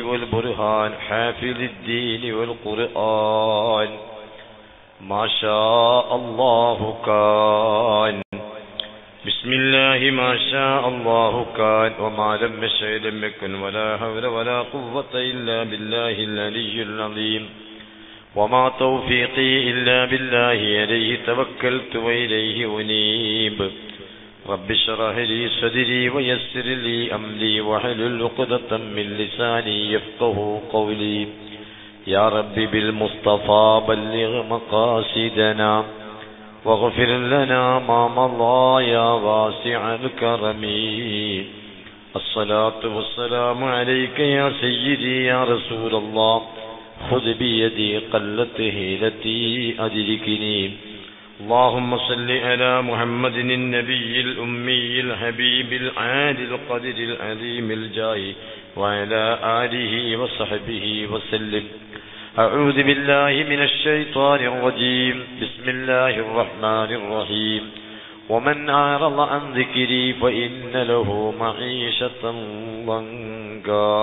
والبرهان حافظ الدين والقرآن ما شاء الله كان بسم الله ما شاء الله كان وما لم يشأ لم يكن ولا حول ولا قوة إلا بالله العلي العظيم وما توفيقي إلا بالله عليه توكلت وإليه أنيب رب اشرح لي صدري ويسر لي أمري واحلل عقدة من لساني يفقه قولي يا رب بالمصطفى بلغ مقاصدنا واغفر لنا ما مضى يا واسع الكرم الصلاة والسلام عليك يا سيدي يا رسول الله خذ بيدي قلت هيلتي أدركني اللهم صل على محمد النبي الأمي الحبيب العادل القدر العظيم الجاه وعلى آله وصحبه وسلم أعوذ بالله من الشيطان الرجيم بسم الله الرحمن الرحيم ومن أعرض عن ذكري فإن له معيشة ضنكا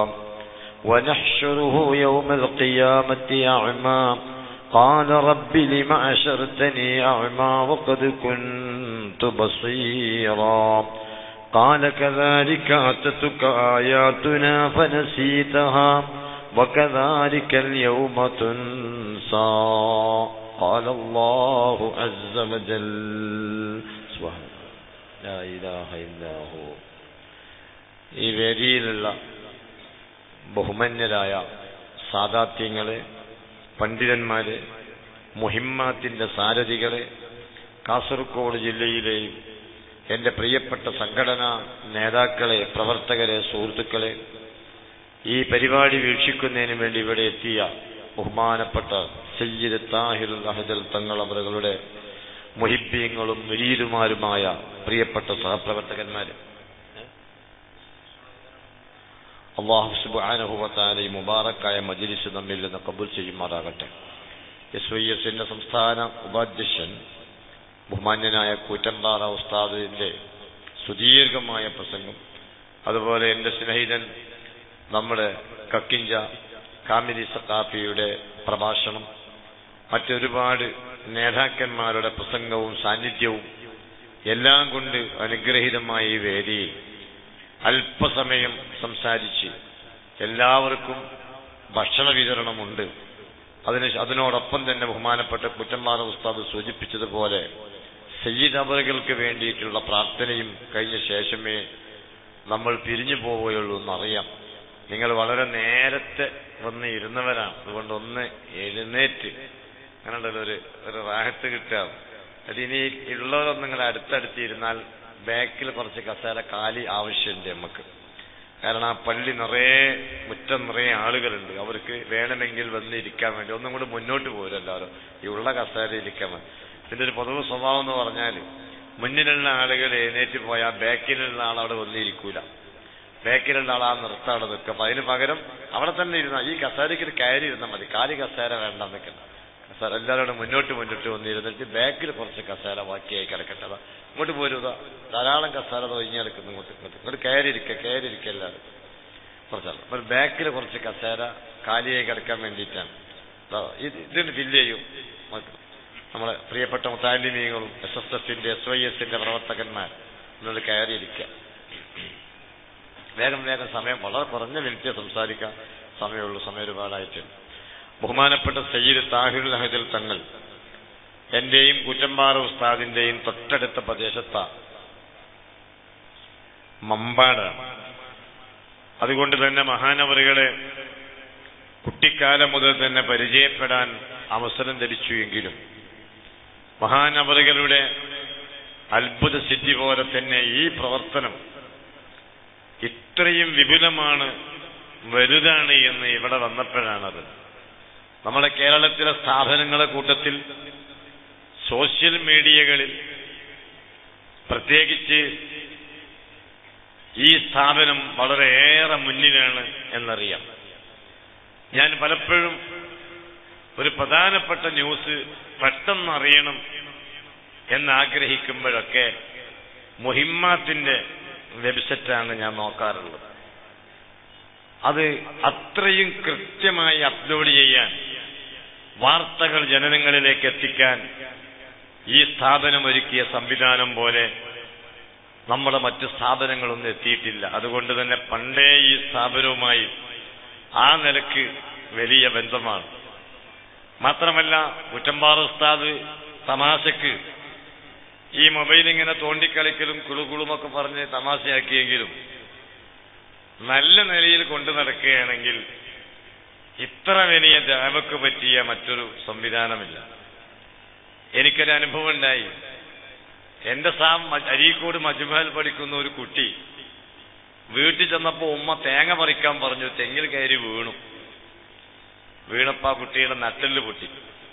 ونحشره يوم القيامة أعمى قال رب لم أشرتني أعمى وقد كنت بصيرا قال كذلك أتتك آياتنا فنسيتها وكذلك اليوم تنسى قال الله عز وجل سبحانه لا إله إلا هو ഈ വേദിയിലുള്ള ബഹുമാന്യരായ സാദാത്യങ്ങളെ പണ്ഡിതന്മാരെ മുഹിമ്മാത്തിന്റെ സാരഥികളെ കാസർഗോഡ് ജില്ലയിലെയും എൻ്റെ പ്രിയപ്പെട്ട സംഘടനാ നേതാക്കളെ പ്രവർത്തകരെ സുഹൃത്തുക്കളെ ഈ പരിപാടി വീക്ഷിക്കുന്നതിന് വേണ്ടി ഇവിടെ എത്തിയ ബഹുമാനപ്പെട്ട സയ്യിദ് താഹിർ അഹദൽ തങ്ങൾ അവരുടെ മുഹിബ്യങ്ങളും മുരീരുമാരുമായ പ്രിയപ്പെട്ട സഹപ്രവർത്തകന്മാര് അള്ളാഹു സുബാനുഭവത്താലെ മുബാറക്കായ മജിലിസ് നമ്മിൽ നിന്ന് കബൂൽ ചെയ്യുമാറാകട്ടെ എസ് വൈ എസിന്റെ സംസ്ഥാന ഉപാധ്യക്ഷൻ ബഹുമാന്യനായ കൂറ്റമ്പാറ ഉസ്താദിന്റെ സുദീർഘമായ പ്രസംഗം അതുപോലെ എൻ്റെ സ്നേഹിതൻ നമ്മുടെ കക്കിഞ്ച കാമിലി സക്കാഫിയുടെ പ്രഭാഷണം മറ്റൊരുപാട് നേതാക്കന്മാരുടെ പ്രസംഗവും സാന്നിധ്യവും എല്ലാം കൊണ്ട് അനുഗ്രഹീതമായ ഈ വേദിയിൽ അല്പസമയം സംസാരിച്ച് എല്ലാവർക്കും ഭക്ഷണ വിതരണമുണ്ട് അതിന് അതിനോടൊപ്പം തന്നെ ബഹുമാനപ്പെട്ട കുറ്റമ്പാറ ഉസ്താദ് സൂചിപ്പിച്ചതുപോലെ സയ്യിദ് അവറുകൾക്ക് വേണ്ടിയിട്ടുള്ള പ്രാർത്ഥനയും കഴിഞ്ഞ ശേഷമേ നമ്മൾ പിരിഞ്ഞു പോവുകയുള്ളൂ എന്നറിയാം നിങ്ങൾ വളരെ നേരത്തെ വന്ന് ഇരുന്നവരാണ് അതുകൊണ്ട് ഒന്ന് എഴുന്നേറ്റ് അങ്ങനെയുള്ള ഒരു ഒരു റാഹത്ത് കിട്ടുക അതിനി ഉള്ളവരൊന്നും നിങ്ങൾ അടുത്തടുത്ത് ഇരുന്നാൽ ബാക്കിൽ കുറച്ച് കസേര കാലി ആവശ്യമുണ്ട് നമുക്ക് കാരണം ആ പള്ളി നിറയെ മുറ്റം നിറയെ ആളുകളുണ്ട് അവർക്ക് വേണമെങ്കിൽ വന്ന് ഇരിക്കാൻ വേണ്ടി ഒന്നും കൂടി മുന്നോട്ട് പോരും എല്ലാവരും ഈ ഉള്ള കസേര ഇരിക്കാൻ വേണ്ടി ഇതിന്റെ ഒരു പൊതുവെ സ്വഭാവം എന്ന് പറഞ്ഞാൽ മുന്നിലുള്ള ആളുകൾ എഴുന്നേറ്റ് പോയാൽ ബാക്കിലുള്ള ആൾ അവിടെ വന്നിരിക്കൂല ബാക്കിലുള്ള ആൾ ആ നിർത്തം അവിടെ നിൽക്കും അപ്പൊ അതിന് പകരം അവിടെ തന്നെ ഇരുന്നാൽ ഈ കസേരയ്ക്ക് ഒരു കയറി ഇരുന്നാൽ മതി കാലി കസേര വേണ്ട നിൽക്കണം കസേര എല്ലാവരും മുന്നോട്ട് മുന്നോട്ട് വന്നിരുന്നിട്ട് ബാക്കിൽ കുറച്ച് കസേര ബാക്കിയായി കിടക്കട്ടെ അതാ ഇങ്ങോട്ട് പോരുക ധാരാളം കസേര തൊഴിഞ്ഞ് കിടക്കുന്നു ഇങ്ങോട്ട് ഇങ്ങോട്ട് ഇങ്ങോട്ട് കയറിയിരിക്കുക കയറിയിരിക്കുക എല്ലാവരും കുറച്ചാൾ ഒരു ബാക്കിൽ കുറച്ച് കസേര കാലിയായി കിടക്കാൻ വേണ്ടിയിട്ടാണ് ഇത് ഇതിന് ഫില്ല് ചെയ്യും നമ്മളെ പ്രിയപ്പെട്ട മുത്താലിമീങ്ങളും എസ് എസ് എഫിന്റെ എസ് വൈ എസിന്റെ പ്രവർത്തകന്മാർ ഇന്നത് കയറിയിരിക്കുക വേഗം വേഗം സമയം വളരെ കുറഞ്ഞ മിനിറ്റ് സംസാരിക്കാൻ സമയമുള്ളൂ സമയം ഒരുപാടായിട്ട് ബഹുമാനപ്പെട്ട സയ്യിദ് താഹിറുൽ അഹദിൽ തങ്ങൾ എന്റെയും കുറ്റമ്പാറ ഉസ്താദിന്റെയും തൊട്ടടുത്ത പ്രദേശത്ത മമ്പാടാണ് അതുകൊണ്ട് തന്നെ മഹാനവറുകളെ കുട്ടിക്കാലം മുതൽ തന്നെ പരിചയപ്പെടാൻ അവസരം ലഭിച്ചു എങ്കിലും മഹാനവറുകളുടെ അത്ഭുത സിദ്ധി പോലെ തന്നെ ഈ പ്രവർത്തനം ഇത്രയും വിപുലമാണ് വലുതാണ് എന്ന് ഇവിടെ വന്നപ്പോഴാണത് നമ്മുടെ കേരളത്തിലെ സ്ഥാപനങ്ങളുടെ കൂട്ടത്തിൽ സോഷ്യൽ മീഡിയകളിൽ പ്രത്യേകിച്ച് ഈ സ്ഥാപനം വളരെയേറെ മുന്നിലാണ് എന്നറിയാം ഞാൻ പലപ്പോഴും ഒരു പ്രധാനപ്പെട്ട ന്യൂസ് പെട്ടെന്ന് അറിയണം എന്നാഗ്രഹിക്കുമ്പോഴൊക്കെ മുഹിമ്മാത്തിന്റെ വെബ്സൈറ്റാണ് ഞാൻ നോക്കാറുള്ളത് അത് അത്രയും കൃത്യമായി അപ്ലോഡ് ചെയ്യാൻ വാർത്തകൾ ജനനങ്ങളിലേക്ക് എത്തിക്കാൻ ഈ സ്ഥാപനം ഒരുക്കിയ സംവിധാനം പോലെ നമ്മുടെ മറ്റ് സ്ഥാപനങ്ങളൊന്നും എത്തിയിട്ടില്ല അതുകൊണ്ട് തന്നെ പണ്ടേ ഈ സ്ഥാപനവുമായി ആ നിലക്ക് വലിയ ബന്ധമാണ് മാത്രമല്ല കുറ്റമ്പാറ ഉസ്താദ് തമാശക്ക് ഈ മൊബൈൽ ഇങ്ങനെ തോണ്ടിക്കളിക്കലും കുളുകുളുമൊക്കെ പറഞ്ഞ് തമാശയാക്കിയെങ്കിലും നല്ല നിലയിൽ കൊണ്ടു നടക്കുകയാണെങ്കിൽ ഇത്ര വലിയ ദേവക്ക് പറ്റിയ മറ്റൊരു സംവിധാനമില്ല എനിക്കൊരു അനുഭവം ഉണ്ടായി എന്റെ സാം അരീക്കോട് മജുമഹൽ പഠിക്കുന്ന ഒരു കുട്ടി വീട്ടിൽ ചെന്നപ്പോ ഉമ്മ തേങ്ങ പറിക്കാൻ പറഞ്ഞു തെങ്ങിൽ കയറി വീണു വീണപ്പോ ആ കുട്ടിയുടെ നട്ടെല്ല് പൊട്ടി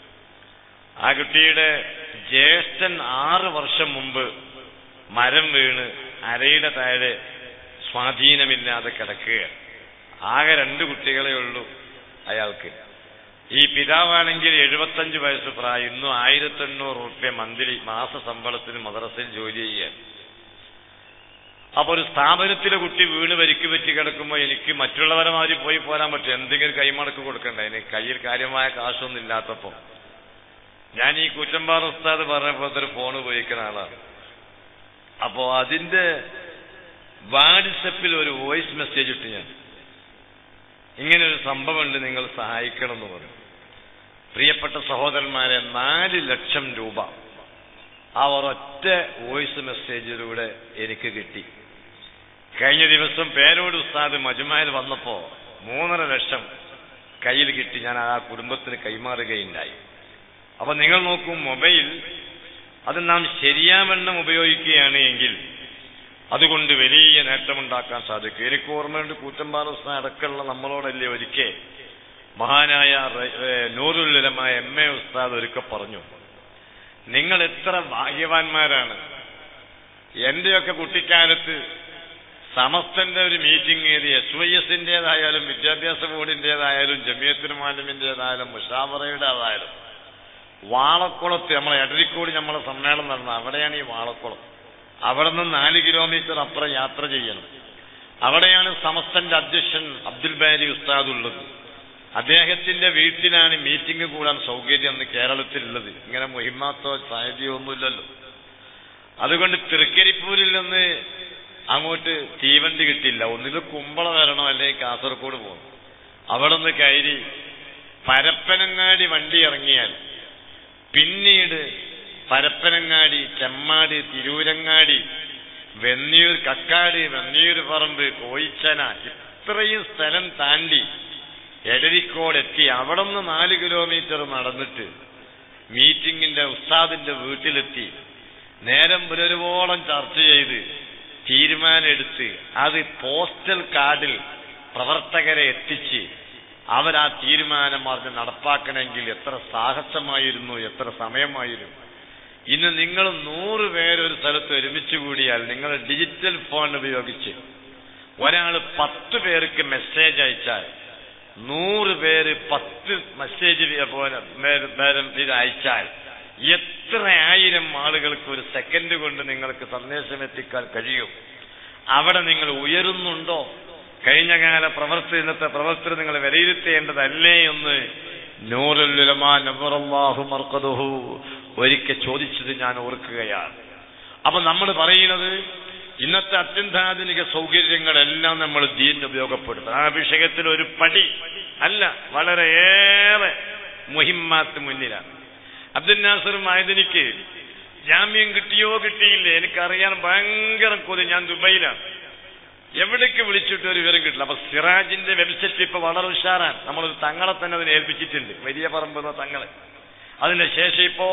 ആ കുട്ടിയുടെ ജ്യേഷ്ഠൻ ആറ് വർഷം മുമ്പ് മരം വീണ് അരയുടെ താഴെ സ്വാധീനമില്ലാതെ കിടക്കുകയാണ് ആകെ രണ്ട് കുട്ടികളെ ഉള്ളൂ അയാൾക്ക് ഈ പിതാവാണെങ്കിൽ എഴുപത്തഞ്ച് വയസ്സ് പ്രായം ഇന്നും ആയിരത്തി എണ്ണൂറ് റുപ്യ മന്ത്ലി മാസ ശമ്പളത്തിന് മദ്രസയിൽ ജോലി ചെയ്യാൻ അപ്പൊ ഒരു സ്ഥാപനത്തിലെ കുട്ടി വീണ് വരിക്ക് പറ്റി കിടക്കുമ്പോൾ എനിക്ക് മറ്റുള്ളവരെ മാതിരി പോയി പോരാൻ പറ്റും എന്തെങ്കിലും കൈമടക്ക് കൊടുക്കണ്ടേ എനിക്ക് കയ്യിൽ കാര്യമായ കാശൊന്നും ഇല്ലാത്തപ്പോ ഞാൻ ഈ കുറ്റമ്പാറ ഉസ്താദ് പറഞ്ഞപ്പോഴത്തെ ഒരു ഫോൺ ഉപയോഗിക്കുന്ന ആളാണ് അപ്പോ അതിന്റെ വാട്സപ്പിൽ ഒരു വോയിസ് മെസ്സേജ് ഇട്ട് ഞാൻ ഇങ്ങനെ ഒരു സംഭവമുണ്ട് നിങ്ങൾ സഹായിക്കണം എന്ന് പറഞ്ഞു പ്രിയപ്പെട്ട സഹോദരന്മാരെ നാല് ലക്ഷം രൂപ ആ ഒരൊറ്റ വോയിസ് മെസ്സേജിലൂടെ എനിക്ക് കിട്ടി കഴിഞ്ഞ ദിവസം പേരോട് ഉസ്താദ് മജുമായിൽ വന്നപ്പോ മൂന്നര ലക്ഷം കയ്യിൽ കിട്ടി ഞാൻ ആ കുടുംബത്തിന് കൈമാറുകയുണ്ടായി അപ്പൊ നിങ്ങൾ നോക്കൂ മൊബൈൽ അത് നാം ശരിയാവണ്ണം ഉപയോഗിക്കുകയാണ് എങ്കിൽ അതുകൊണ്ട് വലിയ നേട്ടമുണ്ടാക്കാൻ സാധിക്കും എനിക്ക് ഓർമ്മയുണ്ട് കൂറ്റമ്പാറ ഉസ്താദ് അടക്കമുള്ള നമ്മളോടല്ലേ ഒരിക്കൽ മഹാനായ നൂറുലമായ എം എ ഉസ്താദ് ഒരിക്കൽ പറഞ്ഞു നിങ്ങൾ എത്ര ഭാഗ്യവാന്മാരാണ് എന്റെയൊക്കെ കുട്ടിക്കാലത്ത് സമസ്തന്റെ ഒരു മീറ്റിംഗ് ഏത് എസ് വൈ എസിന്റേതായാലും വിദ്യാഭ്യാസ ബോർഡിന്റേതായാലും ജമിയത്തിന് മാലിമിന്റേതായാലും മുഷാവറയുടേതായാലും വാളക്കുളത്ത് നമ്മളെ എടരിക്കോട് നമ്മളെ സമ്മേളനം നടന്ന അവിടെയാണ് ഈ വാളക്കുളം അവിടെ നിന്ന് നാല് കിലോമീറ്റർ അപ്പുറം യാത്ര ചെയ്യണം അവിടെയാണ് സമസ്തന്റെ അധ്യക്ഷൻ അബ്ദുൽ ബാരി ഉസ്താദ് ഉള്ളത് അദ്ദേഹത്തിന്റെ വീട്ടിലാണ് മീറ്റിംഗ് കൂടാൻ സൗകര്യം എന്ന് കേരളത്തിലുള്ളത് ഇങ്ങനെ മുഹിമാത്തോ സാഹിത്യമോ ഒന്നുമില്ലല്ലോ അതുകൊണ്ട് തൃക്കരിപ്പൂരിൽ നിന്ന് അങ്ങോട്ട് തീവണ്ടി കിട്ടില്ല ഒന്നിൽ കുമ്പള വരണോ അല്ലെങ്കിൽ കാസർഗോഡ് പോകണം അവിടെ നിന്ന് കയറി പരപ്പനങ്ങാടി വണ്ടി ഇറങ്ങിയാൽ പിന്നീട് പരപ്പനങ്ങാടി ചെമ്മാട് തിരൂരങ്ങാടി വെന്നിയൂർ കക്കാട് വെന്നിയൂർ പറമ്പ് കോയിച്ചന ഇത്രയും സ്ഥലം താണ്ടി എടരിക്കോടെത്തി അവിടെ നിന്ന് നാല് കിലോമീറ്റർ നടന്നിട്ട് മീറ്റിംഗിന്റെ ഉസ്താദിന്റെ വീട്ടിലെത്തി നേരം പുലരുവോളം ചർച്ച ചെയ്ത് തീരുമാനമെടുത്ത് അത് പോസ്റ്റൽ കാർഡിൽ പ്രവർത്തകരെ എത്തിച്ച് അവരാ തീരുമാനം പറഞ്ഞ് നടപ്പാക്കണമെങ്കിൽ എത്ര സാഹസമായിരുന്നു എത്ര സമയമായിരുന്നു ഇന്ന് നിങ്ങൾ നൂറ് പേരൊരു സ്ഥലത്ത് ഒരുമിച്ച് കൂടിയാൽ നിങ്ങൾ ഡിജിറ്റൽ ഫോൺ ഉപയോഗിച്ച് ഒരാൾ പത്ത് പേർക്ക് മെസ്സേജ് അയച്ചാൽ നൂറ് പേര് പത്ത് മെസ്സേജ് പോലെ ഇത് അയച്ചാൽ എത്ര ആയിരം ആളുകൾക്ക് ഒരു സെക്കൻഡ് കൊണ്ട് നിങ്ങൾക്ക് സന്ദേശം എത്തിക്കാൻ കഴിയും അവിടെ നിങ്ങൾ ഉയരുന്നുണ്ടോ കഴിഞ്ഞ കാല പ്രവർത്തനത്തെ പ്രവർത്തനം നിങ്ങൾ വിലയിരുത്തേണ്ടതല്ലേ എന്ന് നൂറുലുലമാ നബറല്ലാഹു മർക്കതുഹു ഒരിക്കൽ ചോദിച്ചത് ഞാൻ ഓർക്കുകയാണ് അപ്പൊ നമ്മൾ പറയുന്നത് ഇന്നത്തെ അത്യന്താധുനിക സൗകര്യങ്ങളെല്ലാം നമ്മൾ ദീൻ ഉപയോഗപ്പെടുത്തും ആ വിഷയത്തിൽ ഒരു പടി അല്ല വളരെയേറെ മുഹിമ്മാത്ത് മുന്നിലാണ് അബ്ദുൽ നാസർ മായതിനിക്ക് ജാമ്യം കിട്ടിയോ കിട്ടിയില്ലേ എനിക്കറിയാൻ ഭയങ്കര കൊതി ഞാൻ ദുബൈയിലാണ് എവിടേക്ക് വിളിച്ചിട്ട് ഒരു വിവരം കിട്ടില്ല അപ്പൊ സിറാജിന്റെ വെബ്സൈറ്റ് ഇപ്പൊ വളരെ ഉഷാറാണ് നമ്മളൊരു തങ്ങളെ തന്നെ അതിനെ ഏൽപ്പിച്ചിട്ടുണ്ട് വലിയ പറമ്പ് എന്ന തങ്ങളെ അതിന്റെ ശേഷം ഇപ്പോ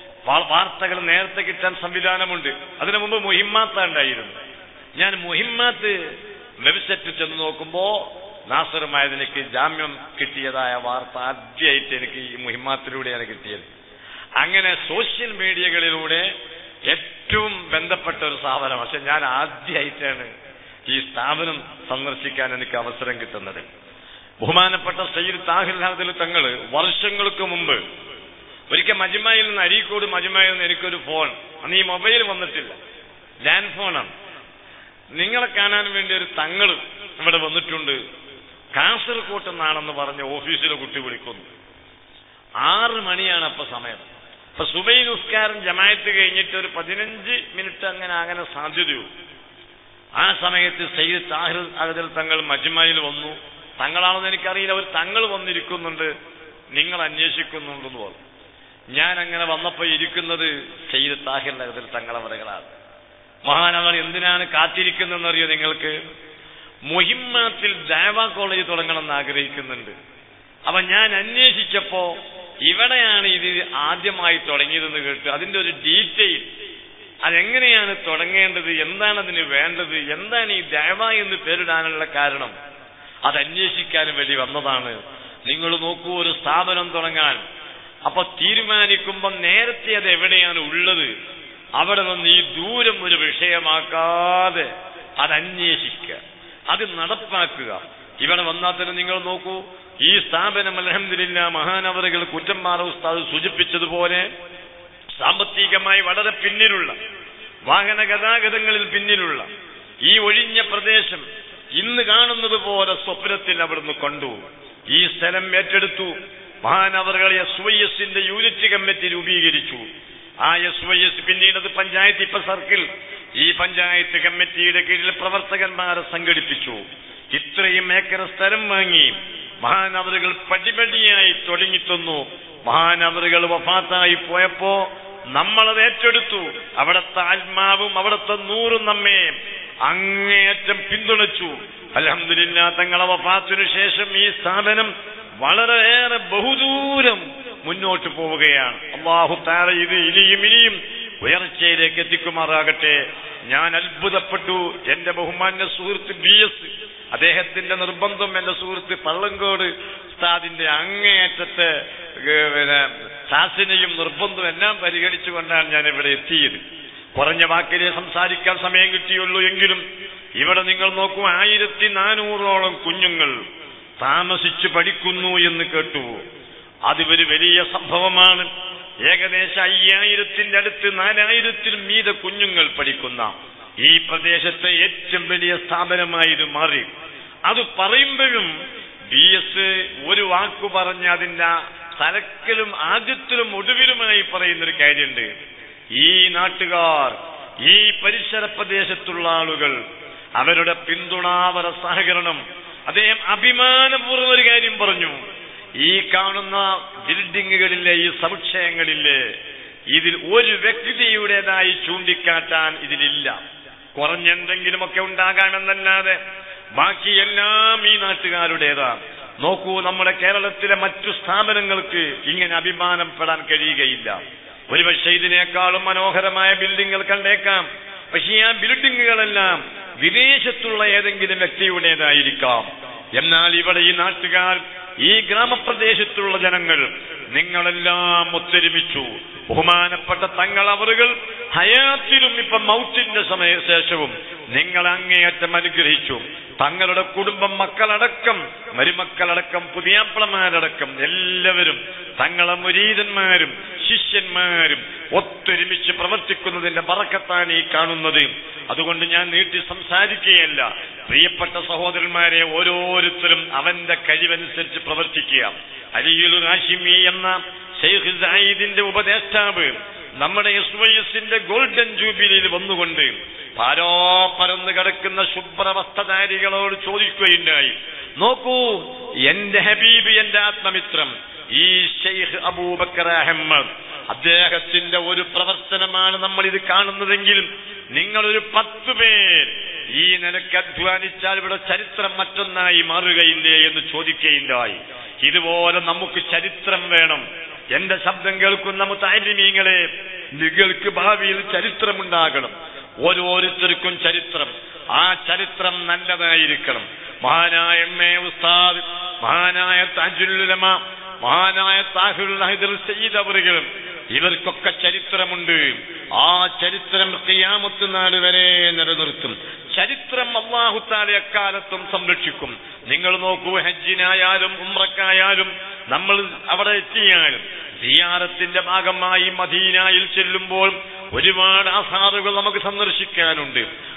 വാർത്തകൾ നേരത്തെ കിട്ടാൻ സംവിധാനമുണ്ട് അതിനു മുമ്പ് മുഹിമ്മാത്ത ഉണ്ടായിരുന്നു ഞാൻ മുഹിമ്മാത്ത് വെബ്സൈറ്റിൽ ചെന്ന് നോക്കുമ്പോ നാസറുമായതിനേക്ക് ജാമ്യം കിട്ടിയതായ വാർത്ത ആദ്യമായിട്ട് എനിക്ക് ഈ മുഹിമ്മാത്തിലൂടെയാണ് കിട്ടിയത് അങ്ങനെ സോഷ്യൽ മീഡിയകളിലൂടെ ഏറ്റവും ബന്ധപ്പെട്ട ഒരു സ്ഥാപനം പക്ഷെ ഞാൻ ആദ്യമായിട്ടാണ് ഈ സ്ഥാപനം സന്ദർശിക്കാൻ എനിക്ക് അവസരം കിട്ടുന്നത് ബഹുമാനപ്പെട്ട സയ്യിദ് താഹിർ ഹാദിൽ തങ്ങള് വർഷങ്ങൾക്ക് മുമ്പ് ഒരിക്കൽ മജുമയിൽ നിന്ന് അരീക്കോട് മജുമയിൽ നിന്ന് എനിക്കൊരു ഫോൺ അന്ന് ഈ മൊബൈൽ വന്നിട്ടില്ല ലാൻഡ് ഫോണാണ് നിങ്ങളെ കാണാൻ വേണ്ടി ഒരു തങ്ങൾ ഇവിടെ വന്നിട്ടുണ്ട് കാസർകോട്ട് നിന്നാണെന്ന് പറഞ്ഞ് ഓഫീസിലെ കുട്ടി വിളിക്കുന്നു ആറ് മണിയാണ് അപ്പൊ സമയം അപ്പൊ സുബൈ നിസ്കാരം ജമായത്ത് കഴിഞ്ഞിട്ട് ഒരു പതിനഞ്ച് മിനിറ്റ് അങ്ങനെ അങ്ങനെ സാധ്യതയുള്ളൂ ആ സമയത്ത് സയ്യിദ് താഹിർ അഹദൽ തങ്ങൾ മജ്മയിൽ വന്നു തങ്ങളാണെന്ന് എനിക്കറിയില്ല അവർ തങ്ങൾ വന്നിരിക്കുന്നുണ്ട് നിങ്ങൾ അന്വേഷിക്കുന്നുണ്ടെന്ന് പറഞ്ഞു ഞാൻ അങ്ങനെ വന്നപ്പോ ഇരിക്കുന്നത് സയ്യിദ് താഹിർ അഹദൽ തങ്ങളവരകളാണ് മഹാനവർ എന്തിനാണ് കാത്തിരിക്കുന്നതെന്നറിയോ നിങ്ങൾക്ക് മുഹിമ്മാത്തിൽ ദേവ കോളേജ് തുടങ്ങണമെന്ന് ആഗ്രഹിക്കുന്നുണ്ട് അപ്പൊ ഞാൻ അന്വേഷിച്ചപ്പോ ഇവിടെയാണ് ഇത് ആദ്യമായി തുടങ്ങിയതെന്ന് കേട്ടു അതിന്റെ ഒരു ഡീറ്റെയിൽ അതെങ്ങനെയാണ് തുടങ്ങേണ്ടത് എന്താണ് അതിന് വേണ്ടത് എന്താണ് ഈ ദേവ എന്ന് പേരിടാനുള്ള കാരണം അത് അന്വേഷിക്കാനും വേണ്ടി വന്നതാണ് നിങ്ങൾ നോക്കൂ ഒരു സ്ഥാപനം തുടങ്ങാൻ അപ്പൊ തീരുമാനിക്കുമ്പോൾ നേരത്തെ അത് എവിടെയാണ് ഉള്ളത് അവിടെ നിന്ന് ഈ ദൂരം ഒരു വിഷയമാക്കാതെ അത് അന്വേഷിക്കുക അത് നടപ്പാക്കുക ഇവിടെ വന്നാൽ തന്നെ നിങ്ങൾ നോക്കൂ ഈ സ്ഥാപനം അലഹമില്ല മഹാനവറുകൾ കുറ്റന്മാർ ഉസ്താദ് സൂചിപ്പിച്ചതുപോലെ സാമ്പത്തികമായി വളരെ പിന്നിലുള്ള വാഹന ഗതാഗതങ്ങളിൽ പിന്നിലുള്ള ഈ ഒഴിഞ്ഞ പ്രദേശം ഇന്ന് കാണുന്നത് പോലെ സ്വപ്നത്തിൽ അവിടുന്ന് കണ്ടു ഈ സ്ഥലം ഏറ്റെടുത്തു മഹാനവറുകൾ എസ് വൈ എസിന്റെ യൂണിറ്റ് കമ്മിറ്റി രൂപീകരിച്ചു ആ എസ് വൈ എസ് പിന്നീട് അത് പഞ്ചായത്ത് ഇപ്പൊ സർക്കിൾ ഈ പഞ്ചായത്ത് കമ്മിറ്റിയുടെ കീഴിൽ പ്രവർത്തകന്മാരെ സംഘടിപ്പിച്ചു ഇത്രയും ഏക്കർ സ്ഥലം വാങ്ങി മഹാനവറുകൾ പടിപടിയായി തുടങ്ങിത്തന്നു മഹാനവറുകൾ വഫാത്തായി പോയപ്പോ നമ്മളത് ഏറ്റെടുത്തു അവിടുത്തെ ആത്മാവും അവിടുത്തെ നൂറും നമ്മെ അങ്ങേയറ്റം പിന്തുണച്ചു അലഹമില്ല തങ്ങളെ വഫാത്തിനു ശേഷം ഈ സ്ഥാപനം വളരെയേറെ ബഹുദൂരം മുന്നോട്ട് പോവുകയാണ് അള്ളാഹു താര ഇത് ഇനിയും ഇനിയും ഉയർച്ചയിലേക്ക് എത്തിക്കുമാറാകട്ടെ ഞാൻ അത്ഭുതപ്പെട്ടു എന്റെ ബഹുമാന്യ സുഹൃത്ത് ബി എസ് അദ്ദേഹത്തിന്റെ നിർബന്ധം എന്റെ സുഹൃത്ത് പള്ളങ്കോട് ഉസ്താദിന്റെ അങ്ങേയറ്റത്തെ ഏഹ്, പിന്നെ ശാസനയും നിർബന്ധവും എല്ലാം പരിഗണിച്ചുകൊണ്ടാണ് ഞാൻ ഇവിടെ എത്തിയത് കുറഞ്ഞ വാക്കിലെ സംസാരിക്കാൻ സമയം കിട്ടിയുള്ളൂ എങ്കിലും ഇവിടെ നിങ്ങൾ നോക്കൂ ആയിരത്തി നാനൂറോളം കുഞ്ഞുങ്ങൾ താമസിച്ചു പഠിക്കുന്നു എന്ന് കേട്ടു അത് ഒരു വലിയ സംഭവമാണ് ഏകദേശം അയ്യായിരത്തിന്റെ അടുത്ത് നാലായിരത്തിലും മീത കുഞ്ഞുങ്ങൾ പഠിക്കുന്ന ഈ പ്രദേശത്തെ ഏറ്റവും വലിയ സ്ഥാപനമായി ഇത് മാറി അത് പറയുമ്പോഴും ബി എസ് ഒരു വാക്കു പറഞ്ഞ് അതിന്റെ തലക്കലും ആദ്യത്തിലും ഒടുവിലുമായി പറയുന്നൊരു കാര്യമുണ്ട് ഈ നാട്ടുകാർ ഈ പരിസര പ്രദേശത്തുള്ള ആളുകൾ അവരുടെ പിന്തുണ അവരുടെ സഹകരണം അദ്ദേഹം അഭിമാനപൂർവ്വം ഒരു കാര്യം പറഞ്ഞു ഈ കാണുന്ന ബിൽഡിങ്ങുകളിലെ ഈ സമുച്ചയങ്ങളിലെ ഇതിൽ ഒരു വ്യക്തിയുടേതായി ചൂണ്ടിക്കാട്ടാൻ ഇതിലില്ല കുറഞ്ഞെന്തെങ്കിലുമൊക്കെ ഉണ്ടാകാമെന്നല്ലാതെ ബാക്കി എല്ലാം ഈ നാട്ടുകാരുടേതാണ് നോക്കൂ നമ്മുടെ കേരളത്തിലെ മറ്റു സ്ഥാപനങ്ങൾക്ക് ഇങ്ങനെ അഭിമാനപ്പെടാൻ കഴിയുകയില്ല ഒരുപക്ഷെ ഇതിനേക്കാളും മനോഹരമായ ബിൽഡിങ്ങുകൾ കണ്ടേക്കാം പക്ഷേ ആ ബിൽഡിങ്ങുകളെല്ലാം വിദേശത്തുള്ള ഏതെങ്കിലും വ്യക്തിയുടേതായിരിക്കാം എന്നാൽ ഇവിടെ ഈ നാട്ടുകാർ ഈ ഗ്രാമപ്രദേശത്തുള്ള ജനങ്ങൾ നിങ്ങളെല്ലാം ഒത്തൊരുമിച്ചു ബഹുമാനപ്പെട്ട തങ്ങൾ അവറുകൾ ഹയാത്തിലും ഇപ്പൊ മൗത്തിന്റെ സമയ ശേഷവും നിങ്ങൾ അങ്ങേയറ്റം അനുഗ്രഹിച്ചു തങ്ങളുടെ കുടുംബം മക്കളടക്കം മരുമക്കളടക്കം പുതിയാപ്പിളമാരടക്കം എല്ലാവരും തങ്ങളെ മുരീതന്മാരും ശിഷ്യന്മാരും ഒത്തൊരുമിച്ച് പ്രവർത്തിക്കുന്നതിന്റെ പറക്കത്താണ് ഈ കാണുന്നത് അതുകൊണ്ട് ഞാൻ നീട്ടി സംസാരിക്കുകയല്ല പ്രിയപ്പെട്ട സഹോദരന്മാരെ ഓരോരുത്തരും അവന്റെ കഴിവനുസരിച്ച് പ്രവർത്തിക്കുക അലിയുൽ ഹാഷിമി എന്ന ഷെയ്ഖ് സായിദിന്റെ ഉപദേഷ്ടാവ് നമ്മുടെ എസ് വൈ എസിന്റെ ഗോൾഡൻ ജൂബിലിയിൽ വന്നുകൊണ്ട് പാരോ പരന്ന് കിടക്കുന്ന ശുഭ്രവസ്ത്രധാരികളോട് ചോദിക്കുകയുണ്ടായി നോക്കൂ എന്റെ ഹബീബ് എന്റെ ആത്മമിത്രം ഈ ഷെയ്ഖ് അബൂബക്കർ അഹമ്മദ് അദ്ദേഹത്തിന്റെ ഒരു പ്രവർത്തനമാണ് നമ്മൾ ഇത് കാണുന്നതെങ്കിൽ നിങ്ങളൊരു പത്തു പേർ ഈ നിലക്ക് അധ്വാനിച്ചാൽ ഇവിടെ ചരിത്രം മറ്റൊന്നായി മാറുകയില്ലേ എന്ന് ചോദിക്കുകയുണ്ടായി ഇതുപോലെ നമുക്ക് ചരിത്രം വേണം എന്റെ ശബ്ദം കേൾക്കുന്ന മുത്താലിമീങ്ങളെ നിങ്ങൾക്ക് ഭാവിയിൽ ചരിത്രമുണ്ടാകണം ഓരോരുത്തർക്കും ചരിത്രം ആ ചരിത്രം നല്ലതായിരിക്കണം മഹാനായ എം എ ഉസ്താദ് മഹാനായ താജുലുലമ മഹാനായ താഹുൽ ഹൈദർ സയ്യിദ് അവറുകൾ ഇവർക്കൊക്കെ ചരിത്രമുണ്ട് ആ ചരിത്രം ഖിയാമത്ത് നാട് വരെ നിലനിർത്തും ചരിത്രം അള്ളാഹുത്താലെ എക്കാലത്തും സംരക്ഷിക്കും നിങ്ങൾ നോക്കൂ ഹജ്ജിനായാലും ഉമ്രക്കായാലും നമ്മൾ അവിടെ എത്തിയാലും സിയാറത്തിന്റെ ഭാഗമായി മദീനായിൽ ചെല്ലുമ്പോൾ ഒരുപാട് ആസാറുകൾ നമുക്ക് സന്ദർശിക്കാനുണ്ട്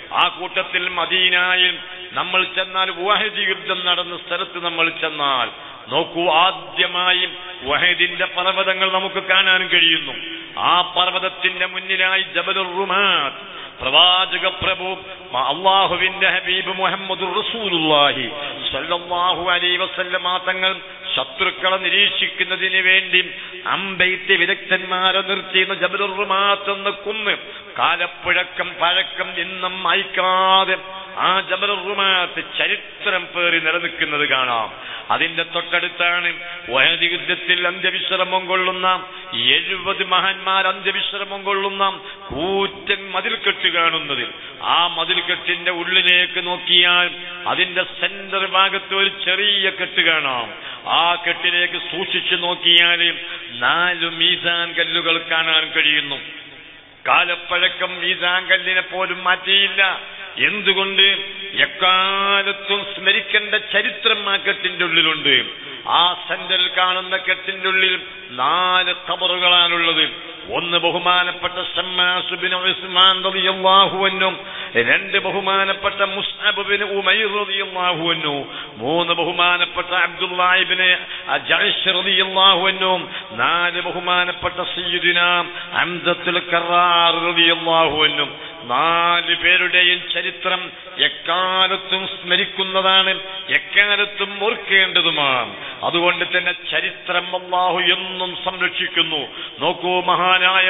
ആ കൂട്ടത്തിൽ മദീനായിൽ നമ്മൾ ചെന്നാൽ വഹദ് യുദ്ധം നടന്ന സ്ഥലത്ത് നമ്മൾ ചെന്നാൽ നോക്കൂ ആദ്യമായി വഹദിന്റെ പർവ്വതങ്ങൾ നമുക്ക് കാണാൻ കഴിയുന്നു ആ പർവ്വതത്തിന്റെ മുന്നിലായി ജബലുർ റുമാത്ത് പ്രവാചക പ്രഭു മ- അള്ളാഹുവിന്റെ ഹബീബ് മുഹമ്മദ് റസൂലുള്ളാഹി സല്ലല്ലാഹു അലൈഹി വസല്ലമ തങ്ങൾ ശത്രുക്കളെ നിരീക്ഷിക്കുന്നതിന് വേണ്ടി അമ്പെയ്ത്ത് വിദഗ്ധന്മാരെ നിർത്തിയിരുന്ന ജബലുർ റുമാത്ത് എന്ന കുന്ന് കാലപ്പഴക്കം പഴക്കം എന്നും അയക്കാതെ ആ ജബലുർ റുമാത്ത് ചരിത്രം പേറി നിലനിൽക്കുന്നത് കാണാം അതിന്റെ തൊട്ടടുത്താണ് വഹദ് യുദ്ധത്തിൽ അന്ത്യവിശ്രമം കൊള്ളുന്ന എഴുപത് മഹാന്മാർ അന്ത്യവിശ്രമം കൊള്ളുന്ന കൂറ്റൻ മതിൽക്കെട്ട് കാണുന്നത് ആ മതിൽക്കെട്ടിന്റെ ഉള്ളിലേക്ക് നോക്കിയാൽ അതിന്റെ സെന്റർ ഭാഗത്ത് ഒരു ചെറിയ കെട്ട് കാണാം ആ കെട്ടിലേക്ക് സൂക്ഷിച്ചു നോക്കിയാൽ നാല് മീസാൻ കല്ലുകൾ കാണാൻ കഴിയുന്നു കാലപ്പഴക്കം മീസാൻ കല്ലിനെ പോലും മാറ്റിയില്ല എന്തുകൊണ്ട് എക്കാലത്തും സ്മരിക്കേണ്ട ചരിത്രം ആ കെട്ടിന്റെ ഉള്ളിലുണ്ട് ആ സെന്ററിൽ കാണുന്ന കെട്ടിന്റെ ഉള്ളിൽ നാല് ഖബറുകളാണുള്ളത് ഒന്ന് ബഹുമാനപ്പെട്ട ഷമ്മാസ് ബിൻ ഉസ്മാൻ റളിയല്ലാഹു അൻഹു രണ്ട് ബഹുമാനപ്പെട്ട മുസ്അബ് ബിൻ ഉമൈർ റളിയല്ലാഹു അൻഹു മൂന്ന് ബഹുമാനപ്പെട്ട അബ്ദുല്ലാഹി ബിൻ ജഅ്ഷ് റളിയല്ലാഹു അൻഹു നാല് ബഹുമാനപ്പെട്ട സയ്യിദുന ഹംസത്തുൽ കറാർ റളിയല്ലാഹു അൻഹു നാല് പേരുടെയും ചരിത്രം എക്കാലത്തും സ്മരിക്കുന്നതാണ് എക്കാലത്തും ഓർക്കേണ്ടതുമാണ് അതുകൊണ്ട് തന്നെ ചരിത്രം അള്ളാഹു എന്നും സംരക്ഷിക്കുന്നു നോക്കൂ മഹാനായ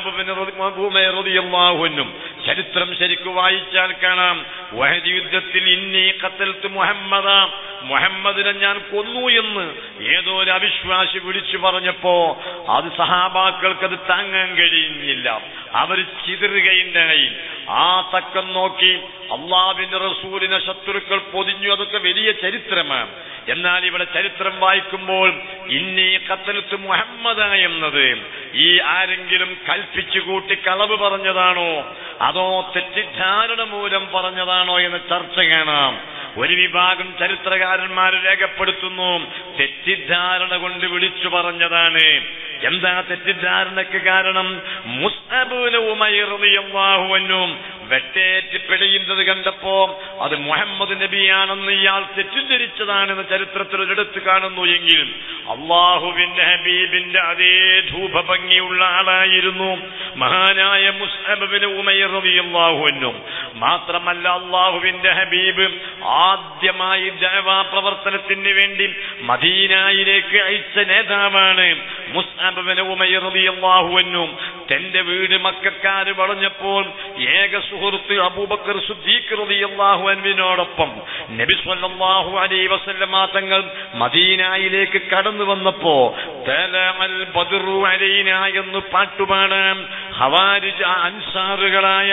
മുസ്അബിനും ചരിത്രം ശരിക്കു വായിച്ചാൽ കാണാം വഹദ് യുദ്ധത്തിൽ ഇന്നി കത്തൽത്ത് മുഹമ്മദ മുഹമ്മദിനെ ഞാൻ കൊന്നു എന്ന് ഏതോ ഒരു അവിശ്വാസി വിളിച്ചു പറഞ്ഞപ്പോ അത് സഹാബാക്കൾക്ക് അത് താങ്ങാൻ കഴിയുന്നില്ല അവർ ചിതറുകയുണ്ടായി ആ തക്കം നോക്കി അള്ളാവിന്റെ റസൂലിനെ ശത്രുക്കൾ പൊതിഞ്ഞു അതൊക്കെ വലിയ ചരിത്രമാണ് എന്നാൽ ഇവിടെ ചരിത്രം വായിക്കുമ്പോൾ ഇന്നീ കത്തലത്ത് മുഹമ്മദ എന്നത് ഈ ആരെങ്കിലും കൽപ്പിച്ചു കൂട്ടി കളവ് പറഞ്ഞതാണോ അതോ തെറ്റിദ്ധാരണ മൂലം പറഞ്ഞതാണോ എന്ന് ചർച്ച കാണാം ഒരു വിഭാഗം ചരിത്രകാരന്മാർ രേഖപ്പെടുത്തുന്നു തെറ്റിദ്ധാരണ കൊണ്ട് വിളിച്ചു പറഞ്ഞതാണ് എന്താ തെറ്റിദ്ധാരണക്ക് കാരണം മുസ്അബുന് ഉമൈറിയാഹുവനും വെട്ടേറ്റ് പിടയുന്നത് കണ്ടപ്പോ അത് മുഹമ്മദ് നബിയാണെന്ന് ഇയാൾ തെറ്റിദ്ധരിച്ചതാണെന്ന് ചരിത്രത്തിൽ ഒരിടത്ത് കാണുന്നു എങ്കിൽ അള്ളാഹുവിന്റെ ഹബീബിന്റെ അതേ ധൂപഭംഗിയുള്ള ആളായിരുന്നു മഹാനായ മുസ്അബിന് ഉമൈറിയാഹുവനും മാത്രമല്ല അള്ളാഹുവിന്റെ ഹബീബ് ആദ്യമായി ദൈവാ പ്രവർത്തനത്തിന് വേണ്ടി മദീനായിലേക്ക് അയച്ച നേതാവാണ് മുസ്അബിന് ഉമൈറിയാഹുവനും തന്റെ വീട് മക്കാര് വളഞ്ഞപ്പോൾ ഏക സുഹൃത്ത് അബൂബക്കർ സുദ്ദീഖ് റളിയല്ലാഹു അൻഹുവിനോടൊപ്പം നബി സല്ലല്ലാഹു അലൈഹി വസല്ലമ തങ്ങൾ മദീനയിലേക്ക് കടന്നു വന്നപ്പോ തലഅൽ ബദ്റു അലൈന എന്ന് പാട്ടുപാടാൻ ഹവാരിജ് അൻസാറുകളായ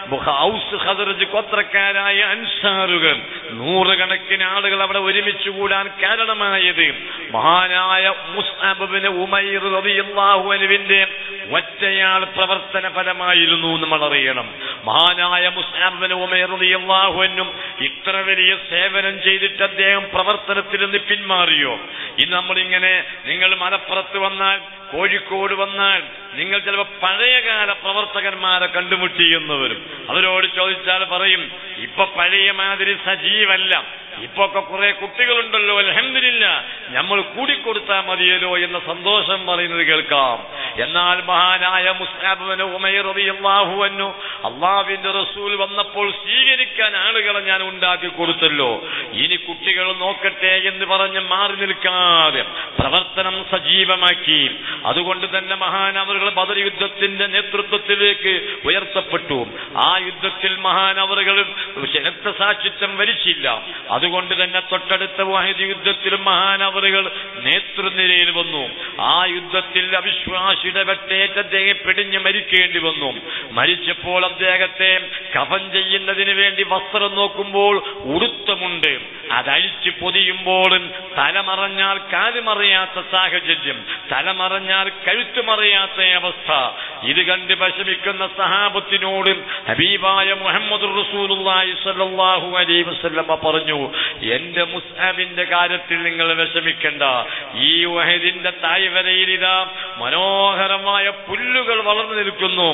ഔസ് ഖദറജ് ഗോത്രക്കാരായ അൻസാറുകൾ നൂറുകണക്കിന് ആളുകൾ അവിടെ ഒരുമിച്ച് കൂടാൻ കാരണമായത് മഹാനായ മുസ്അബിന് ഉമൈർ റളിയല്ലാഹു അൻഹുവിന്റെ ഒറ്റയാൾ പ്രവർത്തന ഫലമായിരുന്നു നമ്മൾ അറിയണം മഹാനായ മുസ്ലാമിന് ഉമേറിയാഹുവിനും ഇത്ര വലിയ സേവനം ചെയ്തിട്ട് അദ്ദേഹം പ്രവർത്തനത്തിൽ നിന്ന് പിന്മാറിയോ ഇന്ന് നമ്മളിങ്ങനെ നിങ്ങൾ മലപ്പുറത്ത് വന്നാൽ കോഴിക്കോട് വന്നാൽ നിങ്ങൾ ചിലപ്പോൾ പഴയകാല പ്രവർത്തകന്മാരെ കണ്ടുമുട്ടി എന്ന് വരും അവരോട് ചോദിച്ചാൽ പറയും ഇപ്പൊ പഴയ മാതിരി സജീവല്ല ഇപ്പൊ ഒക്കെ കുറെ കുട്ടികളുണ്ടല്ലോ അലഹമില്ല നമ്മൾ കൂടിക്കൊടുത്താൽ മതിയല്ലോ എന്ന സന്തോഷം പറയുന്നത് കേൾക്കാം എന്നാൽ മഹാനായ മുസ്ലാബിന് ഉമയറിയാഹുവന്നു അള്ളാവിന്റെ റസൂൽ വന്നപ്പോൾ സ്വീകരിക്കാൻ ആളുകളെ ഞാൻ ഉണ്ടാക്കി കൊടുത്തല്ലോ ഇനി കുട്ടികൾ നോക്കട്ടെ എന്ന് പറഞ്ഞ് മാറി നിൽക്കാതെ പ്രവർത്തനം സജീവമാക്കി അതുകൊണ്ട് തന്നെ മഹാനവറുകൾ ബദർ യുദ്ധത്തിന്റെ നേതൃത്വത്തിലേക്ക് ഉയർത്തപ്പെട്ടു ആ യുദ്ധത്തിൽ മഹാനവറുകൾ രക്തസാക്ഷിത്വം വരിച്ചില്ല അതുകൊണ്ട് തന്നെ തൊട്ടടുത്ത വാഹിദ് യുദ്ധത്തിലും മഹാനവറുകൾ നേതൃനിരയിൽ വന്നു ആ യുദ്ധത്തിൽ അവിശ്വാസിയുടെ വെട്ടേറ്റ് അദ്ദേഹം പിടിഞ്ഞ് മരിക്കേണ്ടി വന്നു മരിച്ചപ്പോൾ അദ്ദേഹത്തെ കഫൻ ചെയ്യുന്നതിന് വേണ്ടി വസ്ത്രം നോക്കുമ്പോൾ ഉടുത്തമുണ്ട് അതഴിച്ച് പൊതിയുമ്പോഴും തലമറഞ്ഞാൽ കാലുമറിയാത്ത സാഹചര്യം തലമറഞ്ഞാൽ കഴുത്തുമറിയാത്ത അവസ്ഥ ഇത് കണ്ട് വിഷമിക്കുന്ന സഹാബത്തിനോട് ഹബീബായ മുഹമ്മദ് റസൂലുള്ളാഹി സ്വല്ലല്ലാഹു അലൈഹി വസല്ലമ പറഞ്ഞു എന്റെ മുസ്ഹാബിന്റെ കാര്യത്തിൽ നിങ്ങൾ വിഷമിക്കണ്ട ഈ വഹദിന്റെ തായ്വരയിൽ ഇതാ മനോഹരമായ പുല്ലുകൾ വളർന്നു നിൽക്കുന്നു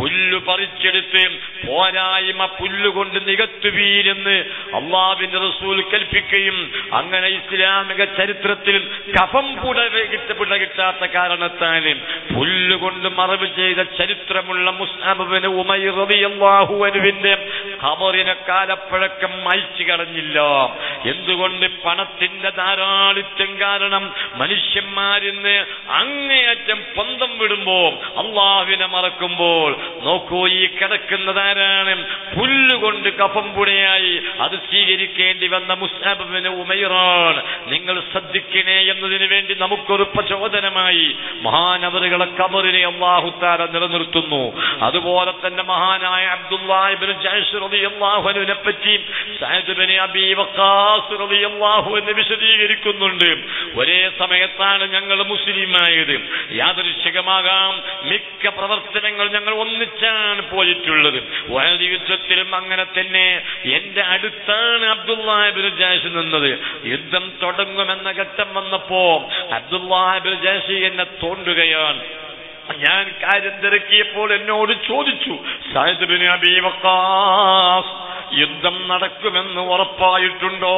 പുല്ല് പറിച്ചെടുത്ത് പോരായ്മ പുല്ലുകൊണ്ട് നികത്തുവീരെന്ന് അള്ളാവിന്റെ റസൂൽ കൽപ്പിക്കുകയും അങ്ങനെ ഇസ്ലാമിക ചരിത്രത്തിൽ കഫം പുട കിട്ട കിട്ടാത്ത കാരണത്താൽ പുല്ലുകൊണ്ട് മറവ് ചെയ്ത ചരിത്രമുള്ള മുസ്താബിന് ഉമൈറിയാഹുവിന്റെ ഖബറിനെ കാലപ്പഴക്കം അയച്ചു കളഞ്ഞില്ല എന്തുകൊണ്ട് പണത്തിന്റെ ധാരാളിത്യം കാരണം മനുഷ്യന്മാരിന്ന് അങ്ങേയറ്റം പന്തം വിടുമ്പോ അള്ളാഹുവിനെ മറക്കുമ്പോൾ നോക്കൂ ഈ കിടക്കുന്നതാരാണ് പുല്ലുകൊണ്ട് കഫം പുടയായി അത് സ്വീകരിക്കേണ്ടി വന്ന മുസ്താബിന് ഉമൈറാൻ നിങ്ങൾ ശ്രദ്ധിക്കണേ എന്നതിന് വേണ്ടി നമുക്കൊരു പ്രചോദനമായി മഹാനവറുകളെ കബറിനെ അള്ളാഹുത്താര നിലനിർത്തുന്നു അതുപോലെ തന്നെ മഹാനായ അബ്ദുല്ലാഹിബിന് അള്ളാഹുവിനെ പറ്റി സഹദുബിനെ അബീ വക്കാസ് റളിയല്ലാഹു എന്ന് വിശദീകരിക്കുന്നുണ്ട് ഒരേ സമയത്താണ് ഞങ്ങൾ മുസ്ലിമായത് യാദൃശികമാകാം മിക്ക പ്രവർത്തനങ്ങൾ ഞങ്ങൾ ഒന്നിച്ചാണ് പോയിട്ടുള്ളത് വയൽ യുദ്ധത്തിലും അങ്ങനെ തന്നെ എന്റെ അടുത്താണ് അബ്ദുല്ലാഹിബിൻ ജാഷ് നിന്നത് യുദ്ധം തുടങ്ങുമെന്ന ഘട്ടം വന്നപ്പോ അബ്ദുല്ലാഹിബിൻ ജാഷി എന്നെ തോണ്ടുകയാണ് ഞാൻ കാര്യം തിരക്കിയപ്പോൾ എന്നോട് ചോദിച്ചു സായിദ് ബിൻ അബീ വക്കാസ് യുദ്ധം നടക്കുമെന്ന് ഉറപ്പായിട്ടുണ്ടോ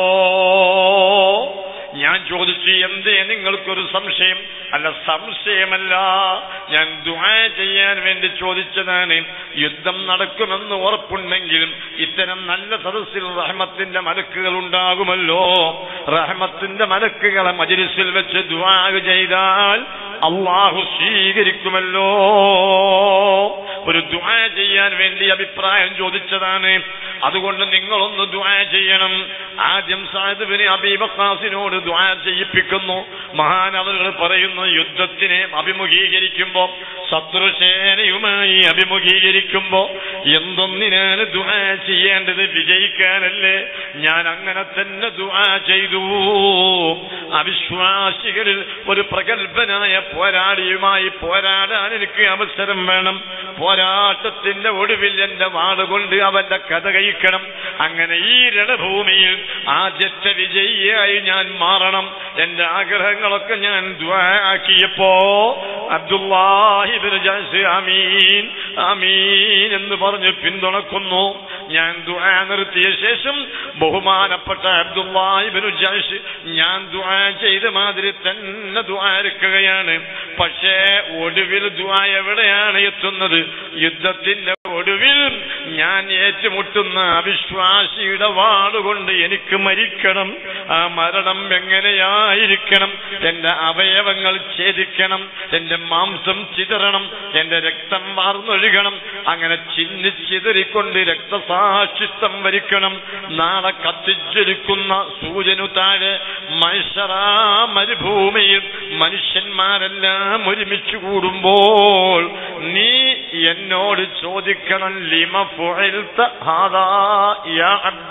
ഞാൻ ചോദിച്ചു എന്തേ നിങ്ങൾക്കൊരു സംശയം അല്ല സംശയമല്ല ഞാൻ ദുആ ചെയ്യാൻ വേണ്ടി ചോദിച്ചതാണ് യുദ്ധം നടക്കുമെന്ന് ഉറപ്പുണ്ടെങ്കിലും ഇത്തരം നല്ല സദസ്സിൽ റഹ്മത്തിന്റെ മലക്കുകൾ ഉണ്ടാകുമല്ലോ റഹ്മത്തിന്റെ മലക്കുകളെ മജിലിസിൽ വെച്ച് ദുആ ചെയ്താൽ അള്ളാഹു സ്വീകരിക്കുമല്ലോ ഒരു ദുആ ചെയ്യാൻ വേണ്ടി അഭിപ്രായം ചോദിച്ചതാണ് അതുകൊണ്ട് നിങ്ങളൊന്ന് ദുആ ചെയ്യണം ആദ്യം സാഹിബിനെ അബീബക്കാസിനോട് ദുആ ചെയ്യിപ്പിക്കുന്നു മഹാനവറുകൾ പറയുന്നു യുദ്ധത്തിനെ അഭിമുഖീകരിക്കുമ്പോ ശത്രുസേനയുമായി അഭിമുഖീകരിക്കുമ്പോ എന്തൊന്നിനാണ് ദുആ ചെയ്യേണ്ടത് വിജയിക്കാനല്ലേ ഞാൻ അങ്ങനെ തന്നെ ദുആ ചെയ്തു അവിശ്വാസികളിൽ ഒരു പ്രഗത്ഭനായ പോരാളിയുമായി പോരാടാൻ എനിക്ക് അവസരം വേണം പോരാട്ടത്തിന്റെ ഒടുവിൽ എന്റെ വാടുകൊണ്ട് അവന്റെ കഥ കഴിക്കണം അങ്ങനെ ഈ രണഭൂമിയിൽ ആദ്യത്തെ വിജയിയായി ഞാൻ മാറണം എന്റെ ആഗ്രഹങ്ങളൊക്കെ ഞാൻ ദ്വാക്കിയപ്പോ അബ്ദുല്ലാഹിബിൻ ജാസ് അമീൻ അമീൻ എന്ന് പറഞ്ഞ് പിന്തുണക്കുന്നു ഞാൻ ദുആ നിർത്തിയ ശേഷം ബഹുമാനപ്പെട്ട അബ്ദുല്ലാഹിബിൻ ജാസ് ഞാൻ ദുആ ചെയ്ത മാതിരി തന്നെ ദ്വാരക്കുകയാണ് പക്ഷേ ഒടുവിൽ ദ്വാ എവിടെയാണ് എത്തുന്നത് യുദ്ധത്തിന്റെ ഒടുവിൽ ഞാൻ ഏറ്റുമുട്ടുന്ന അവിശ്വാസിയുടെ വാളുകൊണ്ട് എനിക്ക് മരിക്കണം ആ മരണം എങ്ങനെയായിരിക്കണം എന്റെ അവയവങ്ങൾ ഛേദിക്കണം എന്റെ മാംസം ചിതറണം എന്റെ രക്തം വാർന്നൊഴുകണം അങ്ങനെ ചിന്നി ചിതറിക്കൊണ്ട് രക്തസാക്ഷിത്വം വരിക്കണം നാളെ കത്തിജ്വലിക്കുന്ന സൂര്യനു താഴെ മനുഷ്യറാ മരുഭൂമിയിൽ മനുഷ്യന്മാരെല്ലാം ഒരുമിച്ച് കൂടുമ്പോൾ നീ എന്നോട് ചോദിക്കണം ലിമ ഫുഇൽത ഹാദാ യാ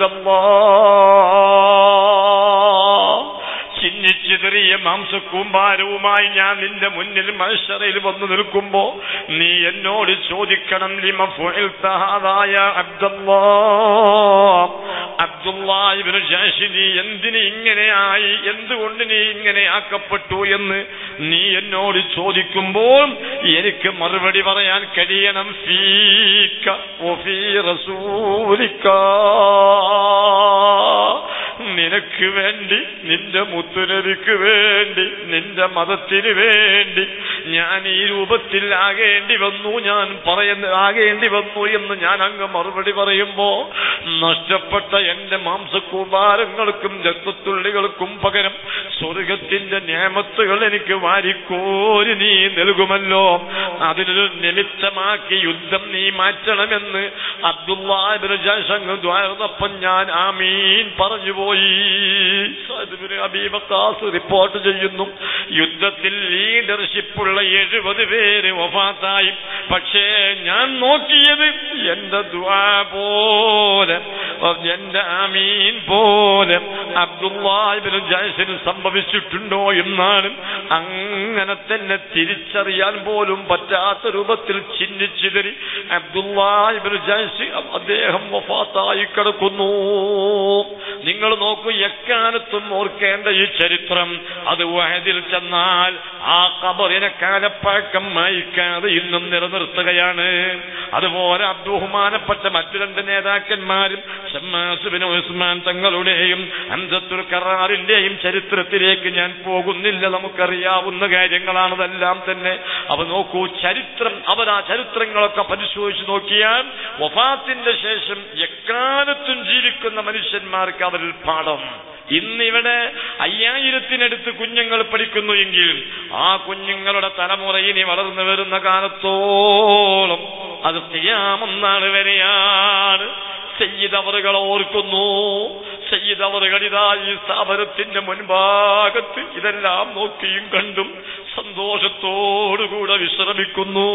അബ്ദല്ലാഹ് ചിന്നിച്ചിതറിയ മാംസക്കൂമ്പാരവുമായി ഞാൻ നിന്റെ മുന്നിൽ മത്സരയിൽ വന്നു നിൽക്കുമ്പോ നീ എന്നോട് ചോദിക്കണം ലിമ ഫുഇൽത ഹാദാ യാ അബ്ദല്ലാഹ് അബ്ദുല്ലാഹിബ്നു ജാഷി നീ എന്തിന് ഇങ്ങനെയായി എന്തുകൊണ്ട് നീ ഇങ്ങനെ ആക്കപ്പെട്ടു എന്ന് നീ എന്നോട് ചോദിക്കുമ്പോൾ എനിക്ക് മറുപടി പറയാൻ കഴിയണം ഫീക വഫീ റസൂലിക നിനക്ക് വേണ്ടി നിന്റെ മുത്തുനബിക്ക് വേണ്ടി നിന്റെ മതത്തിന് വേണ്ടി ഞാൻ ഈ രൂപത്തിൽ ആകേണ്ടി വന്നു ഞാൻ പറയുന്ന ആകേണ്ടി വന്നു എന്ന് ഞാൻ അങ്ങ് മറുപടി പറയുമ്പോ നഷ്ടപ്പെട്ട എന്റെ മാംസക്കൂമാരങ്ങൾക്കും രക്തത്തുള്ളികൾക്കും പകരം സ്വർഗത്തിന്റെ നിയമത്തുകൾ എനിക്ക് വാരിക്കോരി നീ നൽകുമല്ലോ അതിനൊരു നിമിത്തമാക്കി യുദ്ധം നീ മാറ്റണമെന്ന് അബ്ദുല്ലാബിന് ദ്വാരന്നപ്പം ഞാൻ ആമീൻ പറഞ്ഞുപോയി അബീബക്കാസ് റിപ്പോർട്ട് ചെയ്യുന്നു യുദ്ധത്തിൽ ലീഡർഷിപ്പുള്ള എഴുപത് പേര് വഫാത്തായി പക്ഷേ ഞാൻ നോക്കിയത് എന്റെ ദ്വാ പോലെ എന്റെ ആമീൻ പോലെ അബ്ദുല്ലാഹിബിന് ജയസിന് സംഭവിച്ചിട്ടുണ്ടോ എന്നാണ് അങ്ങനെ തന്നെ തിരിച്ചറിയാൻ പോലും പറ്റാത്ത രൂപത്തിൽ ചിഹ്നിച്ചിതറി അബ്ദുല്ലാഹിബിന് ജയസ് അദ്ദേഹം വഫാത്തായി കിടക്കുന്നു നിങ്ങൾ നോക്കൂ എക്കാലത്തും ഓർക്കേണ്ട ഈ ചരിത്രം അത് വഹദിൽ ചെന്നാൽ ആ കബറിനെ കാലപ്പഴക്കം മായിക്കാതെ ഇന്നും നിലനിർത്തുകയാണ് അതുപോലെ അബ്ദുഹുമാനപ്പെട്ട മറ്റു രണ്ട് നേതാക്കന്മാരും ഷമ്മാസുബിന് ഉസ്മാൻ തങ്ങളുടെയും അംസത്തുൽ കറാറിന്റെയും ചരിത്രത്തിലേക്ക് ഞാൻ പോകുന്നില്ല നമുക്കറിയാവുന്ന കാര്യങ്ങളാണതെല്ലാം തന്നെ അവ നോക്കൂ ചരിത്രം അവർ ആ ചരിത്രങ്ങളൊക്കെ പരിശോധിച്ച് നോക്കിയാൽ വഫാത്തിന്റെ ശേഷം എക്കാലത്തും ജീവിക്കുന്ന മനുഷ്യന്മാർക്ക് അവരിൽ പാഠം ഇന്നിവിടെ അയ്യായിരത്തിനടുത്ത് കുഞ്ഞുങ്ങൾ പഠിക്കുന്നു എങ്കിൽ ആ കുഞ്ഞുങ്ങളുടെ തലമുറ ഇനി വളർന്നു വരുന്ന കാലത്തോളം അത് ചെയ്യാമെന്നാണ് വരെയാണ് ചെയ്തവറുകൾ ഓർക്കുന്നു ചെയ്തവറുകൾ ഇതാ ഈ സ്ഥാപനത്തിന്റെ മുൻഭാഗത്ത് ഇതെല്ലാം നോക്കിയും കണ്ടും സന്തോഷത്തോടുകൂടെ വിശ്രമിക്കുന്നു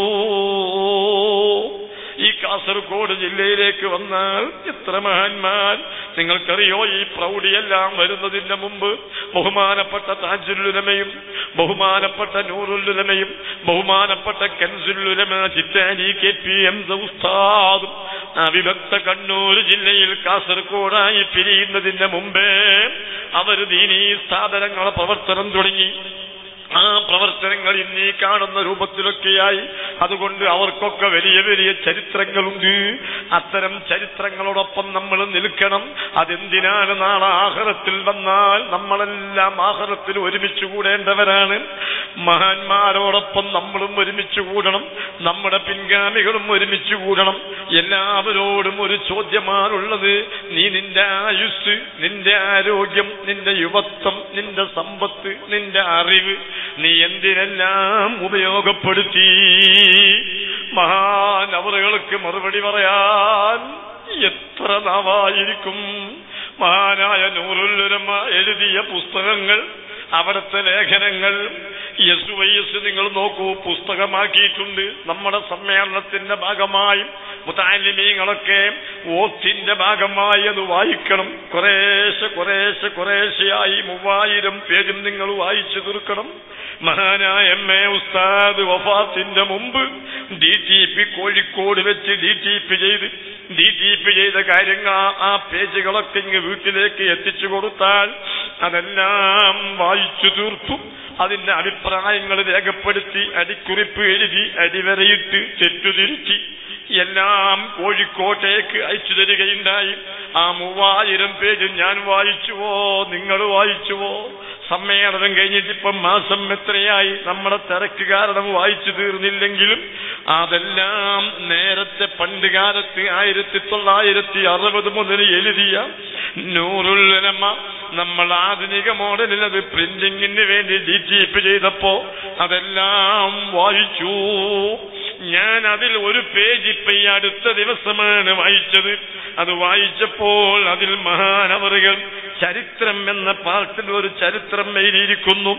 ഈ കാസർഗോഡ് ജില്ലയിലേക്ക് വന്നാൽ എത്ര മഹാന്മാർ നിങ്ങൾക്കറിയോ ഈ പ്രൗഢിയെല്ലാം വരുന്നതിന്റെ മുമ്പ് ബഹുമാനപ്പെട്ട താജുല്ലുലമയും ബഹുമാനപ്പെട്ട നൂറുല്ലുലമയും ബഹുമാനപ്പെട്ട കൻസുല്ലുലമ ചിറ്റാനി കെ പി എം ഉസ്താദും ആ വിഭക്ത കണ്ണൂർ ജില്ലയിൽ കാസർഗോഡായി പിരിയുന്നതിന്റെ മുമ്പേ അവർ ദീനീ സ്ഥാപനങ്ങളെ പ്രവർത്തനം തുടങ്ങി ആ പ്രവർത്തനങ്ങൾ ഇന്നീ കാണുന്ന രൂപത്തിലൊക്കെയായി അതുകൊണ്ട് അവർക്കൊക്കെ വലിയ വലിയ ചരിത്രങ്ങളുണ്ട് അത്തരം ചരിത്രങ്ങളോടൊപ്പം നമ്മൾ നിൽക്കണം അതെന്തിനാണ് നാളെ ആഹ്റത്തിൽ വന്നാൽ നമ്മളെല്ലാം ആഹ്റത്തിൽ ഒരുമിച്ച് കൂടേണ്ടവരാണ് മഹാന്മാരോടൊപ്പം നമ്മളും ഒരുമിച്ച് കൂടണം നമ്മുടെ പിൻഗാമികളും ഒരുമിച്ച് കൂടണം എല്ലാവരോടും ഒരു ചോദ്യമാണുള്ളത് നീ നിന്റെ ആയുസ് നിന്റെ ആരോഗ്യം നിന്റെ യുവത്വം നിന്റെ സമ്പത്ത് നിന്റെ അറിവ് നീ എന്തിനെല്ലാം ഉപയോഗപ്പെടുത്തി മഹാനവറുകൾക്ക് മറുപടി പറയാൻ എത്ര നാവായിരിക്കും മഹാനായ നൂറുല്ലുരമ എഴുതിയ പുസ്തകങ്ങൾ അവിടുത്തെ ലേഖനങ്ങൾ എസ് വൈ എസ് നിങ്ങൾ നോക്കൂ പുസ്തകമാക്കിയിട്ടുണ്ട് നമ്മുടെ സമ്മേളനത്തിന്റെ ഭാഗമായി മുത്താലിമീങ്ങളൊക്കെ ഓത്തിന്റെ ഭാഗമായി അത് വായിക്കണം കുറേശ്ശെ കുറേശ്ശെ കുറേശ്ശെയായി മൂവായിരം പേരും നിങ്ങൾ വായിച്ചു തീർക്കണം മഹാനായ എം എ ഉസ്താദ് വഫാത്തിന്റെ മുമ്പ് ഡി ടി പി കോഴിക്കോട് വെച്ച് ഡി ടി പി ചെയ്ത് ഡി ടി പി ചെയ്ത കാര്യങ്ങൾ ആ- ആ പേജുകളൊക്കെ ഇങ്ങ് വീട്ടിലേക്ക് എത്തിച്ചു കൊടുത്താൽ അതെല്ലാം വായിച്ചു തീർത്തു അതിന്റെ അഭിപ്രായങ്ങൾ രേഖപ്പെടുത്തി അടിക്കുറിപ്പ് എഴുതി അടിവരയിട്ട് തെറ്റുതിരുത്തി എല്ലാം കോഴിക്കോട്ടേക്ക് അയച്ചു തരികയുണ്ടായി ആ മൂവായിരം പേജ് ഞാൻ വായിച്ചുവോ നിങ്ങൾ വായിച്ചുവോ സമ്മേളനം കഴിഞ്ഞിട്ട് ഇപ്പം മാസം എത്രയായി നമ്മുടെ തിരക്ക് കാരണം വായിച്ചു തീർന്നില്ലെങ്കിലും അതെല്ലാം നേരത്തെ പണ്ട് കാലത്ത് ആയിരത്തി തൊള്ളായിരത്തി അറുപത് മുതൽ എഴുതിയ നൂറുല്ലമ നമ്മൾ ആധുനിക മോഡലിൽ അത് പ്രിന്റിങ്ങിന് വേണ്ടി ഡിറ്റിപ്പ് ചെയ്തപ്പോ അതെല്ലാം വായിച്ചു ഞാൻ അതിൽ ഒരു പേജ് ഇപ്പൊ ഈ അടുത്ത ദിവസമാണ് വായിച്ചത് അത് വായിച്ചപ്പോൾ അതിൽ മഹാനവറുകൾ ചരിത്രം എന്ന പാർട്ടിൽ ഒരു ചരിത്രം എഴുതിയിരിക്കുന്നു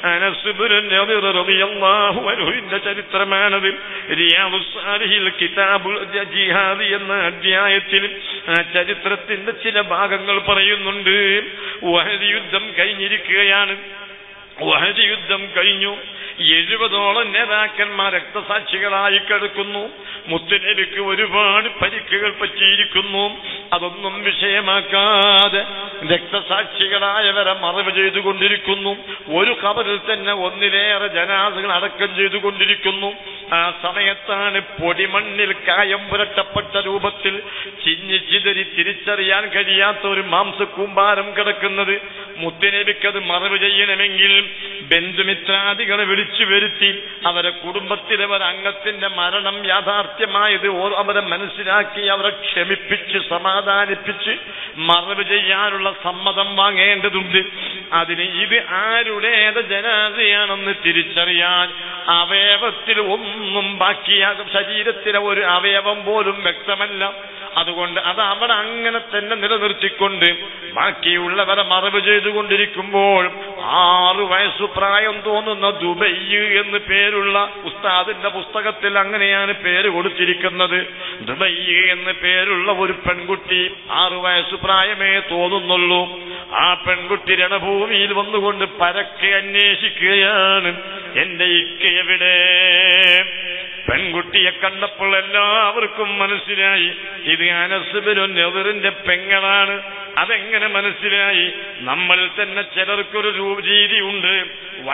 അനസുബുരന്റെ ചരിത്രമാണത് റിയാദു സാലിഹിൽ കിതാബുൽ ജിഹാദ് എന്ന അധ്യായത്തിൽ ആ ചരിത്രത്തിന്റെ ചില ഭാഗങ്ങൾ പറയുന്നുണ്ട് വഹദ് യുദ്ധം കഴിഞ്ഞിരിക്കുകയാണ് വഹദ് യുദ്ധം കഴിഞ്ഞു എഴുപതോളം നേതാക്കന്മാർ രക്തസാക്ഷികളായി കിടക്കുന്നു മുത്തുനബിക്ക് ഒരുപാട് പരിക്കുകൾ പറ്റിയിരിക്കുന്നു അതൊന്നും വിഷയമാക്കാതെ രക്തസാക്ഷികളായവരെ മറവ് ചെയ്തുകൊണ്ടിരിക്കുന്നു ഒരു കബറിൽ തന്നെ ഒന്നിലേറെ ജനാസുകൾ അടക്കം ചെയ്തുകൊണ്ടിരിക്കുന്നു ആ സമയത്താണ് പൊടിമണ്ണിൽ കായം പുരട്ടപ്പെട്ട രൂപത്തിൽ ചിഞ്ഞി ചിതറി തിരിച്ചറിയാൻ കഴിയാത്ത ഒരു മാംസക്കൂമ്പാരം കിടക്കുന്നത് മുത്തുനബിക്കത് മറവ് ചെയ്യണമെങ്കിൽ ബന്ധുമിത്രാദികളെ വിളിച്ചു വരുത്തി അവരെ കുടുംബത്തിലെ ഒരു അംഗത്തിന്റെ മരണം യാഥാർത്ഥ്യമായത് ഓ- അവരെ മനസ്സിലാക്കി അവരെ ക്ഷമിപ്പിച്ച് സമാധാനിപ്പിച്ച് മറവ് ചെയ്യാനുള്ള സമ്മതം വാങ്ങേണ്ടതുണ്ട് അതിന് ഇത് ആരുടേത് ജനാസയാണെന്ന് തിരിച്ചറിയാൻ അവയവത്തിൽ ഒന്നും ബാക്കിയാകും ശരീരത്തിലെ ഒരു അവയവം പോലും വ്യക്തമല്ല അതുകൊണ്ട് അത് അവിടെ അങ്ങനെ തന്നെ നിലനിർത്തിക്കൊണ്ട് ബാക്കിയുള്ളവരെ മറവ് ചെയ്തുകൊണ്ടിരിക്കുമ്പോൾ ആറു വയസ്സു പ്രായം തോന്നുന്ന ദുബൈ എന്ന് പേരുള്ള ഉസ്താദിന്റെ പുസ്തകത്തിൽ അങ്ങനെയാണ് പേര് കൊടുത്തിരിക്കുന്നത് ദുബൈ എന്ന് പേരുള്ള ഒരു പെൺകുട്ടി ആറു വയസ്സു പ്രായമേ തോന്നുന്നുള്ളൂ ആ പെൺകുട്ടി രണഭൂമിയിൽ വന്നുകൊണ്ട് പരക്കെ അന്വേഷിക്കുകയാണ് എന്റെ ഇക്ക എവിടെ പെൺകുട്ടിയെ കണ്ടപ്പോൾ എല്ലാവർക്കും മനസ്സിലായി ഇത് അനസുബിനു നെതിറിന്റെ പെങ്ങളാണ് അതെങ്ങനെ മനസ്സിലായി നമ്മൾ തന്നെ ചിലർക്കൊരു രൂ- രീതിയുണ്ട്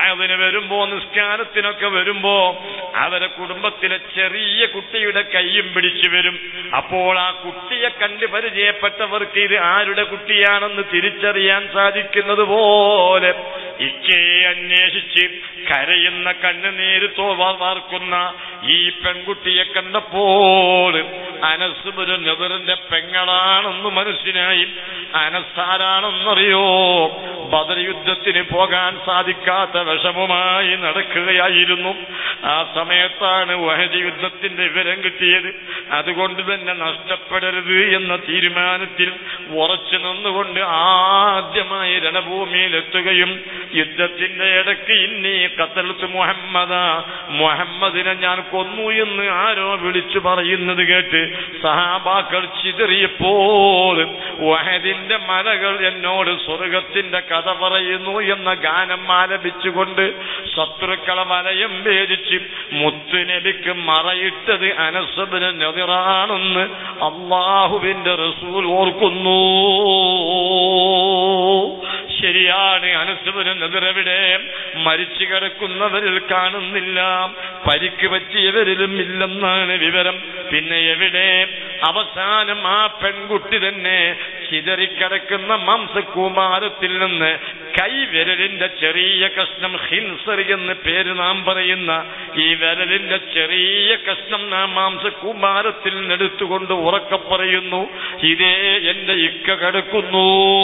വായതിന് വരുമ്പോ നിസ്കാരത്തിനൊക്കെ വരുമ്പോ അവരെ കുടുംബത്തിലെ ചെറിയ കുട്ടിയുടെ കൈയും പിടിച്ചു വരും അപ്പോൾ ആ കുട്ടിയെ കണ്ട് പരിചയപ്പെട്ടവർക്ക് ഇത് ആരുടെ കുട്ടിയാണെന്ന് തിരിച്ചറിയാൻ സാധിക്കുന്നത് പോലെ ഇക്കയെ അന്വേഷിച്ച് കരയുന്ന കണ്ണുനീര് തോർക്കുന്ന ഈ പെൺകുട്ടിയെ കണ്ടപ്പോൾ അനസുബുരു നെതിറിന്റെ പെങ്ങളാണെന്ന് മനസ്സിലായി അനസാരാണെന്നറിയോ ബദർ യുദ്ധത്തിന് പോകാൻ സാധിക്കാത്ത വിഷമമായി നടക്കുകയായിരുന്നു ആ സമയത്താണ് വഹദ് യുദ്ധത്തിന്റെ വിവരം കിട്ടിയത് അതുകൊണ്ട് തന്നെ നഷ്ടപ്പെടരുത് എന്ന തീരുമാനത്തിൽ ഉറച്ചു നിന്നുകൊണ്ട് ആദ്യമായി രണഭൂമിയിലെത്തുകയും യുദ്ധത്തിന്റെ ഇടയ്ക്ക് ഇന്നീ കത്തലത്ത് മുഹമ്മദ മുഹമ്മദിനെ ഞാൻ കൊന്നു എന്ന് ആരോ വിളിച്ചു പറയുന്നത് കേട്ട് സഹാബാക്കൾ ചിതറിയപ്പോൾ വഹദിന്റെ മലകൾ എന്നോട് സ്വർഗത്തിന്റെ കഥ പറയുന്നു എന്ന ഗാനം ആലപിച്ചുകൊണ്ട് ശത്രുക്കളെ വലയം ഭേദിച്ച് മുത്തുനബിക്ക് മറയിട്ടത് അനസബിന് നെതിറാണെന്ന് അള്ളാഹുവിന്റെ റസൂൽ ഓർക്കുന്നു ശരിയാണ് അനസുബിന് നെതിരെവിടെ മരിച്ചു കിടക്കുന്നവരിൽ കാണുന്നില്ല പരിക്ക് പറ്റിയവരിലും ഇല്ലെന്നാണ് വിവരം പിന്നെ എവിടെ അവസാനം ആ പെൺകുട്ടി തന്നെ ചിതറിക്കിടക്കുന്ന മാംസകൂമാരത്തിൽ നിന്ന് കൈവിരലിന്റെ ചെറിയ കഷ്ണം ഹിൻസർ എന്ന് പേര് നാം പറയുന്ന ഈ വിരലിന്റെ ചെറിയ കഷ്ണം നാം മാംസകൂമാരത്തിൽ നിന്നെടുത്തുകൊണ്ട് ഉറക്കെ പറയുന്നു ഇതേ എന്റെ ഇക്ക കിടക്കുന്നു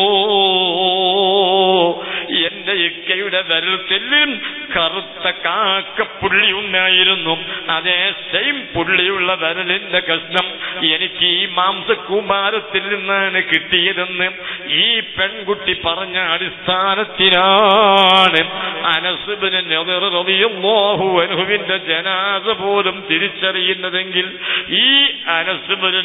എന്റെ ഇക്കയുടെ വിരൽ തെല്ലും കറുത്ത കാക്കപ്പുള്ളി ഉണ്ടായിരുന്നു അതേ സെയിം പുള്ളിയുള്ള വിരലിന്റെ കഷ്ണം എനിക്ക് ഈ മാംസകൂമാരത്തിൽ നിന്നാണ് കിട്ടിയതെന്ന് ഈ പെൺകുട്ടി പറഞ്ഞ അടിസ്ഥാനത്തിലാണ് അനസുബിന് അനുവിന്റെ ജനാസ പോലും തിരിച്ചറിയുന്നതെങ്കിൽ ഈ അനസുബിന്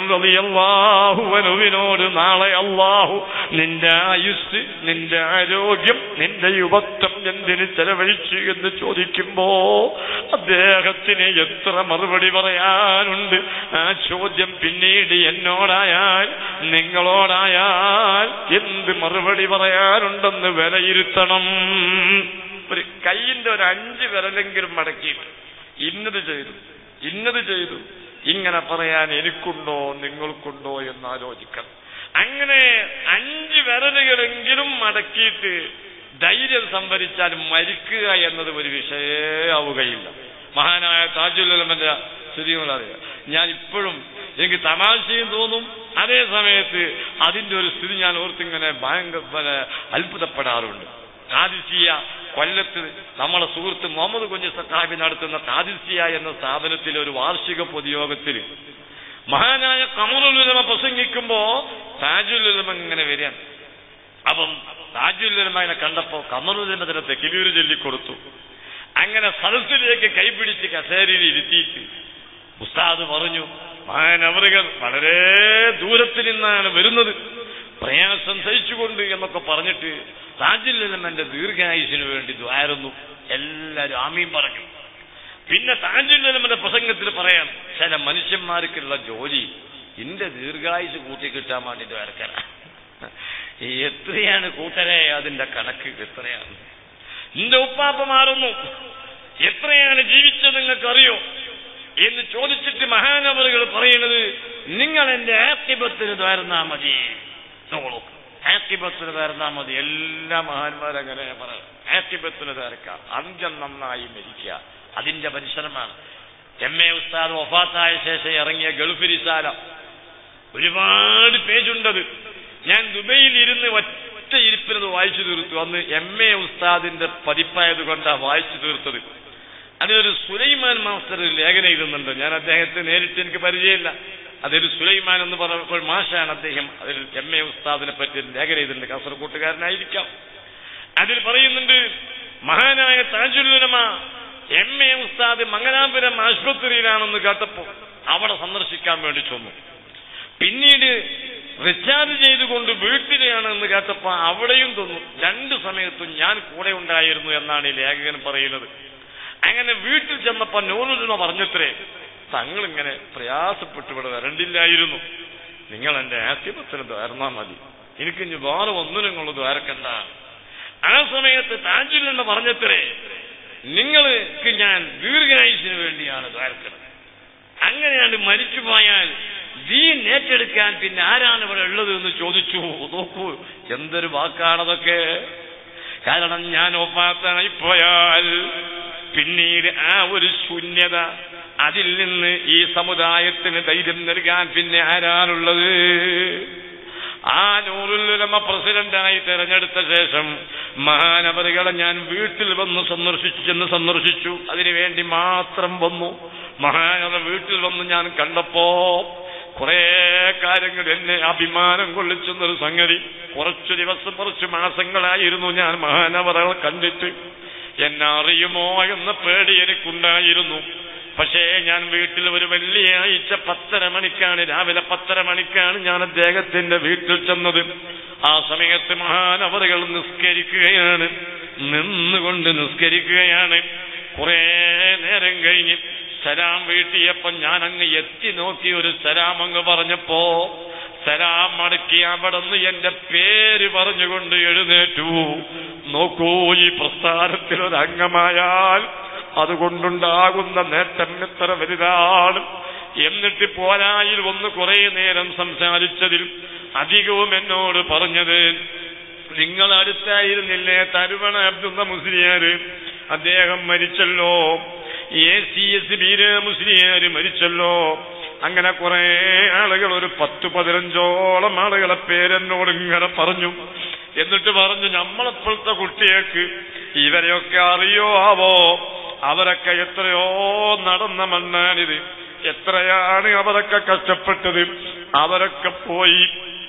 അനുവിനോട് നാളെ അള്ളാഹു നിന്റെ ആയുസ് നിന്റെ ആരോഗ്യം നിന്റെ യുവത്വം എന്തിന് ചെലവഴിച്ചു എന്ന് ചോദിക്കുമ്പോ അദ്ദേഹത്തിന് എത്ര മറുപടി പറയാനുണ്ട് ആ ചോദ്യം പിന്നീട് എന്നോടായാൽ നിങ്ങളോടായാൽ എന്ത് മറുപടി പറയാനുണ്ടെന്ന് വിലയിരുത്തണം ഒരു കൈയിന്റെ ഒരു അഞ്ച് വിരലെങ്കിലും മടക്കിയിട്ട് ഇന്നത് ചെയ്തു ഇന്നത് ചെയ്തു ഇങ്ങനെ പറയാൻ എനിക്കുണ്ടോ നിങ്ങൾക്കുണ്ടോ എന്ന് ആലോചിക്കണം അങ്ങനെ അഞ്ച് വിരലുകളെങ്കിലും മടക്കിയിട്ട് ധൈര്യം സംഭരിച്ചാൽ മരിക്കുക എന്നത് ഒരു വിഷയമാവുകയില്ല മഹാനായ താജുലമന്റെ സ്ഥിതികളറിയാം ഞാൻ ഇപ്പോഴും എനിക്ക് തമാശയും തോന്നും അതേ സമയത്ത് അതിന്റെ ഒരു സ്ഥിതി ഞാൻ ഓർത്തിങ്ങനെ ഭയങ്കര അത്ഭുതപ്പെടാറുണ്ട് താദിസിയ കൊല്ലത്ത് നമ്മളെ സുഹൃത്ത് മുഹമ്മദ് കുഞ്ഞ് സഖാബി നടത്തുന്ന താദിസിയ എന്ന സ്ഥാപനത്തിലെ ഒരു വാർഷിക പൊതുയോഗത്തിൽ മഹാനായ കമറുലുലമ പ്രസംഗിക്കുമ്പോ താജുലുലമ ഇങ്ങനെ വരികയാണ് അപ്പം താജുലുലമനെ കണ്ടപ്പോ കമറുലുലമ തന്നെ തെക്കിലൂര് ചൊല്ലിക്കൊടുത്തു അങ്ങനെ സദസ്സിലേക്ക് കൈപിടിച്ച് കസേരയിൽ ഇരുത്തിയിട്ട് ഉസ്താദ് പറഞ്ഞു മഹാനവറുകൾ വളരെ ദൂരത്തിൽ നിന്നാണ് വരുന്നത് പ്രയാസം സഹിച്ചുകൊണ്ട് എന്നൊക്കെ പറഞ്ഞിട്ട് താജുല്ലമന്റെ ദീർഘായുസിന് വേണ്ടി ദ്വാരുന്നു എല്ലാരും ആമീൻ പറഞ്ഞു പിന്നെ താജുല്ലമന്റെ പ്രസംഗത്തിൽ പറയാം ചില മനുഷ്യന്മാർക്കുള്ള ജോലി ഇന്റെ ദീർഘായുസ് കൂട്ടി കിട്ടാൻ വേണ്ടി ദ്വാരക്കല എത്രയാണ് കൂട്ടരെ അതിന്റെ കണക്ക് എത്രയാണ് എന്റെ ഉപ്പാപ്പ മാറുന്നു എത്രയാണ് ജീവിച്ചത് നിങ്ങൾക്കറിയോ എന്ന് ചോദിച്ചിട്ട് മഹാനവറുകൾ പറയുന്നത് നിങ്ങൾ എന്റെ ആക്കിബത്തിന് തരുന്നാ മതി നോളൂ ആക്കിബത്തിന് തരുന്നാ മതി എല്ലാ മഹാന്മാരങ്ങനെ പറയും ആക്കിബത്തിന് തരക്കാം അന്ത്യം നന്നായി മരിക്കുക അതിന്റെ പരിശ്രമമാണ് എം എ ഉസ്താദ് ഒഫാത്തായ ശേഷം ഇറങ്ങിയ ഗൾഫ് റിസാല ഒരുപാട് പേജുണ്ടത് ഞാൻ ദുബൈയിൽ ഇരുന്ന് ഒറ്റ ഇരിപ്പിനത് വായിച്ചു തീർത്തു അന്ന് എം എ ഉസ്താദിന്റെ പതിപ്പായത് കൊണ്ടാണ് വായിച്ചു തീർത്തത് അതിലൊരു സുലൈമാൻ മാസ്റ്റർ ഒരു ലേഖനം എഴുതുന്നുണ്ട് ഞാൻ അദ്ദേഹത്തെ നേരിട്ട് എനിക്ക് പരിചയമില്ല അതൊരു സുലൈമാൻ എന്ന് പറഞ്ഞപ്പോൾ മാഷാണ് അദ്ദേഹം അതിൽ എം എ ഉസ്താദിനെ പറ്റി ഒരു ലേഖനം എഴുതുന്നുണ്ട് കാസർകൂട്ടുകാരനായിരിക്കാം അതിൽ പറയുന്നുണ്ട് മഹാനായ താജുലുലമ എം എ ഉസ്താദ് മംഗലാപുരം ആശുപത്രിയിലാണെന്ന് കേട്ടപ്പോ അവിടെ സന്ദർശിക്കാൻ വേണ്ടി ചെന്നു പിന്നീട് റിച്ചാർജ് ചെയ്തുകൊണ്ട് വീട്ടിലെയാണെന്ന് കേട്ടപ്പോ അവിടെയും തോന്നു രണ്ട് സമയത്തും ഞാൻ കൂടെ ഉണ്ടായിരുന്നു എന്നാണ് ഈ ലേഖകൻ പറയുന്നത് അങ്ങനെ വീട്ടിൽ ചെന്നപ്പോ നൂറുജുമ പറഞ്ഞത്രേ തങ്ങൾ ഇങ്ങനെ പ്രയാസപ്പെട്ട് ഇവിടെ വരണ്ടില്ലായിരുന്നു നിങ്ങൾ എന്റെ ആസിപത്തിന് ദ്വാരന്നാ മതി എനിക്ക് ഇനി വേറെ ഒന്നും നിങ്ങൾ ദ്വാരക്കണ്ട ആ സമയത്ത് താജുലുള്ള പറഞ്ഞത്രേ നിങ്ങൾക്ക് ഞാൻ ദീർഘായുസിന് വേണ്ടിയാണ് ദ്വാരക്കുന്നത് അങ്ങനെയാണ് മരിച്ചു പോയാൽ ദീൻ ഏറ്റെടുക്കാൻ പിന്നെ ആരാണ് ഇവിടെ ഉള്ളത് എന്ന് ചോദിച്ചു നോക്കൂ എന്തൊരു വാക്കാണതൊക്കെ കാരണം ഞാൻ ഒപ്പാത്തായി പോയാൽ പിന്നീട് ആ ഒരു ശൂന്യത അതിൽ നിന്ന് ഈ സമുദായത്തിന് ധൈര്യം നൽകാൻ പിന്നെ ആരാണുള്ളത് ആ നൂറുലുലമ പ്രസിഡന്റായി തെരഞ്ഞെടുത്ത ശേഷം മഹാനവറുകളെ ഞാൻ വീട്ടിൽ വന്ന് സന്ദർശിച്ചു ചെന്ന് സന്ദർശിച്ചു അതിനുവേണ്ടി മാത്രം വന്നു മഹാനവർ വീട്ടിൽ വന്ന് ഞാൻ കണ്ടപ്പോ കുറെ കാര്യങ്ങൾ എന്നെ അഭിമാനം കൊള്ളിച്ചെന്നൊരു സംഗതി കുറച്ചു ദിവസം കുറച്ച് മാസങ്ങളായിരുന്നു ഞാൻ മഹാനവറകളെ കണ്ടിട്ട് എന്നെ അറിയുമോ എന്ന പേടി എനിക്കുണ്ടായിരുന്നു പക്ഷേ ഞാൻ വീട്ടിൽ ഒരു വെള്ളിയാഴ്ച പത്തര മണിക്കാണ് രാവിലെ പത്തര മണിക്കാണ് ഞാൻ അദ്ദേഹത്തിന്റെ വീട്ടിൽ ചെന്നത് ആ സമയത്ത് മഹാനവറുകൾ നിസ്കരിക്കുകയാണ് നിന്നുകൊണ്ട് നിസ്കരിക്കുകയാണ് കുറെ നേരം കഴിഞ്ഞ് സലാം വീട്ടിയപ്പോ ഞാൻ അങ്ങ് എത്തി നോക്കി ഒരു സലാം അങ്ങ് പറഞ്ഞപ്പോ സലാം മടക്കി അവിടെ നിന്ന് എന്റെ പേര് പറഞ്ഞുകൊണ്ട് എഴുന്നേറ്റു നോക്കൂ ഈ പ്രസ്ഥാനത്തിൽ ഒരു അംഗമായാൽ അതുകൊണ്ടുണ്ടാകുന്ന നേട്ടം എത്ര വലുതാണ് എന്നിട്ട് പോരായിൽ ഒന്ന് കുറെ നേരം സംസാരിച്ചതിൽ അധികവും എന്നോട് പറഞ്ഞത് നിങ്ങൾ അടുത്തായിരുന്നില്ലേ തരുവണ അബ്ദുള്ള മുസ്ലിയാര് അദ്ദേഹം മരിച്ചല്ലോ A C S Beera Musliyar മരിച്ചല്ലോ അങ്ങനെ കുറെ ആളുകൾ ഒരു പത്ത് പതിനഞ്ചോളം ആളുകളെ പേരെന്നോട് ഇങ്ങനെ പറഞ്ഞു എന്നിട്ട് പറഞ്ഞു നമ്മളെപ്പോഴത്തെ കുട്ടികൾക്ക് ഇവരെയൊക്കെ അറിയോ ആവോ അവരൊക്കെ എത്രയോ നടന്ന മണ്ണാണിത് എത്രയാണ് അവരൊക്കെ കഷ്ടപ്പെട്ടത് അവരൊക്കെ പോയി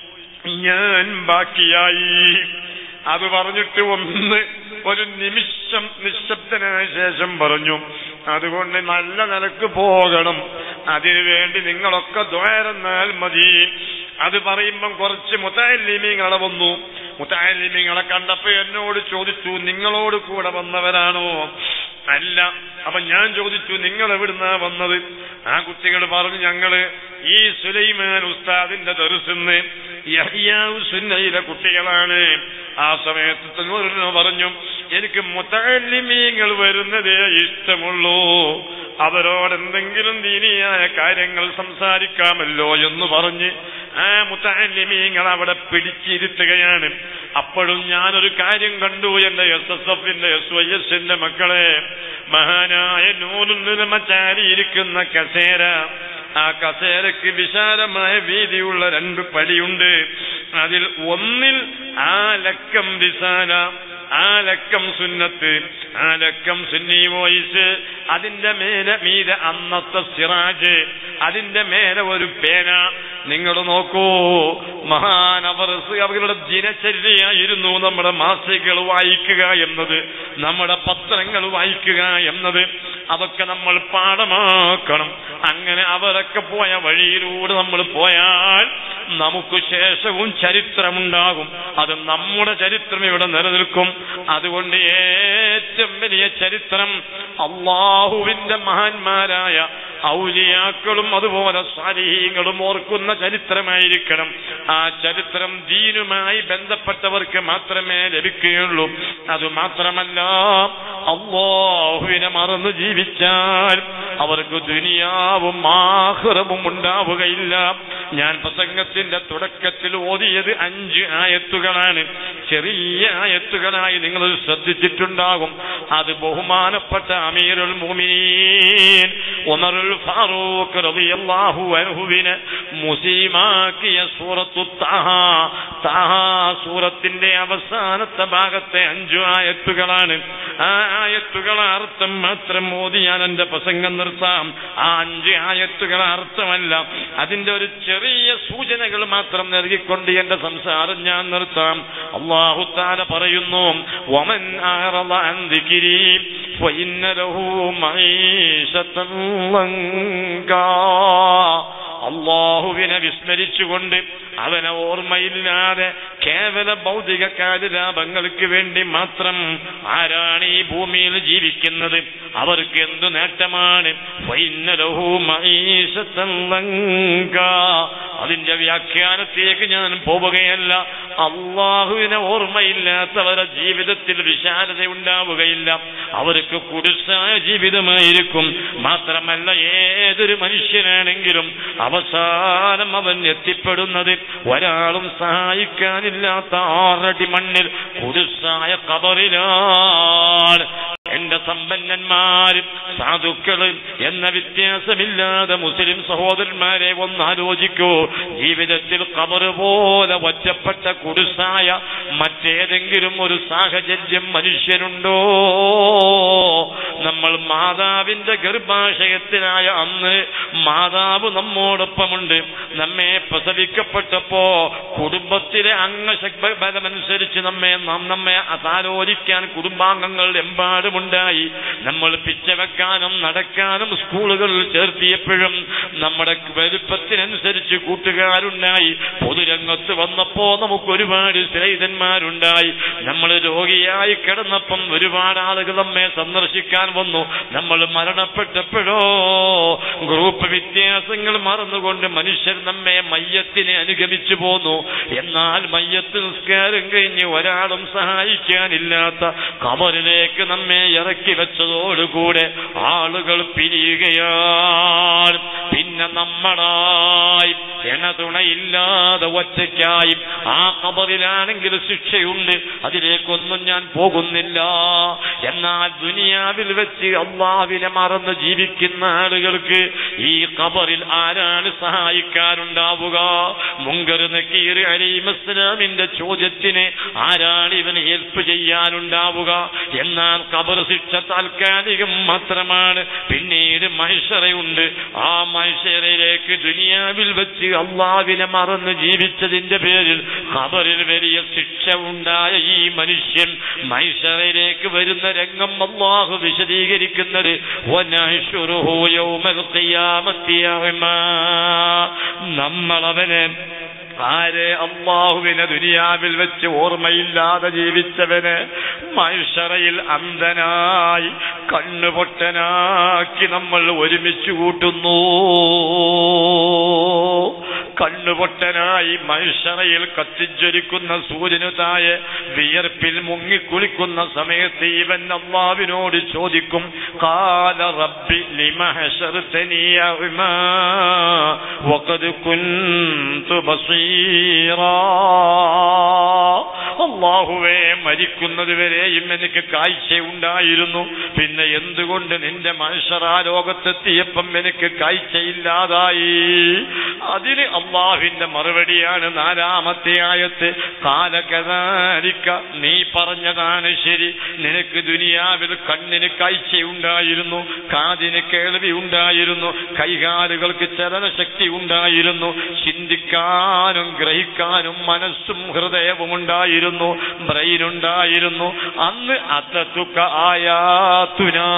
ഞാൻ ബാക്കിയായി അത് പറഞ്ഞിട്ട് ഒന്ന് ഒരു നിമിഷം നിശബ്ദനായ ശേഷം പറഞ്ഞു അതുകൊണ്ട് നല്ല നിലക്ക് പോകണം അതിനുവേണ്ടി നിങ്ങളൊക്കെ ദ്വാരന്നാൽ മതി അത് പറയുമ്പം കുറച്ച് മുത്താലിമീങ്ങളെ വന്നു മുത്താലിമീങ്ങളെ കണ്ടപ്പോ എന്നോട് ചോദിച്ചു നിങ്ങളോട് കൂടെ വന്നവരാണോ അല്ല അപ്പൊ ഞാൻ ചോദിച്ചു നിങ്ങൾ എവിടുന്നാ വന്നത് ആ കുട്ടികൾ പറഞ്ഞു ഞങ്ങള് ഈ സുലൈമാൻ ഉസ്താദിന്റെ ദർസിന്ന് യഹിയാവ് സുന്നയിലെ കുട്ടികളാണ് ആ സമയത്ത് തന്നൂരിന് പറഞ്ഞു എനിക്ക് മുത്തല്ലിമീങ്ങൾ വരുന്നതേ ഇഷ്ടമുള്ളൂ അവരോട് എന്തെങ്കിലും ദീനിയായ കാര്യങ്ങൾ സംസാരിക്കാമല്ലോ എന്ന് പറഞ്ഞ് ആ മുത്തല്ലിമീങ്ങൾ അവിടെ പിടിച്ചിരുത്തുകയാണ് അപ്പോഴും ഞാനൊരു കാര്യം കണ്ടു എന്റെ എസ് എസ് എഫിന്റെ എസ് വൈ എസിന്റെ മക്കളെ മഹാനായ നൂലുനിലമച്ചാരിയിരിക്കുന്ന കസേര ആ കസേരയ്ക്ക് വിശാലമായ വീതിയുള്ള രണ്ട് പടിയുണ്ട് അതിൽ ഒന്നിൽ ആ ലക്കം വിശാല ആ ലക്കം സുന്നത്ത് ആ ലക്കം സുന്നി വോയിസ് അതിന്റെ മേലെ മീതെ അന്നത്തെ സിറാജ് അതിന്റെ മേലെ ഒരു പേന നിങ്ങൾ നോക്കൂ മഹാനവർ അവരുടെ ദിനചര്യയായിരുന്നു നമ്മുടെ മാസികകൾ വായിക്കുക എന്നത് നമ്മുടെ പത്രങ്ങൾ വായിക്കുക എന്നത് അതൊക്കെ നമ്മൾ പാഠമാക്കണം അങ്ങനെ അവരൊക്കെ പോയ വഴിയിലൂടെ നമ്മൾ പോയാൽ നമുക്ക് ശേഷവും ചരിത്രമുണ്ടാകും അത് നമ്മുടെ ചരിത്രം ഇവിടെ നിലനിൽക്കും അതുകൊണ്ട് ഏറ്റവും വലിയ ചരിത്രം അള്ളാഹുവിന്റെ മഹാന്മാരായ ഔലിയാക്കളും അതുപോലെ സ്വാരീഹങ്ങളും ഓർക്കുന്ന ചരിത്രമായിരിക്കണം ആ ചരിത്രം ദീനുമായി ബന്ധപ്പെട്ടവർക്ക് മാത്രമേ ലഭിക്കുകയുള്ളൂ അതുമാത്രമല്ല അള്ളാഹുവിനെ മറന്ന് ജീവിച്ചാൽ അവർക്ക് ദുനിയാവും ആഹ്റവും ഉണ്ടാവുകയില്ല ഞാൻ പ്രസംഗത്തിന്റെ തുടക്കത്തിൽ ഓതിയത് അഞ്ച് ആയത്തുകളാണ് ചെറിയ ആയത്തുകളായി നിങ്ങൾ ശ്രദ്ധിച്ചിട്ടുണ്ടാകും അത് ബഹുമാനപ്പെട്ട അമീറുൽ മുഅ്മിനീൻ ഉമറുൽ ഫാറൂഖ് റളിയല്ലാഹു അൻഹുവിനെ മുസീമാക്കിയ സൂറത്തു താഹ താഹ സൂറത്തിന്റെ അവസാനത്തെ ഭാഗത്തെ അഞ്ചു ആയത്തുകളാണ് ആ ആയത്തുകളെ അർത്ഥം മാത്രം ഓതി ഞാൻ എന്റെ പ്രസംഗം നിർത്താം ആ അഞ്ച് ആയത്തുകളെ അർത്ഥമല്ല അതിന്റെ ഒരു ചെറിയ സൂചനകൾ മാത്രം നൽകിക്കൊണ്ട് എന്റെ സംസാരം ഞാൻ നിർത്താം അള്ളാഹു താല പറയുന്നു വമൻ അഅറള അൻ ദിക്രി فإن له معيشة ضنكا അള്ളാഹുവിനെ വിസ്മരിച്ചുകൊണ്ട് അവനെ ഓർമ്മയില്ലാതെ കേവല ഭൗതിക കാര്യലാഭങ്ങൾക്ക് വേണ്ടി മാത്രം ആരാണ് ഈ ഭൂമിയിൽ ജീവിക്കുന്നത് അവർക്ക് എന്തു നേട്ടമാണ് അതിന്റെ വ്യാഖ്യാനത്തിലേക്ക് ഞാൻ പോവുകയല്ല അള്ളാഹുവിനെ ഓർമ്മയില്ലാത്തവരുടെ ജീവിതത്തിൽ വിശാലത ഉണ്ടാവുകയില്ല അവർക്ക് കുടിസായ ജീവിതമായിരിക്കും മാത്രമല്ല ഏതൊരു മനുഷ്യനാണെങ്കിലും അവസാനം അവൻ എത്തിപ്പെടുന്നത് ഒരാളും സഹായിക്കാനില്ലാത്ത ആറടി മണ്ണിൽ കുടിസായ കബറിലാണ് എന്റെ സമ്പന്നന്മാരും സാധുക്കളും എന്ന വ്യത്യാസമില്ലാതെ മുസ്ലിം സഹോദരന്മാരെ ഒന്ന് ആലോചിക്കൂ ജീവിതത്തിൽ കബറ് പോലെ ഒറ്റപ്പെട്ട കുടിസായ മറ്റേതെങ്കിലും ഒരു സാഹചര്യം മനുഷ്യനുണ്ടോ നമ്മൾ മാതാവിന്റെ ഗർഭാശയത്തിനായ അന്ന് മാതാവ് നമ്മോടൊപ്പമുണ്ട് നമ്മെ പ്രസവിക്കപ്പെട്ടപ്പോ കുടുംബത്തിലെ അംഗബലമനുസരിച്ച് നമ്മെ നാം നമ്മെ അസാലോചിക്കാൻ കുടുംബാംഗങ്ങൾ എമ്പാടുമുണ്ടായി നമ്മൾ പിച്ച വെക്കാനും നടക്കാനും സ്കൂളുകളിൽ ചേർത്തിയപ്പോഴും നമ്മുടെ വലുപ്പത്തിനനുസരിച്ച് കൂട്ടുകാരുണ്ടായി പൊതുരംഗത്ത് വന്നപ്പോ നമുക്ക് ഒരുപാട് സ്നേഹിതന്മാരുണ്ടായി നമ്മൾ രോഗിയായി കിടന്നപ്പം ഒരുപാട് ആളുകൾ നമ്മെ സന്ദർശിക്കാൻ വന്നു നമ്മൾ മരണപ്പെട്ടപ്പോഴോ ഗ്രൂപ്പ് വ്യത്യാസങ്ങൾ മറന്നുകൊണ്ട് മനുഷ്യർ നമ്മെ മയ്യത്തിനെ അനുഗമിച്ചു പോന്നു എന്നാൽ മയ്യത്ത് നിസ്കാരം കഴിഞ്ഞ് ഒരാളും സഹായിക്കാനില്ലാത്ത കബറിലേക്ക് നമ്മെ ഇറക്കി വെച്ചതോടുകൂടെ ആളുകൾ പിരിയുകയാണ് പിന്നെ നമ്മളായി എണതുണയില്ലാതെ ഒറ്റയ്ക്കായി ആ കബറിലാണെങ്കിൽ ശിക്ഷയുണ്ട് അതിലേക്കൊന്നും ഞാൻ പോകുന്നില്ല എന്നാൽ ദുനിയാവിൽ വെച്ച് അള്ളാവിനെ മറന്ന് ജീവിക്കുന്ന ആളുകൾക്ക് ഈ കബറിൽ ആരാണ് സഹായിക്കാനുണ്ടാവുക മുങ്കർ നക്കീർ അലീം ഇസ്ലാമിന്റെ ചോദ്യത്തിന് ആരാണ് ഇവന് ഹെൽപ്പ് ചെയ്യാനുണ്ടാവുക എന്നാൽ കബർ ശിക്ഷ താൽക്കാലികം മാത്രമാണ് പിന്നീട് മഹിഷറയുണ്ട് ആ മഹിഷറയിലേക്ക് ദുനിയാവിൽ വെച്ച് അള്ളാവിനെ മറന്ന് ജീവിച്ചതിന്റെ പേരിൽ ഖബറിൽ വലിയ ശിക്ഷ ഉണ്ടായ ഈ മനുഷ്യൻ മൈഷറയിലേക്ക് വരുന്ന രംഗം അള്ളാഹു വിശദീകരിക്കുന്നത് വനഹ്ശുറുഹു യൗമൽ ഖിയാമത്തി അഅ്മാ. നമ്മളവനെ ആരെ അള്ളാഹുവിനെ ദുനിയാവിൽ വെച്ച് ഓർമ്മയില്ലാതെ ജീവിച്ചവന് മനുഷ്യറയിൽ അന്ധനായി കണ്ണുപൊട്ടനാക്കി നമ്മൾ ഒരുമിച്ച് കൂട്ടുന്നു കണ്ണുപൊട്ടനായി മനുഷ്യറയിൽ കത്തിജ്വലിക്കുന്ന സൂര്യനു താഴെ വിയർപ്പിൽ മുങ്ങിക്കുളിക്കുന്ന സമയത്ത് ഇവൻ അള്ളാവിനോട് ചോദിക്കും കാല റബ്ബി ലിമഹശർതനി അഅ്മാ വഖദ് കുൻതു ബസീറാ അള്ളാഹുവേ മരിക്കുന്നത് വരെയും എനിക്ക് കാഴ്ചയുണ്ടായിരുന്നു പിന്നെ എന്തുകൊണ്ട് നിന്റെ മനുഷ്യർ ആ ലോകത്തെത്തിയപ്പം എനിക്ക് കാഴ്ചയില്ലാതായി അതിന് അള്ളാഹുവിന്റെ മറുപടിയാണ് നാലാമത്തെ ആയത്ത് കാലകഥാരിക്ക നീ പറഞ്ഞതാണ് ശരി നിനക്ക് ദുനിയാവിൽ കണ്ണിന് കാഴ്ചയുണ്ടായിരുന്നു കാതിന് കേൾവി ഉണ്ടായിരുന്നു കൈകാലുകൾക്ക് ചലനശക്തി ഉണ്ടായിരുന്നു ചിന്തിക്കാനും ഗ്രഹിക്കാനും മനസ്സും ഹൃദയവും ഉണ്ടായിരുന്നു ബ്രെയിൻ ഉണ്ടായിരുന്നു അന്ന് അത്തത്തുക്ക ആയാത്തുനാ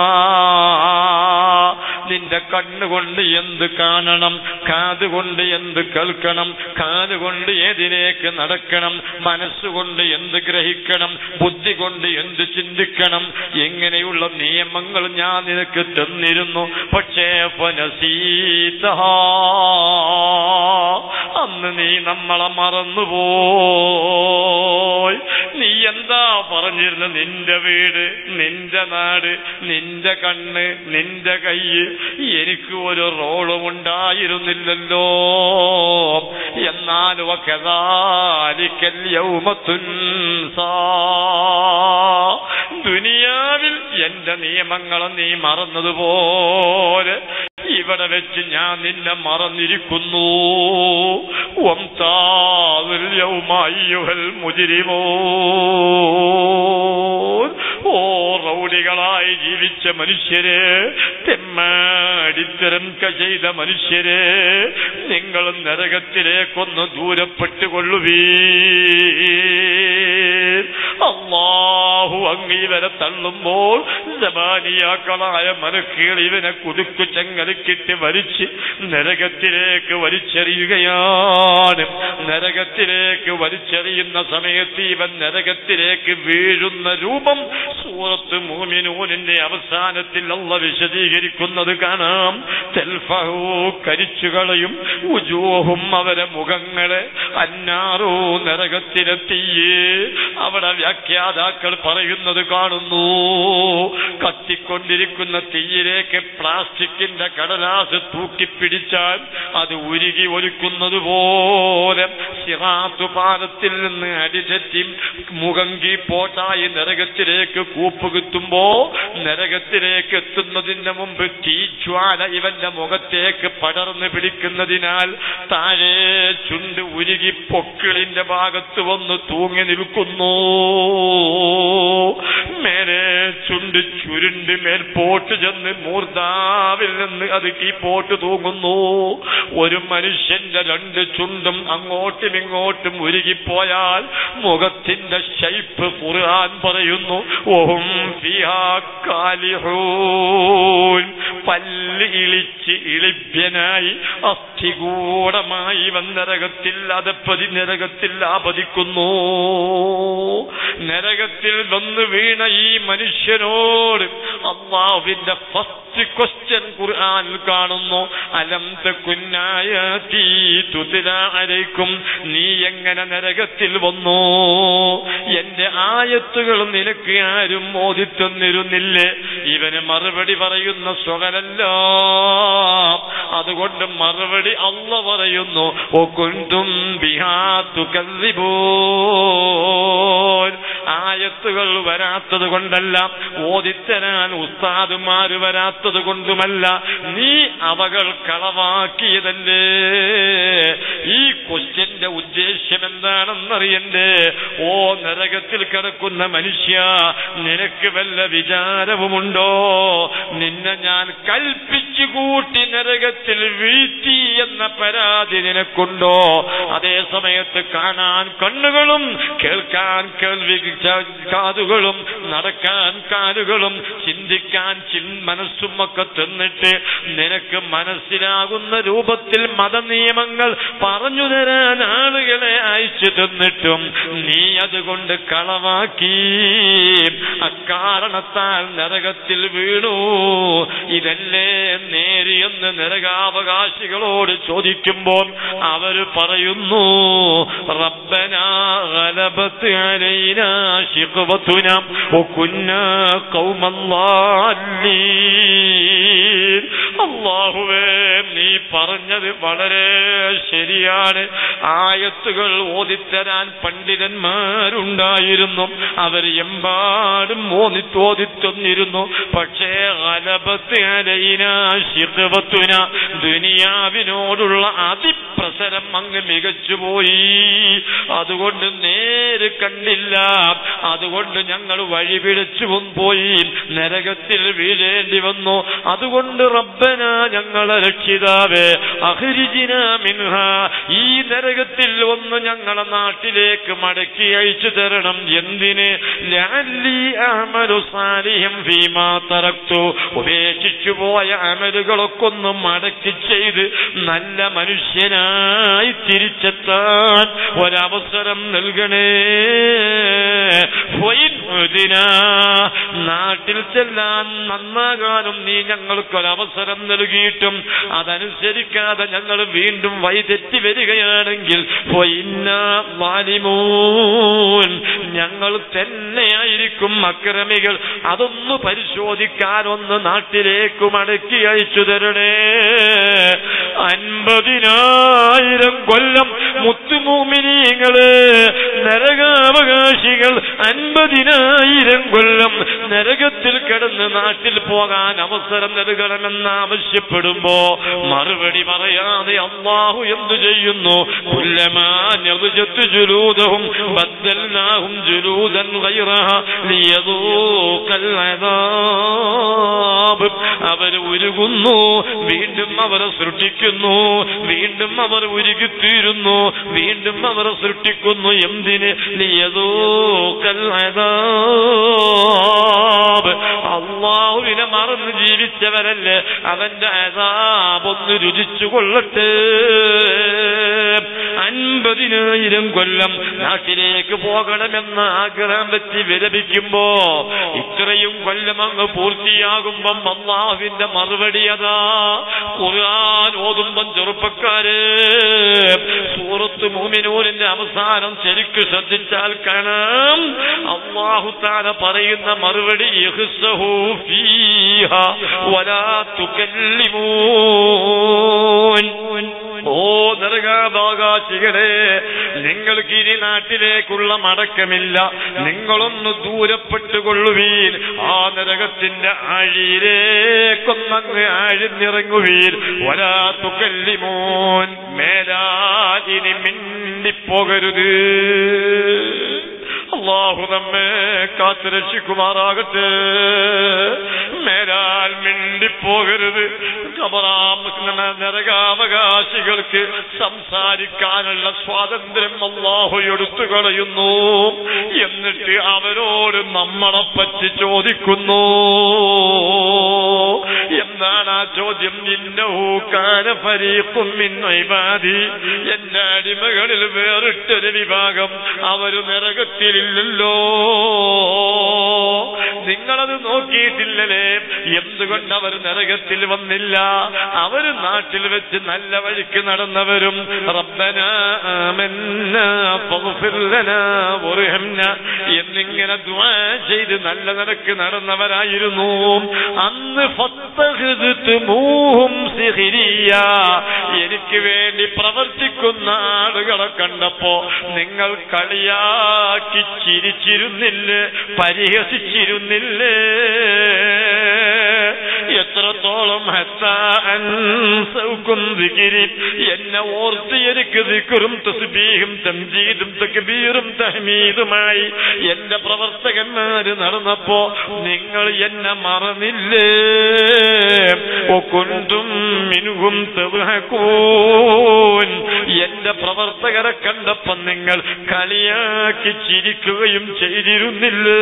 നിന്റെ കണ്ണുകൊണ്ട് എന്ത് കാണണം കാതുകൊണ്ട് എന്ത് കേൾക്കണം കാതുകൊണ്ട് ഏതിലേക്ക് നടക്കണം മനസ്സുകൊണ്ട് എന്ത് ഗ്രഹിക്കണം ബുദ്ധി കൊണ്ട് എന്ത് ചിന്തിക്കണം എങ്ങനെയുള്ള നിയമങ്ങൾ ഞാൻ നിനക്ക് തന്നിരുന്നു പക്ഷേ ഫനസീത അന്ന് നീ നമ്മളെ മറന്നുപോയി നീ എന്താ പറഞ്ഞിരുന്ന നിന്റെ വീട് നിന്റെ നാട് നിന്റെ കണ്ണ് നിന്റെ കൈ എനിക്ക് ഒരു റോളും ഉണ്ടായിരുന്നില്ലല്ലോ എന്നാൽ വകദാലിക്കൽ യൗമ തുൻസാ. ദുനിയാവിൽ എന്റെ നിയമങ്ങളെ നീ മറന്നതുപോലെ ഇവിടെ വെച്ച് ഞാൻ നിന്നെ മറന്നിരിക്കുന്നു വംതാവിൽ യൗമയ്യുഹൽ മുജിരിമോ ഓ റൗഡികളായി ജീവിച്ച മനുഷ്യരെ തെമ്മാടിത്തരം ചെയ്ത മനുഷ്യരെ നിങ്ങൾ നരകത്തിലേക്കൊന്ന് ദൂരപ്പെട്ടുകൊള്ളുവീ അള്ളാഹു അങ്ങ് ഇവരെ തള്ളുമ്പോൾ ജമാനിയാക്കളായ മനക്കുകൾ ഇവനെ കുതുക്കു ചെങ്ങലിക്കിട്ട് വലിച്ച് നരകത്തിലേക്ക് വലിച്ചെറിയുകയാണ് നരകത്തിലേക്ക് വലിച്ചെറിയുന്ന സമയത്ത് ഇവൻ നരകത്തിലേക്ക് വീഴുന്ന രൂപം സൂറത്ത് മൂമിനൂനിന്റെ അവസാനത്തിൽ അള്ള വിശദീകരിക്കുന്നത് കാണാം തെൽഫഹൂ കരിച്ചുകളയും ഉജൂഹും അവരെ മുഖങ്ങളെ അന്നാറൂ നരകത്തിലെത്തിയേ അവിടെ വ്യാഖ്യാതാക്കൾ പറയുന്നത് കാണുന്നു കത്തിക്കൊണ്ടിരിക്കുന്ന തീയിലേക്ക് പ്ലാസ്റ്റിക്കിന്റെ കടലാസ് തൂക്കിപ്പിടിച്ചാൽ അത് ഉരുകി ഒലിക്കുന്നത് പോലെ സിറാത്തു പാലത്തിൽ നിന്ന് അടിതെറ്റി മുഖങ്കി പോട്ടായി നരകത്തിലേക്ക് കൂപ്പുകുത്തുമ്പോ നരകത്തിലേക്ക് എത്തുന്നതിന് മുമ്പ് തീജ്വാല ഇവന്റെ മുഖത്തേക്ക് പടർന്ന് പിടിക്കുന്നതിനാൽ താഴെ ചുണ്ട് ഉരുകി പൊക്കിളിന്റെ ഭാഗത്ത് വന്ന് തൂങ്ങി നിൽക്കുന്നു മേലെ ചുണ്ട് ചുരുണ്ട് മേൽപോട്ട് ചെന്ന് മൂർധാവിൽ നിന്ന് അത് കീപ്പോട്ട് തൂങ്ങുന്നു ഒരു മനുഷ്യന്റെ രണ്ട് ചുണ്ടും അങ്ങോട്ടും ഇങ്ങോട്ടും ഉരുകിപ്പോയാൽ മുഖത്തിന്റെ ഷൈപ്പ് ഖുർആൻ പറയുന്നു ഓഹും ഫിഹാ കാലിഹൂൻ പല്ല് ഇളിച്ച് ഇളിഭ്യനായി അസ്ഥികൂടമായി വന്നരകത്തിൽ അതപ്പതി നരകത്തിൽ ആപതിക്കുന്നു നരകത്തിൽ വന്ന് വീണ ഈ മനുഷ്യനോട് അള്ളാഹുവിന്റെ ഫസ്റ്റ് ക്വസ്റ്റ്യൻ ഖുർആനിൽ കാണുന്നു അലം കുന്നായീ തുതിലാരേക്കും നീ എങ്ങനെ നരകത്തിൽ വന്നു എന്റെ ആയത്തുകൾ നിനക്ക് ആരും ഓദിത്തന്നിരുന്നില്ലേ ഇവന് മറുപടി പറയുന്ന സ്വകലല്ല അതുകൊണ്ട് മറുപടി അല്ല പറയുന്നു ഓ കുന്തും ബിഹാത്തു ആയത്തുകൾ വരാത്തത് കൊണ്ടല്ല ഓദിത്തരാൻ ഉസ്താദുമാര് വരാത്തത് കൊണ്ടുമല്ല നീ അവകൾ കളവാക്കിയതല്ലേ ഈ ക്വസ്റ്റ്യന്റെ ഉദ്ദേശ്യം എന്താണെന്നറിയണ്ടേ ഓ നരകത്തിൽ കിടക്കുന്ന മനുഷ്യ നിനക്ക് വല്ല വിചാരവുമുണ്ടോ നിന്നെ ഞാൻ കൽപ്പിച്ചു കൂട്ടി നരകത്തിൽ വീഴ്ത്തി എന്ന പരാതി നിനക്കുണ്ടോ അതേ സമയത്ത് കാണാൻ കണ്ണുകളും കേൾക്കാൻ കേൾവി കാതുകളും നടക്കാൻ കാലുകളും ചിന്തിക്കാൻ ചിൻ മനസ്സും ഒക്കെ തന്നിട്ട് നിനക്ക് മനസ്സിലാകുന്ന രൂപത്തിൽ മതനിയമങ്ങൾ പറഞ്ഞു തരാൻ ആളുകളെ അയച്ചു തന്നിട്ടും നീ അതുകൊണ്ട് കളവാക്കി അക്കാരണത്താൽ നരകത്തിൽ വീണു ഇതല്ലേ നേരിയെന്ന് നരകാവകാശികളോട് ചോദിക്കുമ്പോൾ അവര് പറയുന്നു റബ്ബന ഗലബത്ത് അലൈനാ ശിഖവത്തുന വകുന്നാ ഖൗമൻ ളാല്ലീൻ അല്ലാഹുവേ നീ പറഞ്ഞത് വളരെ ശരിയാണ് ആയത്തുകൾ ഓതിത്തരാൻ പണ്ഡിതന്മാരുണ്ടായിരുന്നു അവർ എമ്പാടും ഓതി ഓതിത്തന്നിരുന്നു പക്ഷേ അലബത്ത് അലൈന ശിഖവത്തുന ദുനിയാവിനോടുള്ള അതിപ്രസരം അങ്ങ് മികച്ചുപോയി അതുകൊണ്ട് നേര് കണ്ടില്ല അതുകൊണ്ട് ഞങ്ങൾ വഴിപിടിച്ചു പോയി നരകത്തിൽ വീഴേണ്ടി വന്നു അതുകൊണ്ട് റബ്ബന ഞങ്ങളെ രക്ഷിതാവേ അഹരിജിന മിൻഹ ഈ നരകത്തിൽ ഒന്ന് ഞങ്ങളെ നാട്ടിലേക്ക് മടക്കി അയച്ചു തരണം എന്തിന് ലഅല്ലി അഹ്മലു സാലിഹം ഫീമാ തറക്തു ഉപേക്ഷിച്ചു പോയ അമലുകളൊക്കെ ഒന്ന് മടക്കി ചെയ്ത് നല്ല മനുഷ്യനായി തിരിച്ചെത്താൻ ഒരവസരം നൽകണേ ഫൈൻ ഉദിന. നാട്ടിൽ ചെല്ലാൻ നന്നാകാനും നീ ഞങ്ങൾക്കൊരവസരം നൽകിയിട്ടും അതനുസരിക്കാതെ ഞങ്ങൾ വീണ്ടും വൈതെറ്റി വരികയാണെങ്കിൽ ഫൈന്ന വാലിമൂൻ ഞങ്ങൾ തന്നെയായിരിക്കും അക്രമികൾ അതൊന്ന് പരിശോധിക്കാൻ ഒന്ന് നാട്ടിലേക്ക് മടക്കി അയച്ചു തരണേ അൻപതിനായിരം കൊല്ലം മുത്തുമൂമിനീങ്ങള് നരകാവകാശികൾ അൻപതിനായിരം കൊല്ലം നരകത്തിൽ കിടന്ന് നാട്ടിൽ പോകാൻ അവസരം നൽകണമെന്ന് ആവശ്യപ്പെടുമ്പോ മറുപടി പറയാതെ അള്ളാഹു എന്തു ചെയ്യുന്നു കുല്ലമാ നിർജത്ത് ജുലൂദഹും ബദ്ദൽനാഹും ജുലൂദൻ ഗൈറഹ ലിയദൂഖൽ അദാബ് അവർ അവർ ഉരുകുന്നു വീണ്ടും അവർ സൃഷ്ടിക്കുന്നു വീണ്ടും അവർ ഉരുകിത്തീരുന്നു വീണ്ടും അവർ സൃഷ്ടിക്കുന്നു എന്തിന് ലിയദൂഖൽ അദാബ് അള്ളാഹുവിനെ മറന്ന് ജീവിച്ചവരല്ലേ അവന്റെ അതാപൊന്ന് രുചിച്ചു കൊള്ളട്ടെ അൻപതിനായിരം കൊല്ലം നാട്ടിലേക്ക് പോകണമെന്ന ആഗ്രഹം വെച്ച് വിലപിക്കുമ്പോ ഇത്രയും കൊല്ലം അങ്ങ് പൂർത്തിയാകുമ്പം അള്ളാഹുവിന്റെ മറുപടി അതാ ഖുർആൻ ഓതുമ്പം ചെറുപ്പക്കാര് സൂറത്ത് മൂമിനൂരിന്റെ അവസാനം ശരിക്ക് ശ്രദ്ധിച്ചാൽ കാണാം അള്ളാഹു താര പറയുന്ന മറുപടി ഇഹ്സഹു ഫീഹ വലാ തുകല്ലിമൂൻ ഓ നരകാവകാശികളെ നിങ്ങൾക്ക് ഇനി നാട്ടിലേക്കുള്ള മടക്കമില്ല നിങ്ങളൊന്ന് ദൂരപ്പെട്ടുകൊള്ളുവീൻ ആ നരകത്തിന്റെ ആഴിയിലേക്കൊന്നങ്ങ് ആഴ്ന്നിറങ്ങുവീൻ ഒരാ തുകല്ലിമോൻ മേലാലിനി മിണ്ടിപ്പോകരുത് അള്ളാഹു നമ്മെ കാത്തുരക്ഷിക്കുമാറാകട്ടെ മേലാൽ മിണ്ടിപ്പോകരുത് കബറാം നരകാവകാശികൾക്ക് സംസാരിക്കാനുള്ള സ്വാതന്ത്ര്യം അള്ളാഹു എടുത്തു കളയുന്നു എന്നിട്ട് അവരോട് നമ്മളെ പറ്റി ചോദിക്കുന്നു എന്താണ് ആ ചോദ്യം ഇന്നഹൂക്കാന ഫരീഖും മിൻ ഇബാദി എന്റെ അടിമകളിൽ വേറിട്ടൊരു വിഭാഗം അവര് നരകത്തിലില്ലല്ലോ നിങ്ങളത് നോക്കിയിട്ടില്ലല്ലേ എന്തുകൊണ്ട് അവർ നരകത്തിൽ വന്നില്ല അവര് നാട്ടിൽ വെച്ച് നല്ല വഴിക്ക് നടന്നവരും റബ്ബന ആമന്ന ഫഗ്ഫിർ ലനാ വർഹംന എന്നിങ്ങനെ ദുആ ചെയ്ത് നല്ല നിലക്ക് നടന്നവരായിരുന്നു അന്ന് ഫത്തഖ്തുമൂഹും സിഹ്രിയ എനിക്ക് വേണ്ടി പ്രവർത്തിക്കുന്ന ആളുകളെ കണ്ടപ്പോ നിങ്ങൾ കളിയാക്കി ചിരിച്ചിരുന്നില്ലേ പരിഹസിച്ചിരുന്നില്ലേ എത്രത്തോളം ഹത്താൻസൗക്കും ദിക്രി എന്നെ ഓർത്ത് എനിക്ക് ദിക്റും തസ്ബീഹും തംജീദും തക്ബീറും തഹ്മീദുമായി എന്റെ പ്രവർത്തകന്മാര് നടന്നപ്പോ നിങ്ങൾ എന്നെ മറന്നില്ലേ ഒക്കുണ്ടും മിനുകും തബ്ഹകൂൻ എന്റെ പ്രവർത്തകരെ കണ്ടപ്പോ നിങ്ങൾ കളിയാക്കി ചിരിക്കുകയും ചെയ്തിരുന്നില്ലേ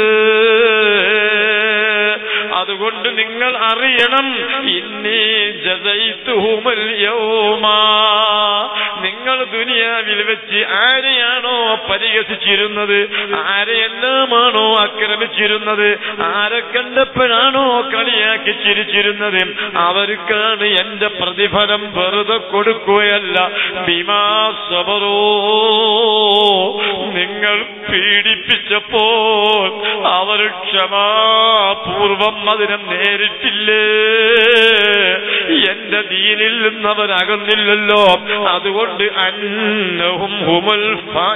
അതുകൊണ്ട് നിങ്ങൾ അറിയണം ഇന്നീ ജസൈത്തുഹുമൽ യൗമാ നിങ്ങൾ ദുനിയാവിൽ വെച്ച് ആരെയാണോ പരിഹസിച്ചിരുന്നത് ആരെയെല്ലാമാണോ ആക്രമിച്ചിരുന്നത് ആരെ കണ്ടപ്പോഴാണോ കളിയാക്കി ചിരിച്ചിരുന്നത് അവർക്കാണ് എന്റെ പ്രതിഫലം വെറുതെ കൊടുക്കുകയല്ല ബിമാസബറോ നിങ്ങൾ പീഡിപ്പിച്ചപ്പോൾ അവർ ക്ഷമാപൂർവം അതിനെ നേരിട്ടില്ലേ എന്റെ ദീനിൽ നിന്ന് അവർ അകന്നില്ലല്ലോ അതുകൊണ്ട് അന്നഹും ഹുമൽ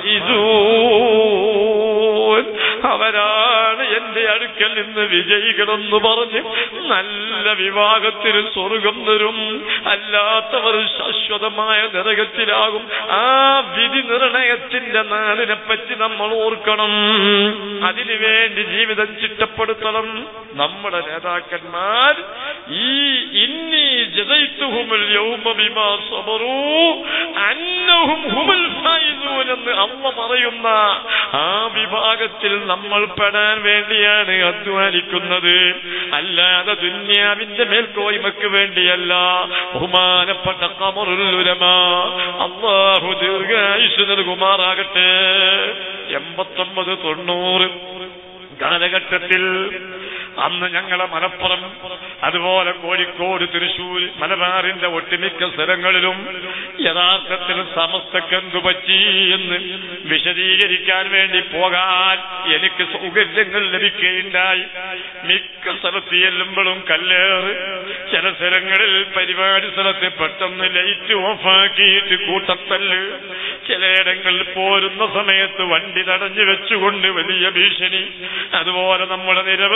ഫായിസൂൻ അവരാണ് എന്റെ അടുക്കൽ നിന്ന് വിജയികളെന്ന് പറഞ്ഞ് നല്ല വിവാഹത്തിന് സ്വർഗം തരും അല്ലാത്തവർ ശാശ്വതമായ നരകത്തിലാകും ആ വിധി നിർണയത്തിന്റെ നാളിനെ പറ്റി നമ്മൾ ഓർക്കണം അതിനു വേണ്ടി ജീവിതം ചിട്ടപ്പെടുത്തണം നമ്മുടെ നേതാക്കന്മാർ ഈ ഇന്നി ജതൈത്തുഹുമുൽ യൗമ ബിമാ സബറൂ അന്നഹും ഹുമുൽ ഫായിസൂൻ എന്ന് അമ്മ പറയുന്ന ആ വിഭാഗത്തിൽ നമ്മൾ പെടാൻ വേണ്ടിയാണ് അധ്വാനിക്കുന്നത് അല്ലാതെ ദുന്യാവിന്റെ മേൽക്കോയ്മക്ക് വേണ്ടിയല്ല ബഹുമാനപ്പെട്ട കമറുലുലമ അള്ളാഹു ദീർഘായുസ് നൽകുമാറാകട്ടെ എൺപത്തൊമ്പത് തൊണ്ണൂറ് കാലഘട്ടത്തിൽ അന്ന് ഞങ്ങളെ മലപ്പുറം അതുപോലെ കോഴിക്കോട് തൃശൂർ മലബാറിന്റെ ഒട്ടുമിക്ക സ്ഥലങ്ങളിലും യഥാർത്ഥത്തിൽ സമസ്തക്കെന്തു പറ്റി എന്ന് വിശദീകരിക്കാൻ വേണ്ടി പോകാൻ എനിക്ക് സൗകര്യങ്ങൾ ലഭിക്കുകയുണ്ടായി മിക്ക സ്ഥലത്ത് ചെല്ലുമ്പോഴും കല്ലേറ് ചില സ്ഥലങ്ങളിൽ പരിപാടി സ്ഥലത്ത് പെട്ടെന്ന് ലൈറ്റ് ഓഫാക്കിയിട്ട് കൂട്ടത്തല്ല് ചിലയിടങ്ങളിൽ പോരുന്ന സമയത്ത് വണ്ടി തടഞ്ഞു വെച്ചുകൊണ്ട് വലിയ ഭീഷണി അതുപോലെ നമ്മുടെ നിരവധി പ്രവർത്തകർ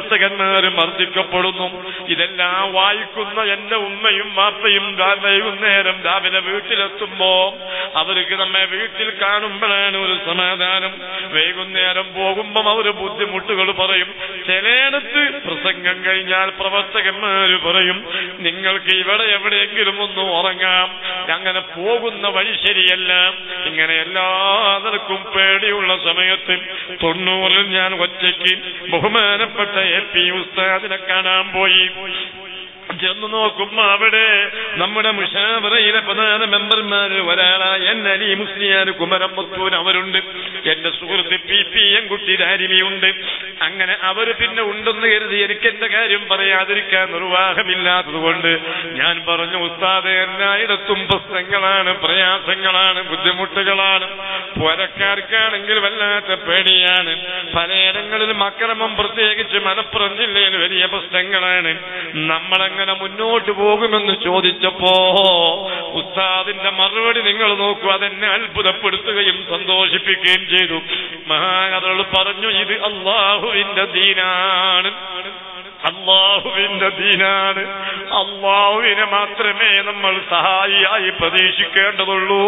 പ്രവർത്തകന്മാര് മർദ്ദിക്കപ്പെടുന്നു ഇതെല്ലാം വായിക്കുന്ന എന്റെ ഉമ്മയും വാപ്പയും രാ- വൈകുന്നേരം രാവിലെ വീട്ടിലെത്തുമ്പോ അവർക്ക് നമ്മെ വീട്ടിൽ കാണുമ്പോഴാണ് ഒരു സമാധാനം വൈകുന്നേരം പോകുമ്പം അവര് ബുദ്ധിമുട്ടുകൾ പറയും ചിലയിടത്ത് പ്രസംഗം കഴിഞ്ഞാൽ പ്രവർത്തകന്മാര് പറയും നിങ്ങൾക്ക് ഇവിടെ എവിടെയെങ്കിലും ഒന്ന് ഉറങ്ങാം അങ്ങനെ പോകുന്ന വഴി ശരിയല്ല ഇങ്ങനെ എല്ലാവർക്കും പേടിയുള്ള സമയത്ത് തൊണ്ണൂറിൽ ഞാൻ ഒറ്റയ്ക്ക് ബഹുമാനപ്പെട്ട എ പി ഉസ്താദിനെ കാണാൻ പോയി ചെന്ന് നോക്കുമ്പോ അവിടെ നമ്മുടെ മുഷാവറയിലെ പ്രധാന മെമ്പർമാര് ഒരാളായ എൻ അലി മുസ്ലിയാർ കുമരമ്പത്തൂർ അവരുണ്ട് എന്റെ സുഹൃത്ത് പി പി എം കുട്ടി ദാരിമിയുണ്ട് അങ്ങനെ അവര് പിന്നെ ഉണ്ടെന്ന് കരുതി എനിക്ക് എന്റെ കാര്യം പറയാതിരിക്കാൻ നിർവാഹമില്ലാത്തത് കൊണ്ട് ഞാൻ പറഞ്ഞു ഉസ്താദ് എല്ലായിടത്തും പ്രശ്നങ്ങളാണ് പ്രയാസങ്ങളാണ് ബുദ്ധിമുട്ടുകളാണ് പുരക്കാർക്കാണെങ്കിൽ വല്ലാത്ത പേടിയാണ് പലയിടങ്ങളിലും അക്രമം പ്രത്യേകിച്ച് മലപ്പുറം ജില്ലയിൽ വലിയ പ്രശ്നങ്ങളാണ് നമ്മളെങ്ങനെ മുന്നോട്ട് പോകുമെന്ന് ചോദിച്ചപ്പോ ഉസ്താദിന്റെ മറുപടി നിങ്ങൾ നോക്കൂ അതെന്നെ അത്ഭുതപ്പെടുത്തുകയും സന്തോഷിപ്പിക്കുകയും ചെയ്തു മഹാനതകൾ പറഞ്ഞു ഇത് അള്ളാഹുവിന്റെ ദീനാണ് അള്ളാഹുവിന്റെ ദീനാണ് അള്ളാഹുവിനെ മാത്രമേ നമ്മൾ സഹായിയായി പ്രതീക്ഷിക്കേണ്ടതുള്ളൂ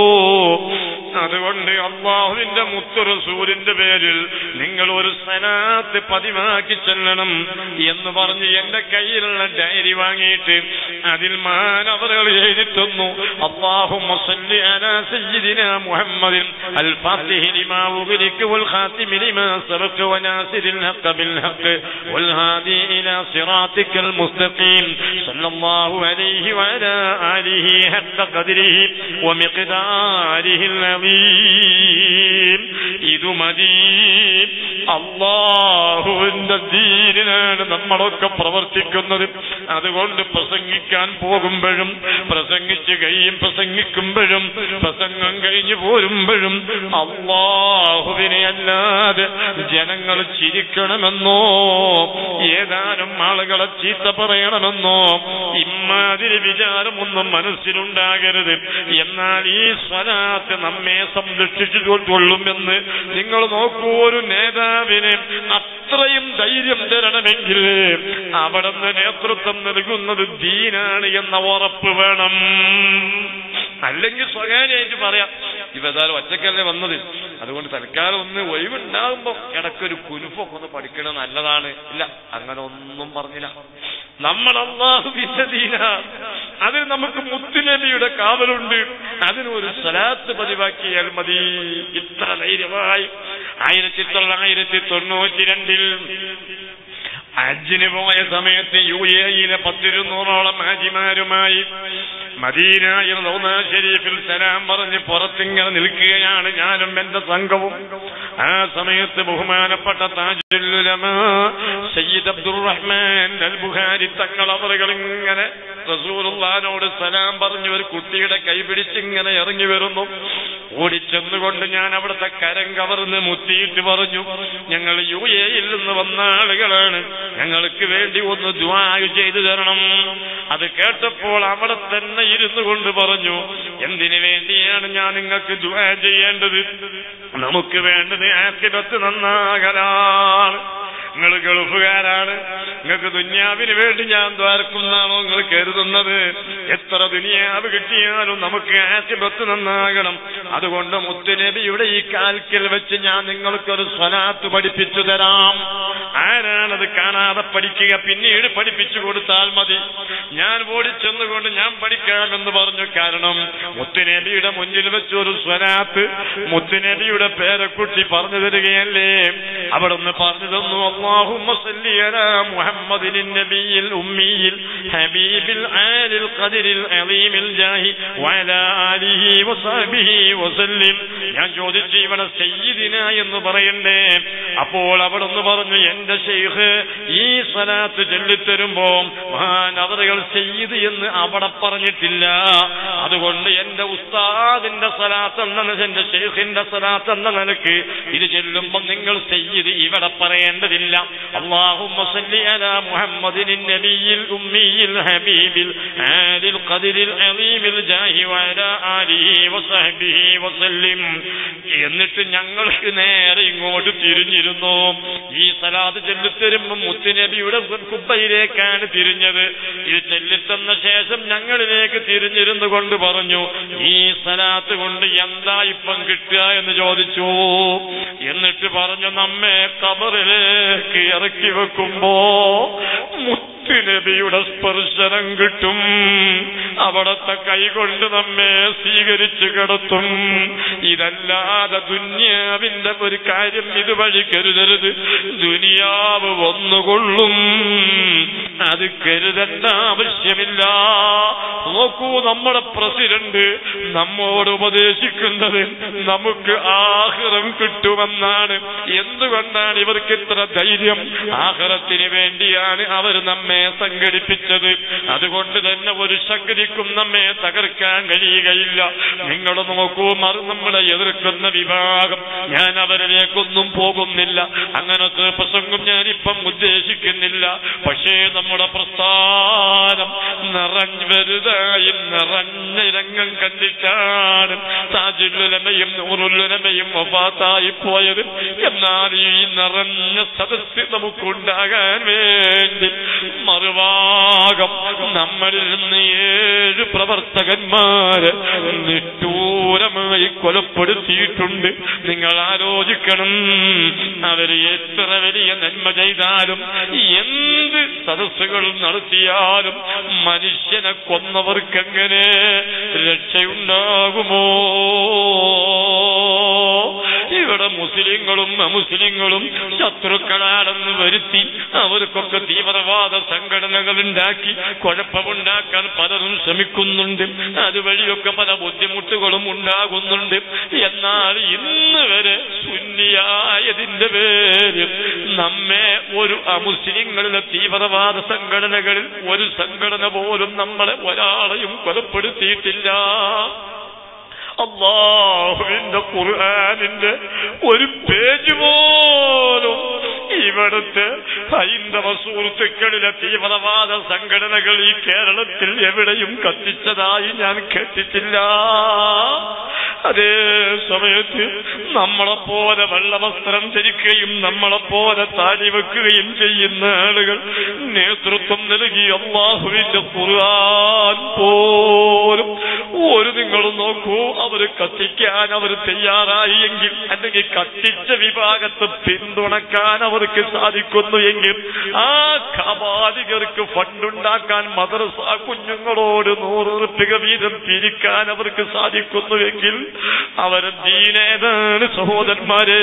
അതുകൊണ്ട് അള്ളാഹുവിന്റെ മുത്തൊരു സൂര്യന്റെ പേരിൽ നിങ്ങൾ ഒരു സനാത്ത് പതിവാക്കി ചെല്ലണം എന്ന് പറഞ്ഞ് എന്റെ കയ്യിലുള്ള ഡയറി വാങ്ങിയിട്ട് അതിൽ മാനവറുകൾ എഴുതിത്തുന്നു അള്ളാഹു മുഹമ്മദിൻ അൽ ഫാത്തിഹി ലിമാ ഉഗ്ലിക വൽ ഖാതിമി ലിമാ സബക വനാസിരിൽ ഹഖ ബിൽ ഹഖ വൽ ഹാദി إلى صراطك المستقيم صلى الله عليه وعلى آله حق قدره ومقداره العظيم ഇത് മതി അള്ളാഹുവിന്റെ ദീനിനാണ് നമ്മളൊക്കെ പ്രവർത്തിക്കുന്നത് അതുകൊണ്ട് പ്രസംഗിക്കാൻ പോകുമ്പോഴും പ്രസംഗിച്ച് കഴിയും പ്രസംഗിക്കുമ്പോഴും പ്രസംഗം കഴിഞ്ഞു പോരുമ്പോഴും അള്ളാഹുവിനെ അല്ലാതെ ജനങ്ങൾ ചിരിക്കണമെന്നോ ഏതാനും ആളുകളെ ചീത്ത പറയണമെന്നോ ഇമാതിരി വിചാരമൊന്നും മനസ്സിലുണ്ടാകരുത് എന്നാൽ ഈ സ്വലാത്ത് നമ്മെ സംരക്ഷിച്ചു കൊള്ളുമെന്ന് നിങ്ങൾ നോക്കൂ ഒരു നേതാവിന് അത്രയും ധൈര്യം തരണമെങ്കിൽ അവിടുന്ന് നേതൃത്വം നൽകുന്നത് ദീനാണ് എന്ന ഉറപ്പ് വേണം അല്ലെങ്കിൽ സ്വകാര്യമായിട്ട് പറയാം ഇവതാലും ഒറ്റക്കല്ലേ വന്നത് അതുകൊണ്ട് തൽക്കാലം ഒന്ന് ഒഴിവുണ്ടാകുമ്പോ ഇടയ്ക്കൊരു കുനുഫൊക്കെ ഒന്ന് പഠിക്കണം നല്ലതാണ് ഇല്ല അങ്ങനെ ഒന്നും പറഞ്ഞില്ല നമ്മൾ അള്ളാഹുവിന്റെ ദീന അതിന് നമുക്ക് മുത്തുനബിയുടെ കാവലുണ്ട് അതിന് ഒരു സ്വലാത്ത് പതിവാക്കിയാൽ മതി ഇത്ര ധൈര്യമായി ആയിരത്തി തൊള്ളായിരത്തി തൊണ്ണൂറ്റി രണ്ടിൽ ഹജ്ജിന് പോയ സമയത്ത് യു എയിലെ പത്തിരുന്നൂറോളം ഹാജിമാരുമായി മദീനയിൽ റൗദ ഷരീഫിൽ സലാം പറഞ്ഞ് പുറത്തിങ്ങനെ നിൽക്കുകയാണ് ഞാനും എന്റെ സംഘവും ആ സമയത്ത് ബഹുമാനപ്പെട്ട താജുലുലമ സയ്യിദ് അബ്ദുറഹ്മാൻ അൽ ബുഖാരി തങ്ങൾ അവറുകൾ ഇങ്ങനെ റസൂലുള്ളാനോട് സലാം പറഞ്ഞു ഒരു കുട്ടിയുടെ കൈ പിടിച്ചിങ്ങനെ ഇറങ്ങി വരുന്നു ഓടിച്ചെന്നുകൊണ്ട് ഞാൻ അവിടുത്തെ കരം കവർന്ന് മുത്തിയിട്ട് പറഞ്ഞു ഞങ്ങൾ യു എയിൽ നിന്ന് വന്ന ആളുകളാണ് ഞങ്ങൾക്ക് വേണ്ടി ഒന്ന് ദ്വാ ചെയ്തു തരണം അത് കേട്ടപ്പോൾ അവിടെ തന്നെ ഇരുന്നു കൊണ്ട് പറഞ്ഞു എന്തിനു വേണ്ടിയാണ് ഞാൻ നിങ്ങൾക്ക് ദ്വാ ചെയ്യേണ്ടത് നമുക്ക് വേണ്ടത് ആക്കിടത്ത് നന്നാകലാണ് നിങ്ങൾ ഗൾഫുകാരാണ് നിങ്ങൾക്ക് ദുന്യാവിന് വേണ്ടി ഞാൻ ദ്വാരക്കുന്നാണോ നിങ്ങൾ കരുതുന്നത് എത്ര ദുനിയാവ് കിട്ടിയാലും നമുക്ക് ആസിബത്ത് നന്നാകണം അതുകൊണ്ട് മുത്തുനബിയുടെ ഈ കാൽക്കൽ വെച്ച് ഞാൻ നിങ്ങൾക്കൊരു സ്വലാത്ത് പഠിപ്പിച്ചു തരാം ആരാണത് കാണാതെ പഠിക്കുക പിന്നീട് പഠിപ്പിച്ചു കൊടുത്താൽ മതി ഞാൻ ഓടിച്ചെന്നുകൊണ്ട് ഞാൻ പഠിക്കാമെന്ന് പറഞ്ഞു കാരണം മുത്തുനബിയുടെ മുന്നിൽ വെച്ച് ഒരു സ്വലാത്ത് മുത്തുനബിയുടെ പേരക്കുട്ടി പറഞ്ഞു തരികയല്ലേ അവിടുന്ന് പറഞ്ഞു തന്നു اللهم صل على محمد النبي الأمي الحبيب العالي القدر العظيم الجاه وعلى آله وصحبه وسلم ഞാൻ ചോദിച്ചു ഇവിടെ സയ്യിദിന എന്ന് പറയണ്ടേ അപ്പോൾ അവിടുന്ന് പറഞ്ഞു എന്റെ ഷെയ്ഖ് ഈ സ്വലാത്ത് ചൊല്ലിത്തരുമ്പോ മഹാനവറുകൾ സയ്യിദ് എന്ന് അവിടെ പറഞ്ഞിട്ടില്ല അതുകൊണ്ട് എന്റെ ഉസ്താദിന്റെ സ്വലാത്ത് എന്ന എന്റെ ഷെയ്ഖിന്റെ സ്വലാത്ത് എന്ന നിലക്ക് ഇത് ചെല്ലുമ്പോൾ നിങ്ങൾ സയ്യിദ് ഇവിടെ പറയേണ്ടതില്ല ആവശ്യമില്ല അള്ളാഹുമ്മ സല്ലി അലാ മുഹമ്മദിൻ നബിയിൽ ഉമ്മിയിൽ ഹബീബിൽ ആലിൽ ഖദിരിൽ അലീമിൽ ജാഹി വഅലാ ആലിഹി വസഹ്ബിഹി വസല്ലിം എന്നിട്ട് ഞങ്ങൾക്ക് നേരെ ഇങ്ങോട്ട് തിരിഞ്ഞിരുന്നു ഈ സലാത്ത് ചെല്ലിത്തരുമ്പം മുത്തുനബിയുടെ കുബ്ബയിലേക്കാണ് തിരിഞ്ഞത് ഇത് ചെല്ലിത്തന്ന ശേഷം ഞങ്ങളിലേക്ക് തിരിഞ്ഞിരുന്നു കൊണ്ട് പറഞ്ഞു ഈ സലാത്ത് കൊണ്ട് എന്താ ഇപ്പം കിട്ടുക എന്ന് ചോദിച്ചു എന്നിട്ട് പറഞ്ഞു നമ്മെ കബറിലേക്ക് ഇറക്കി വെക്കുമ്പോ മുത്തുനബിയുടെ സ്പർശനം കിട്ടും അവിടത്തെ കൈകൊണ്ട് നമ്മെ സ്വീകരിച്ചു കിടത്തും ഇതല്ലാതെ ദുന്യാവിന്റെ ഒരു കാര്യം ഇതുവഴി കരുതരുത് ദുനിയാവ് വന്നുകൊള്ളും അത് കരുതേണ്ട ആവശ്യമില്ല നോക്കൂ നമ്മുടെ പ്രസിഡന്റ് നമ്മോട് ഉപദേശിക്കുന്നത് നമുക്ക് ആഹ്റം കിട്ടുമെന്നാണ് എന്തുകൊണ്ടാണ് ഇവർക്ക് ഇത്ര ധൈര്യം ആഹ്റത്തിന് വേണ്ടിയാണ് അവർ നമ്മെ സംഘടിപ്പിച്ചത് അതുകൊണ്ട് തന്നെ ഒരു ശക്തിക്കും നമ്മെ തകർക്കാൻ കഴിയുകയില്ല നിങ്ങൾ നോക്കൂ മറു നമ്മളെ എതിർക്കുന്ന വിഭാഗം ഞാൻ അവരിലേക്കൊന്നും പോകുന്നില്ല അങ്ങനത്തെ പ്രസംഗം ഞാനിപ്പം ഉദ്ദേശിക്കുന്നില്ല പക്ഷേ നമ്മുടെ പ്രസ്ഥാനം നിറഞ്ഞു വലുതായി നിറഞ്ഞ രംഗം കണ്ടിട്ടാണ് താജുലുലമയും നൂറുലുലമയും വഫാത്തായി പോയത് എന്നാൽ ഈ നിറഞ്ഞ സദസ് നമുക്കുണ്ടാകാൻ വേണ്ടി മറുഭാഗം നമ്മളിൽ നിന്ന് ഏഴ് പ്രവർത്തകന്മാര് നിഷ്ഠൂരമായി കൊലപ്പെടുത്തിയിട്ടുണ്ട് നിങ്ങൾ ആലോചിക്കണം അവര് എത്ര വലിയ നന്മ ചെയ്താലും എന്ത് സദസ്സുകൾ നടത്തിയാലും മനുഷ്യനെ കൊന്നവർക്കെങ്ങനെ രക്ഷയുണ്ടാകുമോ ഇവിടെ മുസ്ലിങ്ങളും അമുസ്ലിങ്ങളും ശത്രുക്കളാണെന്ന് വരുത്തി അവർക്കൊക്കെ തീവ്രവാദ സംഘടനകൾ ഉണ്ടാക്കി കുഴപ്പമുണ്ടാക്കാൻ പലരും ശ്രമിക്കുന്നുണ്ട് അതുവഴിയൊക്കെ പല ബുദ്ധിമുട്ടുകളും ഉണ്ടാകുന്നുണ്ട് എന്നാൽ ഇന്ന് വരെ ശൂന്യായതിന്റെ പേര് നമ്മെ ഒരു അമുസ്ലിങ്ങളുടെ തീവ്രവാദ സംഘടനകളിൽ ഒരു സംഘടന പോലും നമ്മളെ ഒരാളെയും കൊലപ്പെടുത്തിയിട്ടില്ല അള്ളാഹുവിന്റെ ഖുർആാനിന്റെ ഒരു പേജ് പോലും ഇവിടുത്തെ ഹൈന്ദവ സുഹൃത്തുക്കളിലെ തീവ്രവാദ സംഘടനകൾ ഈ കേരളത്തിൽ എവിടെയും കത്തിച്ചതായി ഞാൻ കേട്ടിട്ടില്ല അതേ സമയത്ത് നമ്മളെപ്പോലെ വെള്ളവസ്ത്രം ധരിക്കുകയും നമ്മളെപ്പോലെ താടി വെക്കുകയും ചെയ്യുന്ന ആളുകൾ നേതൃത്വം നൽകി അള്ളാഹുവിന്റെ ഖുർആൻ പോലും ഒരു നിങ്ങൾ നോക്കൂ അവർ കത്തിക്കാൻ അവർ തയ്യാറായി എങ്കിൽ അല്ലെങ്കിൽ കത്തിച്ച വിഭാഗത്തെ പിന്തുണക്കാൻ അവർക്ക് സാധിക്കുന്നു എങ്കിൽ ആ കപാലികർക്ക് ഫണ്ടുണ്ടാക്കാൻ മദ്രസ കുഞ്ഞുങ്ങളോട് നൂറ് ഉറുപ്പിക വീതം പിരിക്കാൻ അവർക്ക് സാധിക്കുന്നുവെങ്കിൽ അവർ ദീനേതാണ് സഹോദരന്മാരെ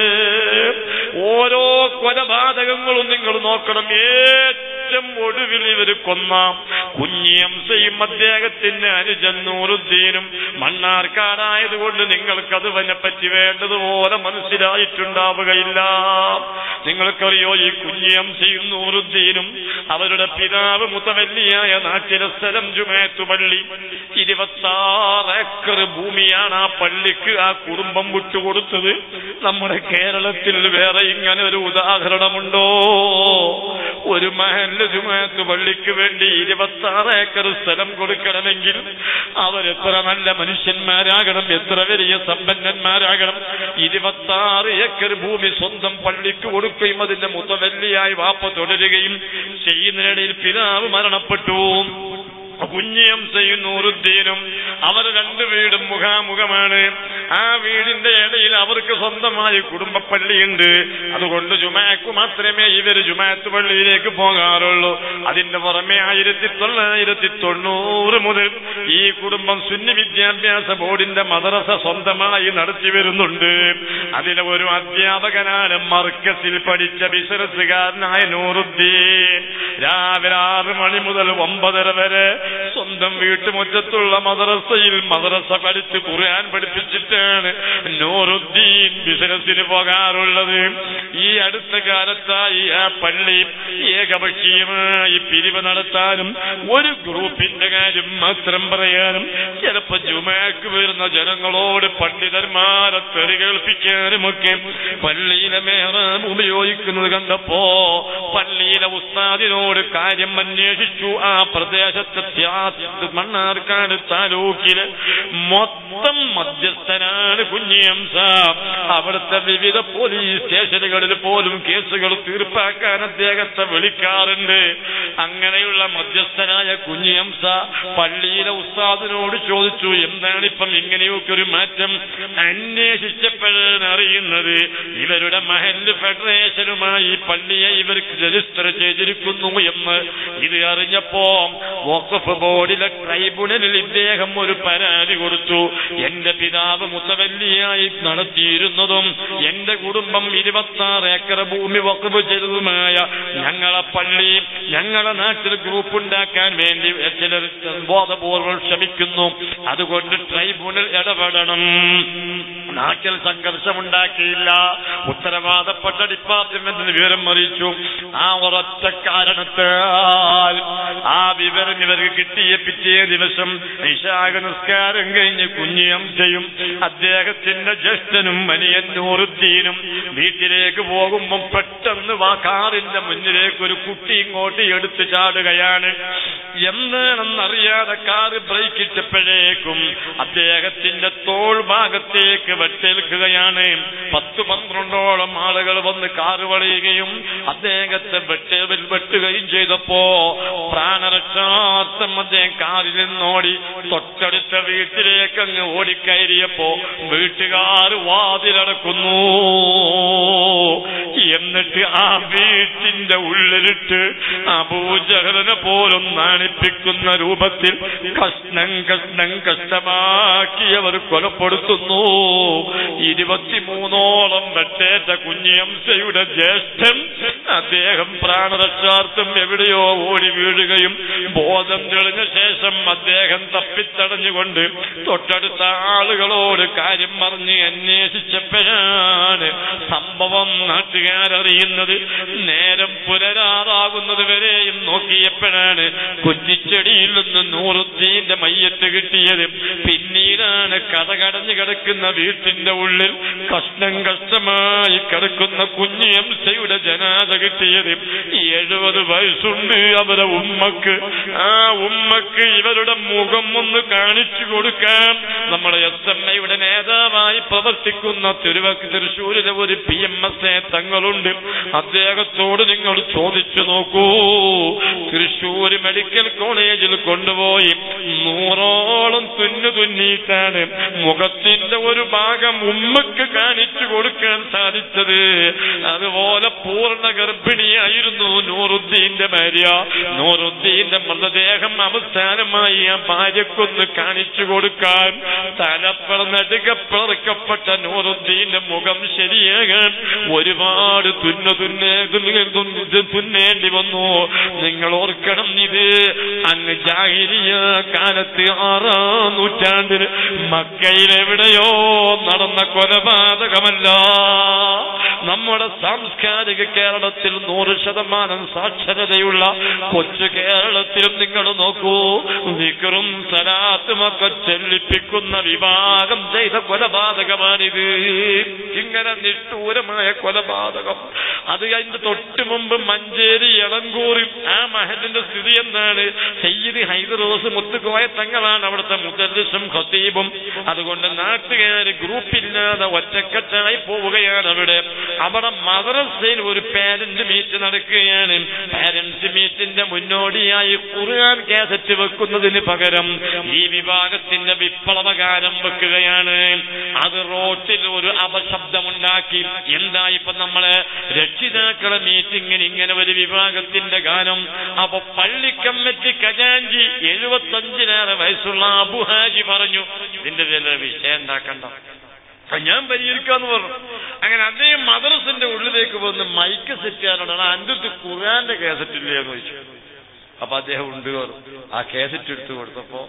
ഓരോ കൊലപാതകങ്ങളും നിങ്ങൾ നോക്കണം ഏറ്റവും ഒടുവിൽ ഇവർ കൊന്ന കുഞ്ഞിയംസയും അദ്ദേഹത്തിന്റെ അനുജൻ നൂറുദ്ദീനും മണ്ണാർക്കാടായതുകൊണ്ട് നിങ്ങൾക്കത് പറ്റി വേണ്ടതുപോലെ മനസ്സിലായിട്ടുണ്ടാവുകയില്ല നിങ്ങൾക്കറിയോ ഈ കുഞ്ഞിയംസയും നൂറുദ്ദീനും അവരുടെ പിതാവ് മുത്തവല്ലിയായ നാട്ടിലെ സ്ഥലം ജുമേത്തു പള്ളി ഇരുപത്താറ് ഏക്കർ ഭൂമിയാണ് ആ പള്ളിക്ക് ആ കുടുംബം വിട്ടുകൊടുത്തത് നമ്മുടെ കേരളത്തിൽ വേറെ ഇങ്ങനെ ഒരു ഉദാഹരണമുണ്ടോ ഒരു മഹല്ല ജുമാത്ത് പള്ളിക്ക് വേണ്ടി ഇരുപത്താറ് ഏക്കർ സ്ഥലം കൊടുക്കണമെങ്കിൽ അവരെത്ര നല്ല മനുഷ്യന്മാരാകണം എത്ര വലിയ സമ്പന്നന്മാരാകണം ഇരുപത്താറ് ഏക്കർ ഭൂമി സ്വന്തം പള്ളിക്ക് കൊടുക്കുകയും അതിന്റെ മുത്തവല്ലിയായി വാപ്പ തുടരുകയും ചെയ്യുന്നതിനിടയിൽ പിതാവ് മരണപ്പെട്ടു കുഞ്ഞിയം നൂറുദ്ദീനും അവർ രണ്ട് വീടും മുഖാമുഖമാണ് ആ വീടിന്റെ ഇടയിൽ അവർക്ക് സ്വന്തമായി കുടുംബപ്പള്ളിയുണ്ട് അതുകൊണ്ട് ജുമാക്ക് മാത്രമേ ഇവർ ജുമാത്ത് പള്ളിയിലേക്ക് പോകാറുള്ളൂ അതിന്റെ പുറമെ ആയിരത്തി തൊള്ളായിരത്തി തൊണ്ണൂറ് മുതൽ ഈ കുടുംബം സുന്നി വിദ്യാഭ്യാസ ബോർഡിന്റെ മദ്രസ സ്വന്തമായി നടത്തി വരുന്നുണ്ട് അതിലെ ഒരു അധ്യാപകനാണ് മർക്കസിൽ പഠിച്ച ബിസിനസ്സുകാരനായ നൂറുദ്ദീൻ രാവിലെ ആറ് മണി മുതൽ ഒമ്പതര വരെ സ്വന്തം വീട്ടുമുറ്റത്തുള്ള മദ്രസയിൽ മദ്രസ പഠിച്ച് ഖുർആൻ പഠിപ്പിച്ചിട്ടാണ് നൂറുദ്ദീൻ ബിസിനസ്സിന് പോകാറുള്ളത് ഈ അടുത്ത കാലത്തായി ആ പള്ളി ഏകപക്ഷീയമായി പിരിവ് നടത്താനും ഒരു ഗ്രൂപ്പിന്റെ കാര്യം മാത്രം പറയാനും ചിലപ്പോ ജുമാക്ക് വരുന്ന ജനങ്ങളോട് പണ്ഡിതന്മാരെ തെറി കേൾപ്പിക്കാനുമൊക്കെ പള്ളിയിലെ മേറാം ഉപയോഗിക്കുന്നത് കണ്ടപ്പോ പള്ളിയിലെ ഉസ്താദിനോട് കാര്യം അന്വേഷിച്ചു ആ പ്രദേശത്തെ ത്യാ- മണ്ണാർക്കാട് താലൂക്കില് മൊത്തം മധ്യസ്ഥനാണ് കുഞ്ഞിയംസ അവിടുത്തെ വിവിധ പോലീസ് സ്റ്റേഷനുകളിൽ പോലും കേസുകൾ തീർപ്പാക്കാൻ അദ്ദേഹത്തെ വിളിക്കാറുണ്ട് അങ്ങനെയുള്ള മധ്യസ്ഥനായ കുഞ്ഞിയംസ പള്ളിയിലെ ഉസ്താദിനോട് ചോദിച്ചു എന്താണ് ഇപ്പം ഇങ്ങനെയൊക്കെ ഒരു മാറ്റം അന്വേഷിച്ചപ്പോഴാണ് അറിയുന്നത് ഇവരുടെ മഹല്ല് ഫെഡറേഷനുമായി ഈ പള്ളിയെ ഇവർക്ക് രജിസ്റ്റർ ചെയ്തിരിക്കുന്നു എന്ന് ഇത് അറിഞ്ഞപ്പോ വഖഫ് ബോർഡിലെ ട്രൈബ്യൂണലിൽ ഇദ്ദേഹം ഒരു പരാതി കൊടുത്തു എന്റെ പിതാവ് മുത്തവല്ലിയായി നടത്തിയിരുന്നതും എന്റെ കുടുംബം ഇരുപത്തി ആറ് ഏക്കർ ഭൂമി വഖഫ് ചെയ്തതുമായ ഞങ്ങളെ പള്ളി ഞങ്ങളെ നാട്ടിൽ ഗ്രൂപ്പ് ഉണ്ടാക്കാൻ വേണ്ടി ചിലർ ബോധപൂർവം ശ്രമിക്കുന്നു അതുകൊണ്ട് ട്രൈബ്യൂണൽ ഇടപെടണം നാട്ടിൽ സംഘർഷമുണ്ടാക്കിയില്ല ഉത്തരവാദപ്പെട്ട ഡിപ്പാർട്ട്മെന്റിന് വിവരം അറിയിച്ചു ആ ഒരൊറ്റ കാരണത്താൽ ആ വിവരം ഇവർക്ക് കിട്ടിയ പിറ്റേ ദിവസം നിശാക നിസ്കാരം കഴിഞ്ഞ് കുഞ്ഞിയംശയും അദ്ദേഹത്തിന്റെ ജ്യേഷ്ഠനും മനിയൻ നൂറുദ്ദീനും വീട്ടിലേക്ക് പോകുമ്പോൾ പെട്ടെന്ന് വാ കാറിന്റെ മുന്നിലേക്ക് ഒരു കുട്ടി ഇങ്ങോട്ട് എടുത്തു ചാടുകയാണ് എന്താണെന്നറിയാതെ കാറ് ബ്രേക്ക് ഇട്ടപ്പോഴേക്കും അദ്ദേഹത്തിന്റെ തോൾ ഭാഗത്തേക്ക് വെട്ടേൽക്കുകയാണ് പത്ത് പന്ത്രണ്ടോളം ആളുകൾ വന്ന് കാറ് വളയുകയും അദ്ദേഹത്തെ വെട്ടേവിൽ വെട്ടുകയും ചെയ്തപ്പോ പ്രാണരക്ഷാർത്ഥം അദ്ദേഹം കാറിൽ നിന്നോടി തൊട്ടടുത്ത വീട്ടിലേക്ക് അങ്ങ് ഓടിക്കയറിയപ്പോ വീട്ടുകാർ വാതിലടക്കുന്നു എന്നിട്ട് ആ വീട്ടിന്റെ ഉള്ളിലിട്ട് അബൂജഹലനെ പോലും നാണിപ്പിക്കുന്ന രൂപത്തിൽ കഷ്ണം കഷ്ണം കഷ്ടമാക്കി അവർ കൊലപ്പെടുത്തുന്നു ഇരുപത്തിമൂന്നോളം വെട്ടേറ്റ കുഞ്ഞിയംസയുടെ ജ്യേഷ്ഠൻ അദ്ദേഹം പ്രാണരക്ഷാർത്ഥം എവിടെയോ ഓടി വീഴുകയും ബോധം തെളിഞ്ഞ ശേഷം അദ്ദേഹം തപ്പിത്തടഞ്ഞുകൊണ്ട് തൊട്ടടുത്ത ആളുകളോട് കാര്യം പറഞ്ഞ് അന്വേഷിച്ചപ്പോഴാണ് സംഭവം നാട്ടുകാരറിയുന്നത് നേരം പുലരാറാകുന്നത് വരെയും നോക്കിയപ്പോഴാണ് കുറ്റിച്ചെടിയിൽ നിന്ന് നൂറുദ്ദീന്റെ മയ്യത്ത് കിട്ടിയത് പിന്നീടാണ് കഥ കടഞ്ഞു കിടക്കുന്ന വീട്ടിന്റെ ഉള്ളിൽ കഷ്ണം കഷ്ടമായി കിടക്കുന്ന കുഞ്ഞിയംസയുടെ ജനാത കിട്ടിയത് എഴുപത് വയസ്സുണ്ട് അവരെ ഉമ്മക്ക് ആ ഉമ്മക്ക് ഇവരുടെ മുഖം ഒന്ന് കാണിച്ചു കൊടുക്കാം നമ്മുടെ എസ് എം ഐയുടെ നേതാവായി പ്രവർത്തിക്കുന്ന തിരുവക്ക് തൃശ്ശൂരിലെ ഒരു പി എം എസ് എ തങ്ങളുണ്ട് അദ്ദേഹത്തോട് നിങ്ങൾ ചോദിച്ചു നോക്കൂ തൃശ്ശൂർ മെഡിക്കൽ കോളേജിൽ കൊണ്ടുപോയി നൂറോളം തുന്നു തുന്നിയിട്ടാണ് മുഖത്തിന്റെ ഒരു ഭാഗം ഉമ്മക്ക് കാണിച്ചു കൊടുക്കാൻ സാധിച്ചത് അതുപോലെ പൂർണ്ണ ഗർഭിണിയായിരുന്നു നൂറുദ്ദീന്റെ ഭാര്യ നൂറുദ്ദീന്റെ മൃതദേഹം അവസാനമായി ആ ഭാര്യക്കൊന്ന് കാണിച്ചു കൊടുക്കാൻ തലപ്പിളന്നടുക പിളർക്കപ്പെട്ട നൂറുദ്ദീന്റെ മുഖം ശരിയാകാൻ ഒരുപാട് തുന്നു തുന്നേ തുന്ന- തുന്നേണ്ടി വന്നു നിങ്ങൾ ഓർക്കണം ഇത് അങ്ങ് ജാഹിരിയ കാലത്ത് ആറാം നൂറ്റാണ്ടിൽ മക്കയിലെവിടെയോ നടന്ന കൊലപാതകമല്ല നമ്മുടെ സാംസ്കാരിക കേരളത്തിൽ നൂറ് ശതമാനം സാക്ഷരതയുള്ള കൊച്ചു കേരളത്തിലും നിങ്ങൾ നോക്കൂ വിക്രും സലാത്തുമൊക്കെ ചെല്ലിപ്പിക്കുന്ന വിഭാഗം ചെയ്ത കൊലപാതകമാണിത് ഇങ്ങനെ നിഷ്ഠൂരമായ കൊലപാതകം അത് അതിന്റെ തൊട്ട് മുമ്പ് മഞ്ചേരി ഇളങ്കൂറി ആ മഹലിന്റെ സ്ഥിതി എന്താണ് സയ്യിദ് ഹൈദറോസ് മുത്തുകോയ തങ്ങളാണ് അവിടുത്തെ മുദർസും ഖത്തീബും അതുകൊണ്ട് നാട്ടുകാര് ഗ്രൂപ്പില്ലാതെ ഒറ്റക്കെട്ടായി പോവുകയാണ് അവിടെ അവിടെ മദ്രസയിൽ ഒരു പാരന്റ് മീറ്റ് നടക്കുകയാണ് പാരന്റ്സ് മീറ്റിന്റെ മുന്നോടിയായി ഖുർആൻ കാസറ്റ് വെക്കുന്നതിന് പകരം ഈ വിഭാഗത്തിന്റെ വിപ്ലവകാരം വെക്കുകയാണ് അത് റോട്ടിൽ ഒരു അപശബ്ദമുണ്ടാക്കി എന്താ ഇപ്പൊ നമ്മള് രക്ഷിതാക്കളെ മീറ്റിങ്ങിന് ഇങ്ങനെ ഒരു വിഭാഗത്തിന്റെ ഗാനം അപ്പൊ പള്ളി കമ്മിറ്റി ഖജാൻജി എഴുപത്തഞ്ചിലേറെ വയസ്സുള്ള അബുഹാജി പറഞ്ഞു ഇതിന്റെ പേരിൽ വിഷയം ഉണ്ടാക്കണ്ട അപ്പൊ ഞാൻ പരിഹരിക്കാന്ന് പറഞ്ഞു അങ്ങനെ അദ്ദേഹം മദ്രസിന്റെ ഉള്ളിലേക്ക് വന്ന് മൈക്ക് സെറ്റ് ചെയ്യാനാണ് അന്റെ ഖുർആന്റെ കേസറ്റില്ലേ എന്ന് ചോദിച്ചു അപ്പൊ അദ്ദേഹം ഉണ്ട് പറഞ്ഞു ആ കേസറ്റ് എടുത്തു കൊടുത്തപ്പോ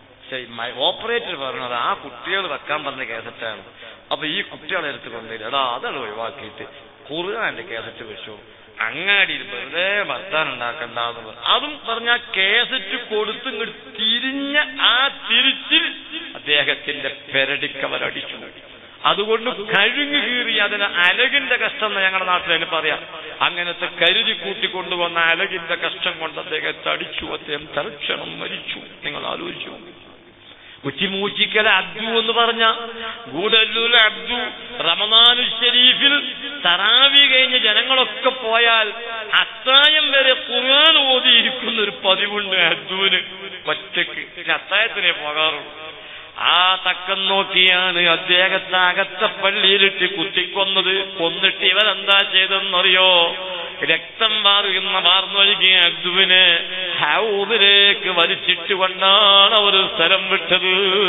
ഓപ്പറേറ്റർ പറഞ്ഞത് ആ കുട്ടികൾ വെക്കാൻ പറഞ്ഞ കേസറ്റാണ് അപ്പൊ ഈ കുട്ടികളെ എടുത്ത് കൊണ്ടുവരിക എടാ അതാണ് ഒഴിവാക്കിയിട്ട് ഖുർആന്റെ കേസറ്റ് വെച്ചു അങ്ങാടിയിൽ വെറുതെ വർത്താൻ ഉണ്ടാക്കണ്ടെന്ന് പറഞ്ഞു അതും പറഞ്ഞ കേസറ്റ് കൊടുത്ത് ഇങ്ങോട്ട് തിരിഞ്ഞ ആ തിരിച്ചിൽ അദ്ദേഹത്തിന്റെ പെരടിക്കവരടിച്ചു അതുകൊണ്ട് കഴുങ്ങു കീറി അതിന് അലകിന്റെ കഷ്ടം എന്ന് ഞങ്ങളുടെ നാട്ടിൽ അതിന് പറയാം അങ്ങനത്തെ കരുതി കൂട്ടിക്കൊണ്ടുവന്ന അലകിന്റെ കഷ്ടം കൊണ്ട് അദ്ദേഹത്തെ അടിച്ചു അദ്ദേഹം തൽക്ഷണം മരിച്ചു നിങ്ങൾ ആലോചിച്ചു കുറ്റിമൂച്ചിക്കല അബ്ദു എന്ന് പറഞ്ഞ ഗൂഡല്ലൂർ അബ്ദു റമദാനു ഷരീഫിൽ തറാവി കഴിഞ്ഞ് ജനങ്ങളൊക്കെ പോയാൽ അത്തായം വരെ ഖുർആൻ ഓതിയിരിക്കുന്ന ഒരു പതിവുണ്ട് അബ്ദുവിന് ഒറ്റക്ക് പിന്നെ അത്തായത്തിനെ പോകാറുള്ളൂ ആ തക്കം നോക്കിയാണ് അദ്ദേഹത്തെ അകത്ത പള്ളിയിലിട്ട് കുത്തിക്കൊന്നത് കൊന്നിട്ട് ഇവരെന്താ ചെയ്തെന്നറിയോ രക്തം വാറുന്ന വാർന്നൊഴുകിയ അബ്ദുവിനെ ഹൗദിലേക്ക് വലിച്ചിട്ട് കൊണ്ടാണ് അവർ സ്ഥലം വിട്ടത്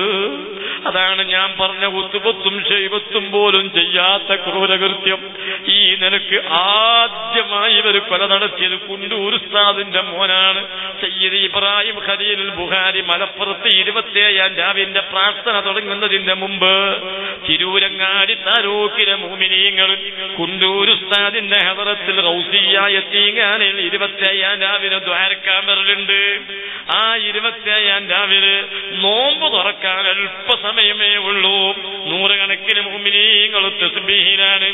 അതാണ് ഞാൻ പറഞ്ഞ കുത്തുപത്തും ശൈവത്തും പോലും ചെയ്യാത്ത ക്രൂരകൃത്യം ഈ നിലക്ക് ആദ്യമായി ഇവർ കൊല നടത്തിയത് കുണ്ടൂർ ഉസ്താദിന്റെ മോനാണ് സയ്യിദ് ഇബ്രാഹിം ഖലീൽ ബുഹാരി മലപ്പുറത്ത് ഇരുപത്തിയേഴാം രാവിന്റെ പ്രാർത്ഥന തുടങ്ങുന്നതിന്റെ മുമ്പ് തിരൂരങ്ങാടി താലൂക്കിലെ മൂമിനീങ്ങൾ കുണ്ടൂർ ഉസ്താദിന്റെ ഹദറത്തിൽ റൗസിയായ തീങ്ങാനിൽ ഇരുപത്തിയേഴാം രാവിലെ ദ്വാരക്കാൻ വരലുണ്ട് ആ ഇരുപത്തിയേഴാം രാവിലെ നോമ്പ് തുറക്കാൻ അല്പസമയമേ ഉള്ളൂ നൂറുകണക്കിന് മൂമിനീങ്ങൾ തസ്ബീഹിലാണ്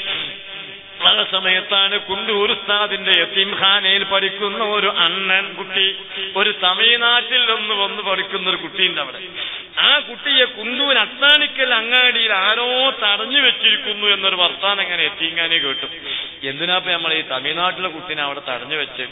ആ സമയത്താണ് കുണ്ടൂർ ഉസ്താദിന്റെ യത്തീംഖാനയിൽ പഠിക്കുന്ന ഒരു അണ്ണൻ കുട്ടി ഒരു തമിഴ്നാട്ടിൽ നിന്ന് വന്ന് പഠിക്കുന്ന ഒരു കുട്ടിയുണ്ട് അവിടെ ആ കുട്ടിയെ കുണ്ടൂർ അത്താണിക്കൽ അങ്ങാടിയിൽ ആരോ തടഞ്ഞു വെച്ചിരിക്കുന്നു എന്നൊരു വർത്താനം അങ്ങനെ എത്തിങ്ങാനെ കേട്ടു എന്തിനാപ്പ നമ്മൾ ഈ തമിഴ്നാട്ടിലെ കുട്ടീനെ അവിടെ തടഞ്ഞു വെച്ച്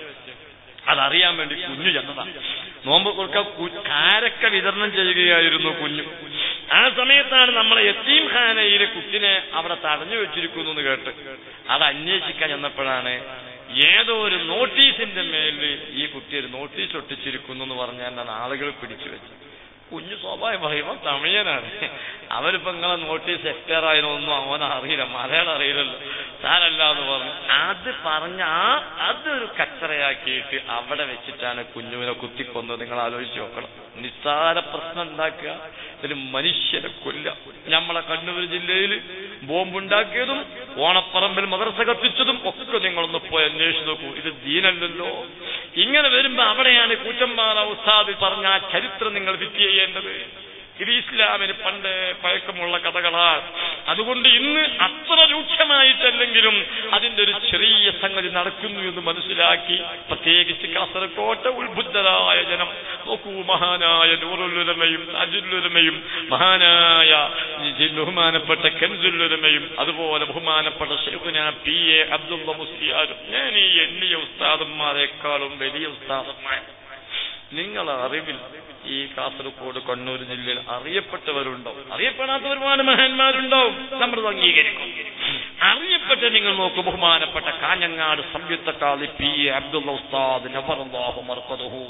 അതറിയാൻ വേണ്ടി കുഞ്ഞു ചെന്നതാണ് നോമ്പ് കൊടുക്ക കാരക്ക വിതരണം ചെയ്യുകയായിരുന്നു കുഞ്ഞു ആ സമയത്താണ് നമ്മളെ യത്തീം ഖാനയിലെ കുട്ടിനെ അവിടെ തടഞ്ഞു വെച്ചിരിക്കുന്നു എന്ന് കേട്ട് അത് അന്വേഷിക്കാൻ ചെന്നപ്പോഴാണ് ഏതോ ഒരു നോട്ടീസിന്റെ മേലിൽ ഈ കുട്ടി ഒരു നോട്ടീസ് ഒട്ടിച്ചിരിക്കുന്നു എന്ന് പറഞ്ഞാൽ ആളുകൾ പിടിച്ചു വെച്ചു കുഞ്ഞു സ്വാഭാവികമായും തമിഴനാണ് അവരിപ്പോ നിങ്ങളെ നോട്ടീസ് എക്സ്പയർ ആയതൊന്നും അവൻ അറിയില്ല മലയാളം അറിയില്ലല്ലോ താനല്ല എന്ന് പറഞ്ഞു അത് പറഞ്ഞ ആ അതൊരു കച്ചറയാക്കിയിട്ട് അവിടെ വെച്ചിട്ടാണ് കുഞ്ഞുവിനെ കുത്തിക്കൊന്നത് നിങ്ങൾ ആലോചിച്ച് നോക്കണം നിസ്സാര പ്രശ്നം ഉണ്ടാക്കുക ഇതിൽ മനുഷ്യരെ കൊല്ല നമ്മളെ കണ്ണൂർ ജില്ലയിൽ ബോംബുണ്ടാക്കിയതും ഓണപ്പറമ്പിൽ മദ്രസ കത്തിച്ചതും ഒക്കെ നിങ്ങളൊന്ന് പോയി അന്വേഷിച്ച് നോക്കൂ ഇത് ദീനല്ലല്ലോ ഇങ്ങനെ വരുമ്പോ അവിടെയാണ് കൂറ്റമ്പാറ ഉസ്താദ് പറഞ്ഞ ആ ചരിത്രം നിങ്ങൾ ഫിറ്റ് ചെയ്യേണ്ടത് ഇത് ഇസ്ലാമിന് പണ്ട് പഴക്കമുള്ള കഥകളാണ് അതുകൊണ്ട് ഇന്ന് അത്ര രൂക്ഷമായിട്ടല്ലെങ്കിലും അതിന്റെ ഒരു ചെറിയ സംഗതി നടക്കുന്നു എന്ന് മനസ്സിലാക്കി പ്രത്യേകിച്ച് കാസർകോട്ടെ ഉത്ബുദ്ധരായ ജനം നോക്കൂ മഹാനായ നൂറുല്ലുലമയും അജുല്ലുലമയും മഹാനായ ഈ ബഹുമാനപ്പെട്ട കെൻസുല്ലുലമയും അതുപോലെ ബഹുമാനപ്പെട്ട ഷെയ്ഖുന പി എ അബ്ദുള്ള മുസ്ലിയാരും ഞാൻ ഈ എണ്ണിയ ഉസ്താദന്മാരെക്കാളും വലിയ ഉസ്താദന്മാർ നിങ്ങളെ അറിവിൽ ഈ കാസർഗോഡ് കണ്ണൂർ ജില്ലയിൽ അറിയപ്പെട്ടവരുണ്ടോ അറിയപ്പെടാത്ത ഒരുപാട് മഹാന്മാരുണ്ടാവും നമ്മൾ അംഗീകരിക്കും അറിയപ്പെട്ട നിങ്ങൾ നോക്കൂ ബഹുമാനപ്പെട്ട കാഞ്ഞങ്ങാട് സംയുക്ത കാളി പി എ അബ്ദുള്ള ഉസ്താദ് നബറല്ലാഹു മർക്കദുഹു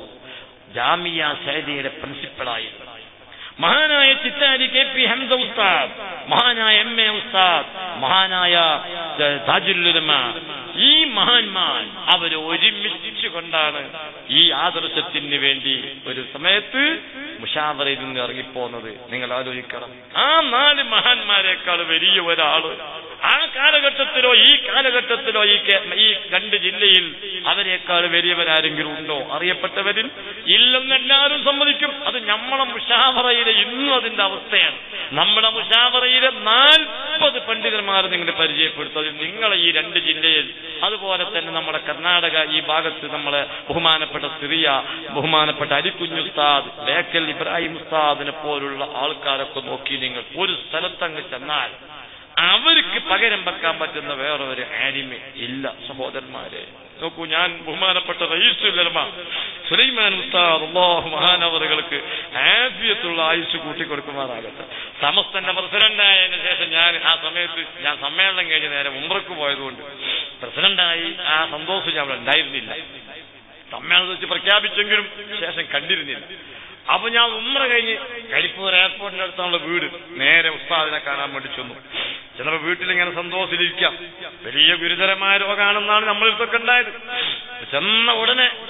ജാമിയ സൈദിയുടെ പ്രിൻസിപ്പളായിരുന്നു മഹാനായ ചിത്താരി കെ പി ഹംസ ഉസ്താദ് മഹാനായ എം എ ഉസ്താദ് മഹാനായ താജുല്ലുലമ ഈ മഹാന്മാർ അവർ ഒരുമിച്ച് കൊണ്ടാണ് ഈ ആദർശത്തിന് വേണ്ടി ഒരു സമയത്ത് മുഷാവറയിൽ നിന്ന് ഇറങ്ങിപ്പോന്നത് നിങ്ങൾ ആലോചിക്കണം ആ നാല് മഹാന്മാരെക്കാൾ വലിയ ഒരാള് ആ കാലഘട്ടത്തിലോ ഈ കാലഘട്ടത്തിലോ ഈ കേ- ഈ രണ്ട് ജില്ലയിൽ അവരെക്കാൾ വലിയവരാരെങ്കിലും ഉണ്ടോ അറിയപ്പെട്ടവരിൽ ഇല്ലെന്ന് എല്ലാവരും സമ്മതിക്കും അത് നമ്മളെ മുഷാവറയിലെ ഇന്നും അതിന്റെ അവസ്ഥയാണ് നമ്മുടെ മുഷാവറയിലെ നാൽപ്പത് പണ്ഡിതന്മാർ നിങ്ങളെ പരിചയപ്പെടുത്തത് നിങ്ങളെ ഈ രണ്ട് ജില്ലയിൽ അതുപോലെ തന്നെ നമ്മുടെ കർണാടക ഈ ഭാഗത്ത് നമ്മളെ ബഹുമാനപ്പെട്ട സിറിയ ബഹുമാനപ്പെട്ട അരിക്കുഞ്ഞു ഉസ്താദ് ബേക്കൽ ഇബ്രാഹിം ഉസ്താദിനെ പോലുള്ള ആൾക്കാരൊക്കെ നോക്കി നിങ്ങൾ ഒരു സ്ഥലത്തങ്ങ് ചെന്നാൽ അവർക്ക് പകരം വെക്കാൻ പറ്റുന്ന വേറെ ഒരു ആനിമ ഇല്ല സഹോദരന്മാരെ നോക്കൂ ഞാൻ ബഹുമാനപ്പെട്ട റയീസുലമ സുലൈമാൻ ഉസ്താദ് അള്ളാഹു മഹാനവറുകൾക്ക് ആഫിയത്തുള്ള ആയുസ് കൂട്ടിക്കൊടുക്കുമാറാകട്ടെ സമസ്തന്റെ പ്രസിഡന്റായതിനു ശേഷം ഞാൻ ആ സമയത്ത് ഞാൻ സമ്മേളനം കഴിഞ്ഞ് നേരെ മുമ്പർക്ക് പോയതുകൊണ്ട് പ്രസിഡന്റായി ആ സന്തോഷം ഞാൻ അവിടെ ഉണ്ടായിരുന്നില്ല സമ്മേളനം വെച്ച് പ്രഖ്യാപിച്ചെങ്കിലും ശേഷം കണ്ടിരുന്നില്ല അപ്പൊ ഞാൻ ഉമ്ര കഴിഞ്ഞ് കരിപ്പൂർ എയർപോർട്ടിന്റെ അടുത്താണുള്ള വീട് നേരെ ഉസ്താദിനെ കാണാൻ വേണ്ടി ചെന്നു ചിലപ്പോ വീട്ടിലിങ്ങനെ സന്തോഷത്തിലിരിക്കാം വലിയ ഗുരുതരമായ രോഗമാണെന്നാണ് നമ്മളിതൊക്കെ ഉണ്ടായത് ചെന്ന ഉടനെ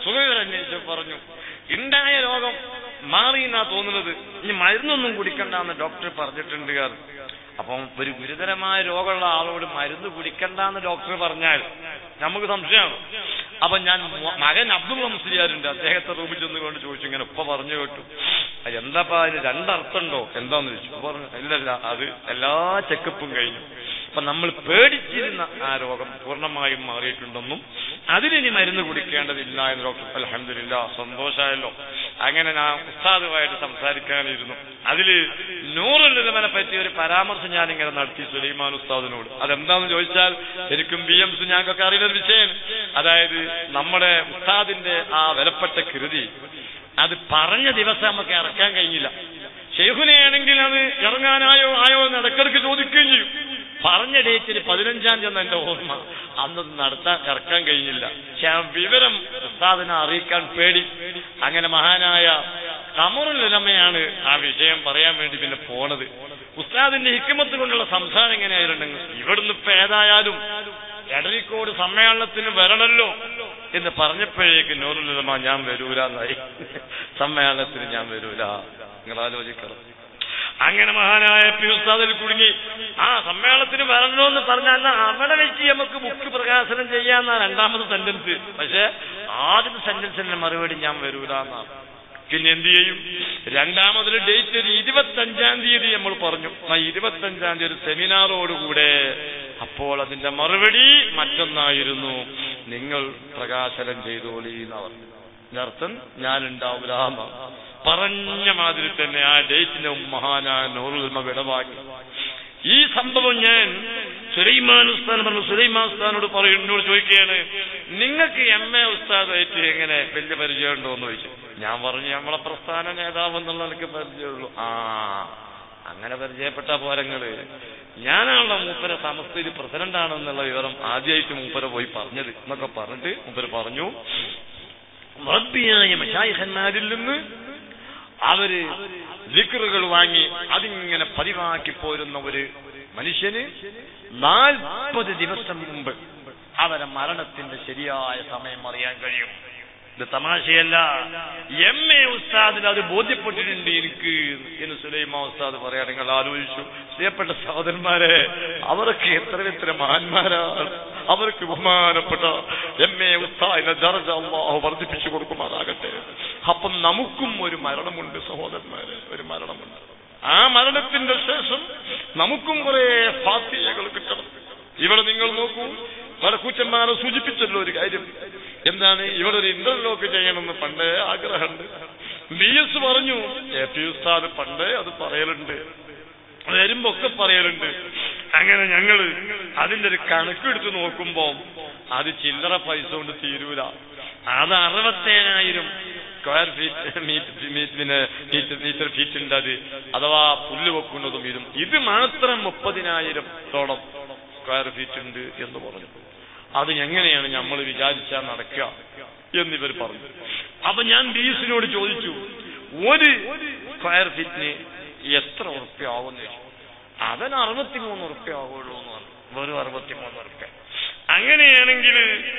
സുഖവിവർ അന്വേഷിച്ച് പറഞ്ഞു ഉണ്ടായ രോഗം മാറി എന്നാ തോന്നുന്നത് ഇനി മരുന്നൊന്നും കുടിക്കണ്ടെന്ന് ഡോക്ടർ പറഞ്ഞിട്ടുണ്ട് കാർ അപ്പം ഒരു ഗുരുതരമായ രോഗമുള്ള ആളോട് മരുന്ന് കുടിക്കണ്ടെന്ന് ഡോക്ടർ പറഞ്ഞാൽ നമുക്ക് സംശയമാണ് അപ്പൊ ഞാൻ മ- മകൻ അബ്ദുൾ മുസ്ലിയാരുണ്ട് അദ്ദേഹത്തെ റൂമിൽ ചെന്നുകൊണ്ട് ചോദിച്ചു ഇങ്ങനെ ഉപ്പ പറഞ്ഞു കേട്ടു അത് എന്താപ്പാ അതിന് രണ്ടർത്ഥമുണ്ടോ എന്താന്ന് ചോദിച്ചു ഉപ്പ പറഞ്ഞു ഇല്ലല്ല അത് എല്ലാ ചെക്കപ്പും കഴിഞ്ഞു അപ്പൊ നമ്മൾ പേടിച്ചിരുന്ന ആ രോഗം പൂർണ്ണമായും മാറിയിട്ടുണ്ടെന്നും അതിലിനി മരുന്ന് കുടിക്കേണ്ടതില്ല എന്ന് ഡോക്ടർ അലഹമില്ല സന്തോഷമായല്ലോ അങ്ങനെ ഞാൻ ഉസ്താദുമായിട്ട് സംസാരിക്കാനിരുന്നു അതില് നൂറുലമനെ പറ്റി ഒരു പരാമർശം ഞാൻ ഇങ്ങനെ നടത്തി സുലൈമാൻ ഉസ്താദിനോട് അതെന്താന്ന് ചോദിച്ചാൽ എനിക്കും ബി എം സി ഞങ്ങൾക്കൊക്കെ അറിയുന്ന ഒരു വിഷയം അതായത് നമ്മുടെ ഉസ്താദിന്റെ ആ വിലപ്പെട്ട കൃതി അത് പറഞ്ഞ ദിവസം നമുക്ക് ഇറക്കാൻ കഴിഞ്ഞില്ല ഷെയ്ഖുനെയാണെങ്കിൽ അത് ഇറങ്ങാനായോ ആയോ എന്ന് ഇടക്കിടക്ക് ചോദിക്കുകയും ചെയ്യും പറഞ്ഞ ഡേറ്റിൽ പതിനഞ്ചാം തീയതി എന്ന എന്റെ ഓർമ്മ അന്നത് നടത്താൻ ഇറക്കാൻ കഴിഞ്ഞില്ല പക്ഷെ ആ വിവരം ഉസ്താദിനെ അറിയിക്കാൻ പേടി അങ്ങനെ മഹാനായ കമറുലമയാണ് ആ വിഷയം പറയാൻ വേണ്ടി പിന്നെ പോണത് ഉസ്താദിന്റെ ഹിക്കുമത്ത് കൊണ്ടുള്ള സംസാരം എങ്ങനെയായിരുന്നെങ്കിൽ ഇവിടുന്ന് ഇപ്പൊ ഏതായാലും എടരിക്കോട് സമ്മേളനത്തിന് വരണല്ലോ എന്ന് പറഞ്ഞപ്പോഴേക്ക് നൂറുലമ ഞാൻ വരൂല എന്നായി സമ്മേളനത്തിന് ഞാൻ വരൂല നിങ്ങൾ ആലോചിക്കണം അങ്ങനെ മഹാനായ പി ഉസ്താദിൽ കുടുങ്ങി ആ സമ്മേളനത്തിന് വരണമെന്ന് പറഞ്ഞാൽ അവിടെ വെച്ച് നമുക്ക് ബുക്ക് പ്രകാശനം ചെയ്യാന്ന രണ്ടാമത്തെ സെന്റൻസ് പക്ഷെ ആദ്യത്തെ സെന്റൻസിന്റെ മറുപടി ഞാൻ വരൂല എന്നാണ് പിന്നെ എന്ത് ചെയ്യും രണ്ടാമതൊരു ഡേറ്റ് ഒരു ഇരുപത്തഞ്ചാം തീയതി നമ്മൾ പറഞ്ഞു ആ ഇരുപത്തഞ്ചാം തീയതി ഒരു സെമിനാറോടുകൂടെ അപ്പോൾ അതിന്റെ മറുപടി മറ്റൊന്നായിരുന്നു നിങ്ങൾ പ്രകാശനം ചെയ്തോളി എന്നവർ അർത്ഥം ഞാൻ ഉണ്ടാവില്ല എന്നാണ്. പറഞ്ഞ മാതിരി തന്നെ ആ ഡേറ്റിന്റെ മഹാനായ നൂറുൽമ വിടവാക്കി ഈ സംഭവം ഞാൻ സുലൈമാൻ ഉസ്താൻ പറഞ്ഞു സുലൈമാൻ ഉസ്താനോട് പറയും എന്നോട് ചോദിക്കുകയാണ് നിങ്ങൾക്ക് എം എ ഉസ്താദായിട്ട് എങ്ങനെ വലിയ പരിചയമുണ്ടോ എന്ന് ചോദിച്ചു ഞാൻ പറഞ്ഞു നമ്മളെ പ്രസ്ഥാന നേതാവ് എന്നുള്ള എനിക്ക് പരിചയമുള്ളൂ ആ അങ്ങനെ പരിചയപ്പെട്ട പോരങ്ങള് ഞാനാണല്ലോ മൂപ്പര സമസ്തയിൽ പ്രസിഡന്റ് ആണെന്നുള്ള വിവരം ആദ്യമായിട്ട് മൂപ്പര പോയി പറഞ്ഞത് എന്നൊക്കെ പറഞ്ഞിട്ട് മൂപ്പര് പറഞ്ഞു റബ്ബിയായ മഷായിഹന്മാരിൽ നിന്ന് അവര് ലിക്കറുകൾ വാങ്ങി അതിങ്ങനെ പതിവാക്കി പോരുന്ന ഒരു മനുഷ്യന് നാൽപ്പത് ദിവസം മുമ്പ് അവരെ മരണത്തിന്റെ ശരിയായ സമയം അറിയാൻ കഴിയും ഇത് തമാശയല്ല എം എ ഉസ്താദിന് അത് ബോധ്യപ്പെട്ടിട്ടുണ്ട് എനിക്ക് എന്ന് സുലൈമ ഉസ്താദ് പറയാൻ നിങ്ങൾ ആലോചിച്ചു പ്രിയപ്പെട്ട സഹോദരന്മാരെ അവർക്ക് എത്ര എത്ര മഹാന്മാരാണ് അവർക്ക് ബഹുമാനപ്പെട്ട എം എ ഉസ്താദിനെ ദർജ അള്ളാഹു വർദ്ധിപ്പിച്ചു കൊടുക്കുമാറാകട്ടെ അപ്പം നമുക്കും ഒരു മരണമുണ്ട് സഹോദരന്മാരെ ഒരു മരണമുണ്ട് ആ മരണത്തിന്റെ ശേഷം നമുക്കും കുറെ ഫാത്തിയകൾ കിട്ടണം ഇവിടെ നിങ്ങൾ നോക്കൂ വടക്കൂറ്റന്മാരെ സൂചിപ്പിച്ചല്ലോ ഒരു കാര്യം എന്താണ് ഇവിടെ ഒരു ഇന്റർലോക്ക് ചെയ്യണമെന്ന് പണ്ടേ ആഗ്രഹമുണ്ട് ബി എസ് പറഞ്ഞു എ പി ഉസ്താദ് പണ്ടേ അത് പറയലുണ്ട് വരുമ്പോ ഒക്കെ പറയലുണ്ട് അങ്ങനെ ഞങ്ങള് അതിന്റെ ഒരു കണക്കെടുത്ത് നോക്കുമ്പോ അത് ചില്ലറ പൈസ കൊണ്ട് തീരൂല അത് അറുപത്തേഴായിരം സ്ക്വയർ ഫീറ്റ് മീറ്റർ മീറ്ററിന് മീറ്റർ മീറ്റർ ഫീറ്റിന്റെ അത് അഥവാ പുല്ല് വെക്കുന്നതും ഇതും ഇത് മാത്രം മുപ്പതിനായിരത്തോളം സ്ക്വയർ ഫീറ്റ് ഉണ്ട് എന്ന് പറഞ്ഞു അത് എങ്ങനെയാണ് നമ്മൾ വിചാരിച്ചാൽ നടക്കുക എന്നിവർ പറഞ്ഞു അപ്പൊ ഞാൻ ഡീസിനോട് ചോദിച്ചു ഒരു സ്ക്വയർ ഫീറ്റിന് എത്ര ഉറുപ്പ്യ ആവുമെന്ന് ചോദിച്ചു അവൻ അറുപത്തിമൂന്ന് ഉറുപ്പ്യ ആവുള്ളൂ എന്ന് പറഞ്ഞു വെറും അറുപത്തിമൂന്ന് ഉറുപ്പ്യ അങ്ങനെയാണെങ്കിൽ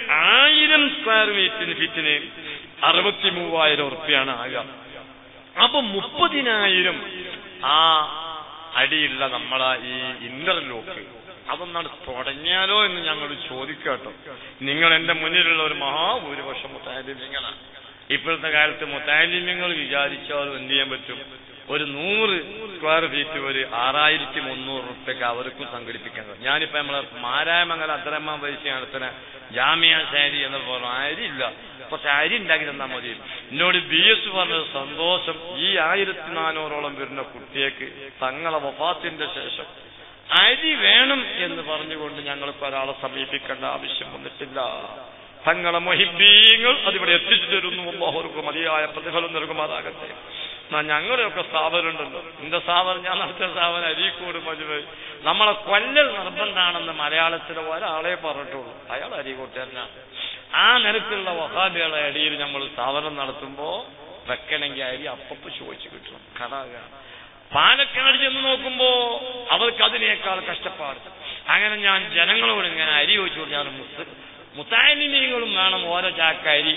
ആയിരം സ്ക്വയർ മീറ്ററിന് ഫീറ്റിന് അറുപത്തി മൂവായിരം ഉറുപ്പ്യാണ് ആകുക അപ്പൊ മുപ്പതിനായിരം ആ അടിയുള്ള നമ്മളെ ഈ ഇന്റർലോക്ക് അതൊന്നാണ് തുടങ്ങിയാലോ എന്ന് ഞങ്ങൾ ചോദിക്കാട്ടോ നിങ്ങൾ എന്റെ മുന്നിലുള്ള ഒരു മഹാഭൂരിപക്ഷം മുത്താലിമ്യങ്ങളാണ് ഇപ്പോഴത്തെ കാലത്ത് മുത്താലിമ്യങ്ങൾ വിചാരിച്ചാലും എന്ത് ചെയ്യാൻ പറ്റും ഒരു നൂറ് സ്ക്വയർ ഫീറ്റ് ഒരു ആറായിരത്തി മുന്നൂറ് റുപ്യക്ക് അവർക്കും സംഘടിപ്പിക്കാൻ കഴിയും ഞാനിപ്പോ നമ്മളെ മാരായമംഗലം അത്രമ്മ പൈസ നടത്തുന്ന ജാമ്യ ശാരി എന്ന് പറഞ്ഞു അരിയില്ല കുറച്ച് അരി ഉണ്ടാക്കി തന്നാൽ മതി എന്നോട് ബി എസ് പറഞ്ഞ സന്തോഷം ഈ ആയിരത്തി നാനൂറോളം വരുന്ന കുട്ടിയേക്ക് തങ്ങളെ വഫാത്തിന്റെ ശേഷം അരി വേണം എന്ന് പറഞ്ഞുകൊണ്ട് ഞങ്ങൾക്ക് ഒരാളെ സമീപിക്കേണ്ട ആവശ്യം വന്നിട്ടില്ല തങ്ങളെ മൊഹിബീങ്ങൾ അതിവിടെ എത്തിച്ചു തരുന്നു അള്ളാഹുർക്ക് മതിയായ പ്രതിഫലം നൽകുമാറാകട്ടെ എന്നാ ഞങ്ങളുടെയൊക്കെ സ്ഥാപനമുണ്ടല്ലോ എന്റെ സ്ഥാപനം ഞാൻ നടത്തിയ സ്ഥാപനം അരീക്കോട് മജുവ നമ്മളെ കൊല്ലൽ നിർബന്ധാണെന്ന് മലയാളത്തിലെ ഒരാളെ പറഞ്ഞിട്ടുള്ളൂ അയാൾ അരീക്കോട്ടുകാരനാണ് ആ നിരത്തിലുള്ള വഹാബികളെ അടിയിൽ നമ്മൾ സ്ഥാപനം നടത്തുമ്പോ വെക്കണമെങ്കിൽ അരി അപ്പപ്പ് ചോദിച്ചു കിട്ടണം കഥാകാണ് പാലക്കാട് ചെന്ന് നോക്കുമ്പോ അവർക്ക് അതിനേക്കാൾ കഷ്ടപ്പാട് അങ്ങനെ ഞാൻ ജനങ്ങളോട് ഇങ്ങനെ അരി ചോദിച്ചു ഞാൻ മുത്ത് മുത്താലിമീങ്ങളും വേണം ഓരോ ചാക്ക അരി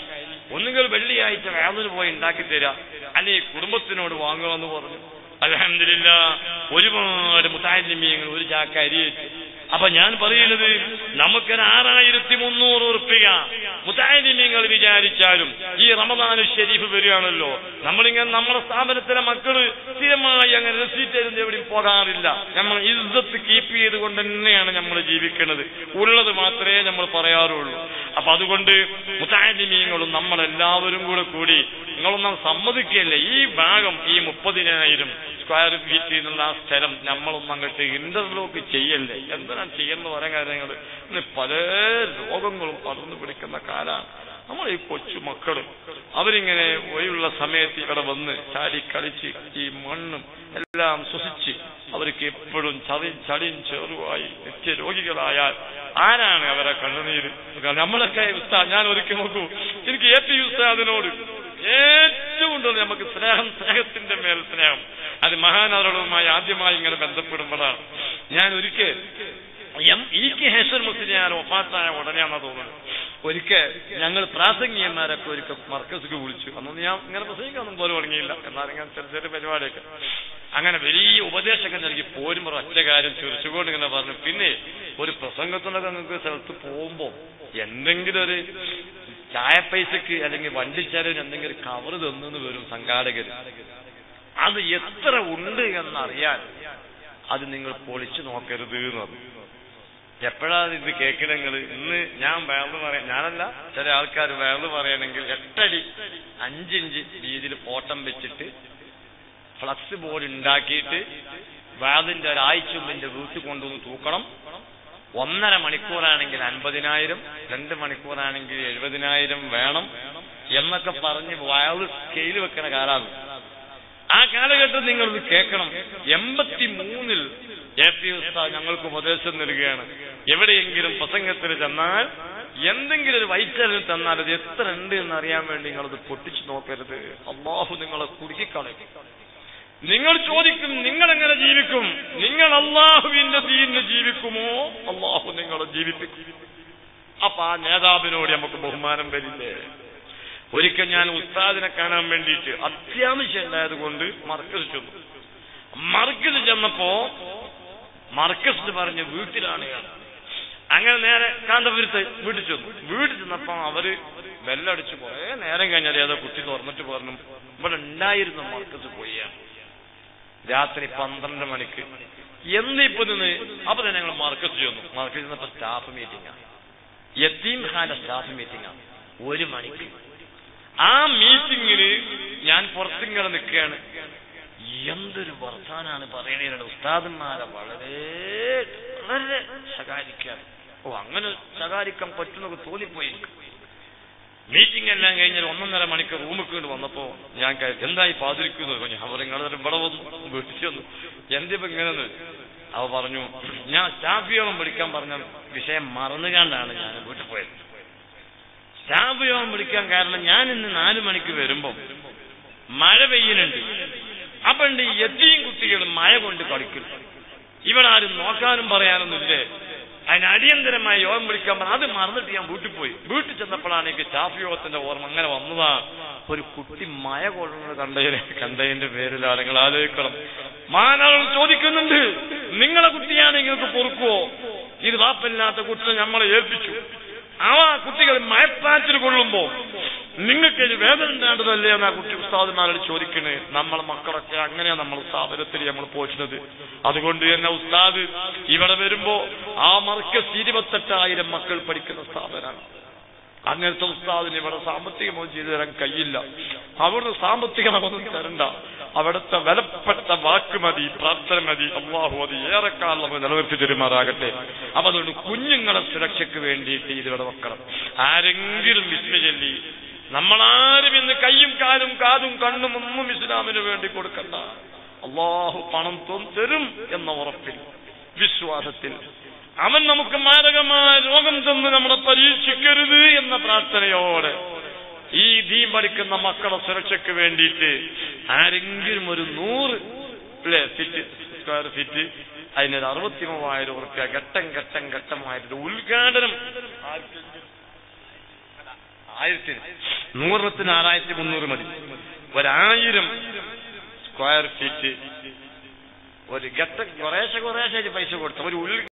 ഒന്നുകിൽ വെള്ളിയാഴ്ച വേദന പോയി ഉണ്ടാക്കി തരാം അല്ലെങ്കിൽ കുടുംബത്തിനോട് വാങ്ങുക എന്ന് പറഞ്ഞു അലഹമില്ല ഒരുപാട് മുത്താലിമീങ്ങൾ ഒരു ചാക്ക അരിയേറ്റ് അപ്പൊ ഞാൻ പറയുന്നത് നമുക്കൊരു ആറായിരത്തി മുന്നൂറ് ഉറുപ്പിക മുത്താലിമീങ്ങൾ വിചാരിച്ചാലും ഈ റമദാനു ഷെരീഫ് വരികയാണല്ലോ നമ്മളിങ്ങനെ നമ്മുടെ സ്ഥാപനത്തിലെ മക്കള് സ്ഥിരമായി അങ്ങനെ റെസീറ്റ് എഴുതി എവിടെയും പോകാറില്ല നമ്മൾ ഇസ്സത്ത് കീപ്പ് ചെയ്തുകൊണ്ട് തന്നെയാണ് നമ്മൾ ജീവിക്കുന്നത് ഉള്ളത് മാത്രമേ നമ്മൾ പറയാറുള്ളൂ അപ്പൊ അതുകൊണ്ട് മുത്താലിമീങ്ങളും നമ്മളെല്ലാവരും കൂടെ കൂടി നിങ്ങളൊന്നും സമ്മതിക്കുകയല്ലേ ഈ ഭാഗം ഈ മുപ്പതിനായിരം സ്ക്വയർ ഫീറ്റ് എന്നുള്ള ആ സ്ഥലം നമ്മളൊന്നും അങ്ങോട്ട് ഇന്റർലോക്ക് ചെയ്യല്ലേ എന്തിനാണ് ചെയ്യുന്ന പറയാൻ കാര്യങ്ങൾ ഇന്ന് പല രോഗങ്ങളും പടർന്നു പിടിക്കുന്ന കാലാണ് നമ്മൾ ഈ കൊച്ചു മക്കളും അവരിങ്ങനെ ഒഴിവുള്ള സമയത്ത് ഇവിടെ വന്ന് ചാടി കളിച്ച് ഈ മണ്ണും എല്ലാം ശ്വസിച്ച് അവർക്ക് എപ്പോഴും ചതി ചടിയും ചെറുവായി നിത്യരോഗികളായാൽ ആരാണ് അവരെ കണ്ണുനീര് നമ്മളൊക്കെ ഉസ്താദ് ഞാൻ ഒരിക്കൽ നോക്കൂ എനിക്ക് എ പി ഉസ്താദിനോട് ഏറ്റവും കൂടുതൽ നമുക്ക് സ്നേഹം സ്നേഹത്തിന്റെ മേൽ സ്നേഹം അത് മഹാനവറുമായി ആദ്യമായി ഇങ്ങനെ ബന്ധപ്പെടുമ്പോഴാണ് ഞാൻ ഒരിക്കൽ എം ഇ കെ ഹേശ്വർ മുസ്ലിയാർ ഒപ്പാത്തായ ഉടനെയാണെന്ന് തോന്നുന്നത് ഒരിക്കൽ ഞങ്ങൾ പ്രാസംഗികന്മാരൊക്കെ ഒരിക്കൽ മർക്കസിക്ക് വിളിച്ചു അന്നൊന്നും ഞാൻ ഇങ്ങനെ പ്രസംഗിക്കാനൊന്നും പോലും തുടങ്ങിയില്ല എന്നാലും ഞാൻ ചെറിയ ചെറിയ പരിപാടിയൊക്കെ അങ്ങനെ വലിയ ഉപദേശങ്ങൾ നൽകി പോരുമ്പോൾ ഒറ്റ കാര്യം ചുരിച്ചുകൊണ്ട് ഇങ്ങനെ പറഞ്ഞു പിന്നെ ഒരു പ്രസംഗത്തിനൊക്കെ നിങ്ങൾക്ക് സ്ഥലത്ത് പോകുമ്പോൾ എന്തെങ്കിലും ഒരു ചായ പൈസക്ക് അല്ലെങ്കിൽ വണ്ടിച്ചാരന് എന്തെങ്കിലും കവർ തന്നെന്ന് വരും സംഘാടകർ അത് എത്ര ഉണ്ട് എന്നറിയാൻ അത് നിങ്ങൾ പൊളിച്ചു നോക്കരുത് എന്ന് പറഞ്ഞു എപ്പോഴാണ് ഇത് കേൾക്കണങ്ങൾ ഇന്ന് ഞാൻ വേർന്ന് പറയാം ഞാനല്ല ചില ആൾക്കാർ വേർന്ന് പറയണമെങ്കിൽ എട്ടടി അഞ്ചിഞ്ച് രീതിയിൽ ഫോട്ടം വെച്ചിട്ട് ഫ്ലക്സ് ബോർഡ് ഉണ്ടാക്കിയിട്ട് വാതിന്റെ ഒരാഴ്ച മുമ്പിന്റെ വീട്ടിൽ കൊണ്ടുവന്ന് തൂക്കണം ഒന്നര മണിക്കൂറാണെങ്കിൽ അൻപതിനായിരം രണ്ട് മണിക്കൂറാണെങ്കിൽ എഴുപതിനായിരം വേണം എന്നൊക്കെ പറഞ്ഞ് വയറ് സ്കെയിൽ വെക്കണ കാലാണ് ആ കാലഘട്ടം നിങ്ങൾ ഇത് കേൾക്കണം എൺപത്തി മൂന്നിൽ എ പി ഉസ്താദ് ഞങ്ങൾക്ക് ഉപദേശം നൽകുകയാണ് എവിടെയെങ്കിലും പ്രസംഗത്തിന് ചെന്നാൽ എന്തെങ്കിലും ഒരു വൈറ്ററിന് തന്നാൽ അത് എത്ര ഉണ്ട് എന്ന് അറിയാൻ വേണ്ടി നിങ്ങളത് പൊട്ടിച്ചു നോക്കരുത് അള്ളാഹു നിങ്ങളെ കുടുക്കിക്കളയും നിങ്ങൾ ചോദിക്കും നിങ്ങൾ എങ്ങനെ ജീവിക്കും നിങ്ങൾ അള്ളാഹുവിന്റെ ദീനിന് ജീവിക്കുമോ അള്ളാഹു നിങ്ങളെ ജീവിപ്പിക്കും അപ്പൊ ആ നേതാവിനോട് നമുക്ക് ബഹുമാനം വരില്ലേ ഒരിക്കൽ ഞാൻ ഉസ്താദിനെ കാണാൻ വേണ്ടിയിട്ട് അത്യാവശ്യം ഉണ്ടായത് കൊണ്ട് മർക്കസ് ചെന്നു മർക്കസ് ചെന്നപ്പോ മർക്കസ് പറഞ്ഞ് വീട്ടിലാണ് ഇയാൾ. അങ്ങനെ നേരെ കാന്തപുരത്ത് വീട്ടിൽ ചെന്നു വീട്ടിൽ ചെന്നപ്പോ അവര് ബെല്ലടിച്ച് കുറെ നേരം കഴിഞ്ഞാൽ ഏതോ കുട്ടി തുറന്നിട്ട് പറഞ്ഞു ഇവിടെ ഉണ്ടായിരുന്ന മർക്കസ് പോയാണ് രാത്രി പന്ത്രണ്ട് മണിക്ക് എന്നിപ്പോ നിന്ന് അപ്പൊ തന്നെ ഞങ്ങൾ മാർക്കറ്റ് ചെന്നു മാർക്കറ്റ് ചെന്നപ്പോ സ്റ്റാഫ് മീറ്റിംഗാണ് യത്തീം ഖാന്റെ സ്റ്റാഫ് മീറ്റിംഗാണ് ഒരു മണിക്ക് ആ മീറ്റിംഗിന് ഞാൻ പുറത്തിങ്ങനെ നിൽക്കുകയാണ് എന്തൊരു വർത്താനാണ് പറയണേരുടെ ഉസ്താദന്മാരെ വളരെ വളരെ ശകാരിക്കാൻ ഓ അങ്ങനെ ശകാരിക്കാൻ പറ്റുന്നൊക്കെ തോന്നിപ്പോയി എനിക്ക്. മീറ്റിംഗ് എല്ലാം കഴിഞ്ഞാൽ ഒന്നൊന്നര മണിക്ക് റൂമിൽ കൊണ്ട് വന്നപ്പോ ഞാൻ കരുതി, എന്തായി പാതിരിക്കുന്നത് ഞാൻ പറഞ്ഞു നിങ്ങൾ ഇവിടെ വന്നു വീട്ടിൽ വന്നു എന്തിപ്പോ ഇങ്ങനെ അവ പറഞ്ഞു ഞാൻ സ്റ്റാഫ് യോഗം വിളിക്കാൻ പറഞ്ഞ വിഷയം മറന്നുകാണ്ടാണ് ഞാൻ വീട്ടിൽ പോയത് സ്റ്റാഫ് യോഗം വിളിക്കാൻ കാരണം ഞാൻ ഇന്ന് നാലു മണിക്ക് വരുമ്പോ മഴ പെയ്യുന്നുണ്ട് അപ്പൊ ഉണ്ട് ഈ എത്തിയും കുട്ടികൾ മഴ കൊണ്ട് കളിക്കും ഇവിടെ ആരും നോക്കാനും പറയാനൊന്നുമില്ലേ അതിന് അടിയന്തരമായി യോഗം വിളിക്കാൻ പറഞ്ഞ അത് മറന്നിട്ട് ഞാൻ വീട്ടിൽ പോയി വീട്ടിൽ ചെന്നപ്പോഴാണ് എനിക്ക് സ്റ്റാഫ് യോഗത്തിന്റെ ഓർമ്മ അങ്ങനെ വന്നതാ ഒരു കുട്ടി മഴ കൊള്ളുന്നത് കണ്ടതിന് കണ്ടതിന്റെ പേരിലാണ് നിങ്ങൾ ആലോചിക്കണം മാനാളുകൾ ചോദിക്കുന്നുണ്ട് നിങ്ങളെ കുട്ടിയാണ് നിങ്ങൾക്ക് പൊറുക്കുവോ ഇത് വാപ്പല്ലാത്ത കുട്ടിയെ നമ്മളെ ഏൽപ്പിച്ചു ആ കുട്ടികൾ മയപ്പാറ്റിൽ കൊള്ളുമ്പോ നിങ്ങൾക്ക് ഇത് വേദന ഉണ്ടാണ്ടതല്ലേ എന്ന് ആ കുട്ടി ഉസ്താദുമാരോട് ചോദിക്കണേ നമ്മളെ മക്കളൊക്കെ അങ്ങനെയാ നമ്മൾ സ്ഥാപനത്തിൽ നമ്മൾ പോറ്റുന്നത് അതുകൊണ്ട് തന്നെ ഉസ്താദ് ഇവിടെ വരുമ്പോ ആ മർക്കസ് ഇരുപത്തെട്ടായിരം മക്കൾ പഠിക്കുന്ന സ്ഥാപനമാണ് അങ്ങനത്തെ ഉസ്താദിന് ഇവിടെ സാമ്പത്തികമോ ചെയ്തു തരാൻ കഴിയില്ല അവിടുന്ന് സാമ്പത്തികമൊന്നും തരണ്ട അവിടുത്തെ വിലപ്പെട്ട വാക്ക് മതി പ്രാർത്ഥന മതി അള്ളാഹു അത് ഏറെക്കാലം നമുക്ക് നിലനിർത്തി തരുമാറാകട്ടെ അപ്പൊ അതുകൊണ്ട് കുഞ്ഞുങ്ങളെ സുരക്ഷയ്ക്ക് വേണ്ടിയിട്ട് ഇതിവിടെ വെക്കണം ആരെങ്കിലും വിസ്മ ചൊല്ലി നമ്മളാരും ഇന്ന് കയ്യും കാലും കാതും കണ്ണും ഒന്നും ഇസ്ലാമിന് വേണ്ടി കൊടുക്കണ്ട അള്ളാഹു പണം തോൻ തരും എന്ന ഉറപ്പിൽ വിശ്വാസത്തിൽ അവൻ നമുക്ക് മാരകമായ രോഗം തന്ന് നമ്മളെ പരീക്ഷിക്കരുത് എന്ന പ്രാർത്ഥനയോടെ ഈ ദീൻ പഠിക്കുന്ന മക്കളെ സുരക്ഷയ്ക്ക് വേണ്ടിയിട്ട് ആരെങ്കിലും ഒരു നൂറ് അല്ലേ ഫിറ്റ് സ്ക്വയർ ഫീറ്റ് അതിനൊരു അറുപത്തി മൂവായിരം ഉറുപ്പ്യ ഘട്ടം ഘട്ടം ഘട്ടമായിട്ട് ഉദ്ഘാടനം ആയിരത്തിന് നൂറത്തിന് ആറായിരത്തി മുന്നൂറ് മതി ഒരായിരം സ്ക്വയർ ഫീറ്റ് ഒരു ഘട്ട കുറേശ്ശെ കുറേശ്ശെ പൈസ കൊടുത്ത ഒരു ഉൾ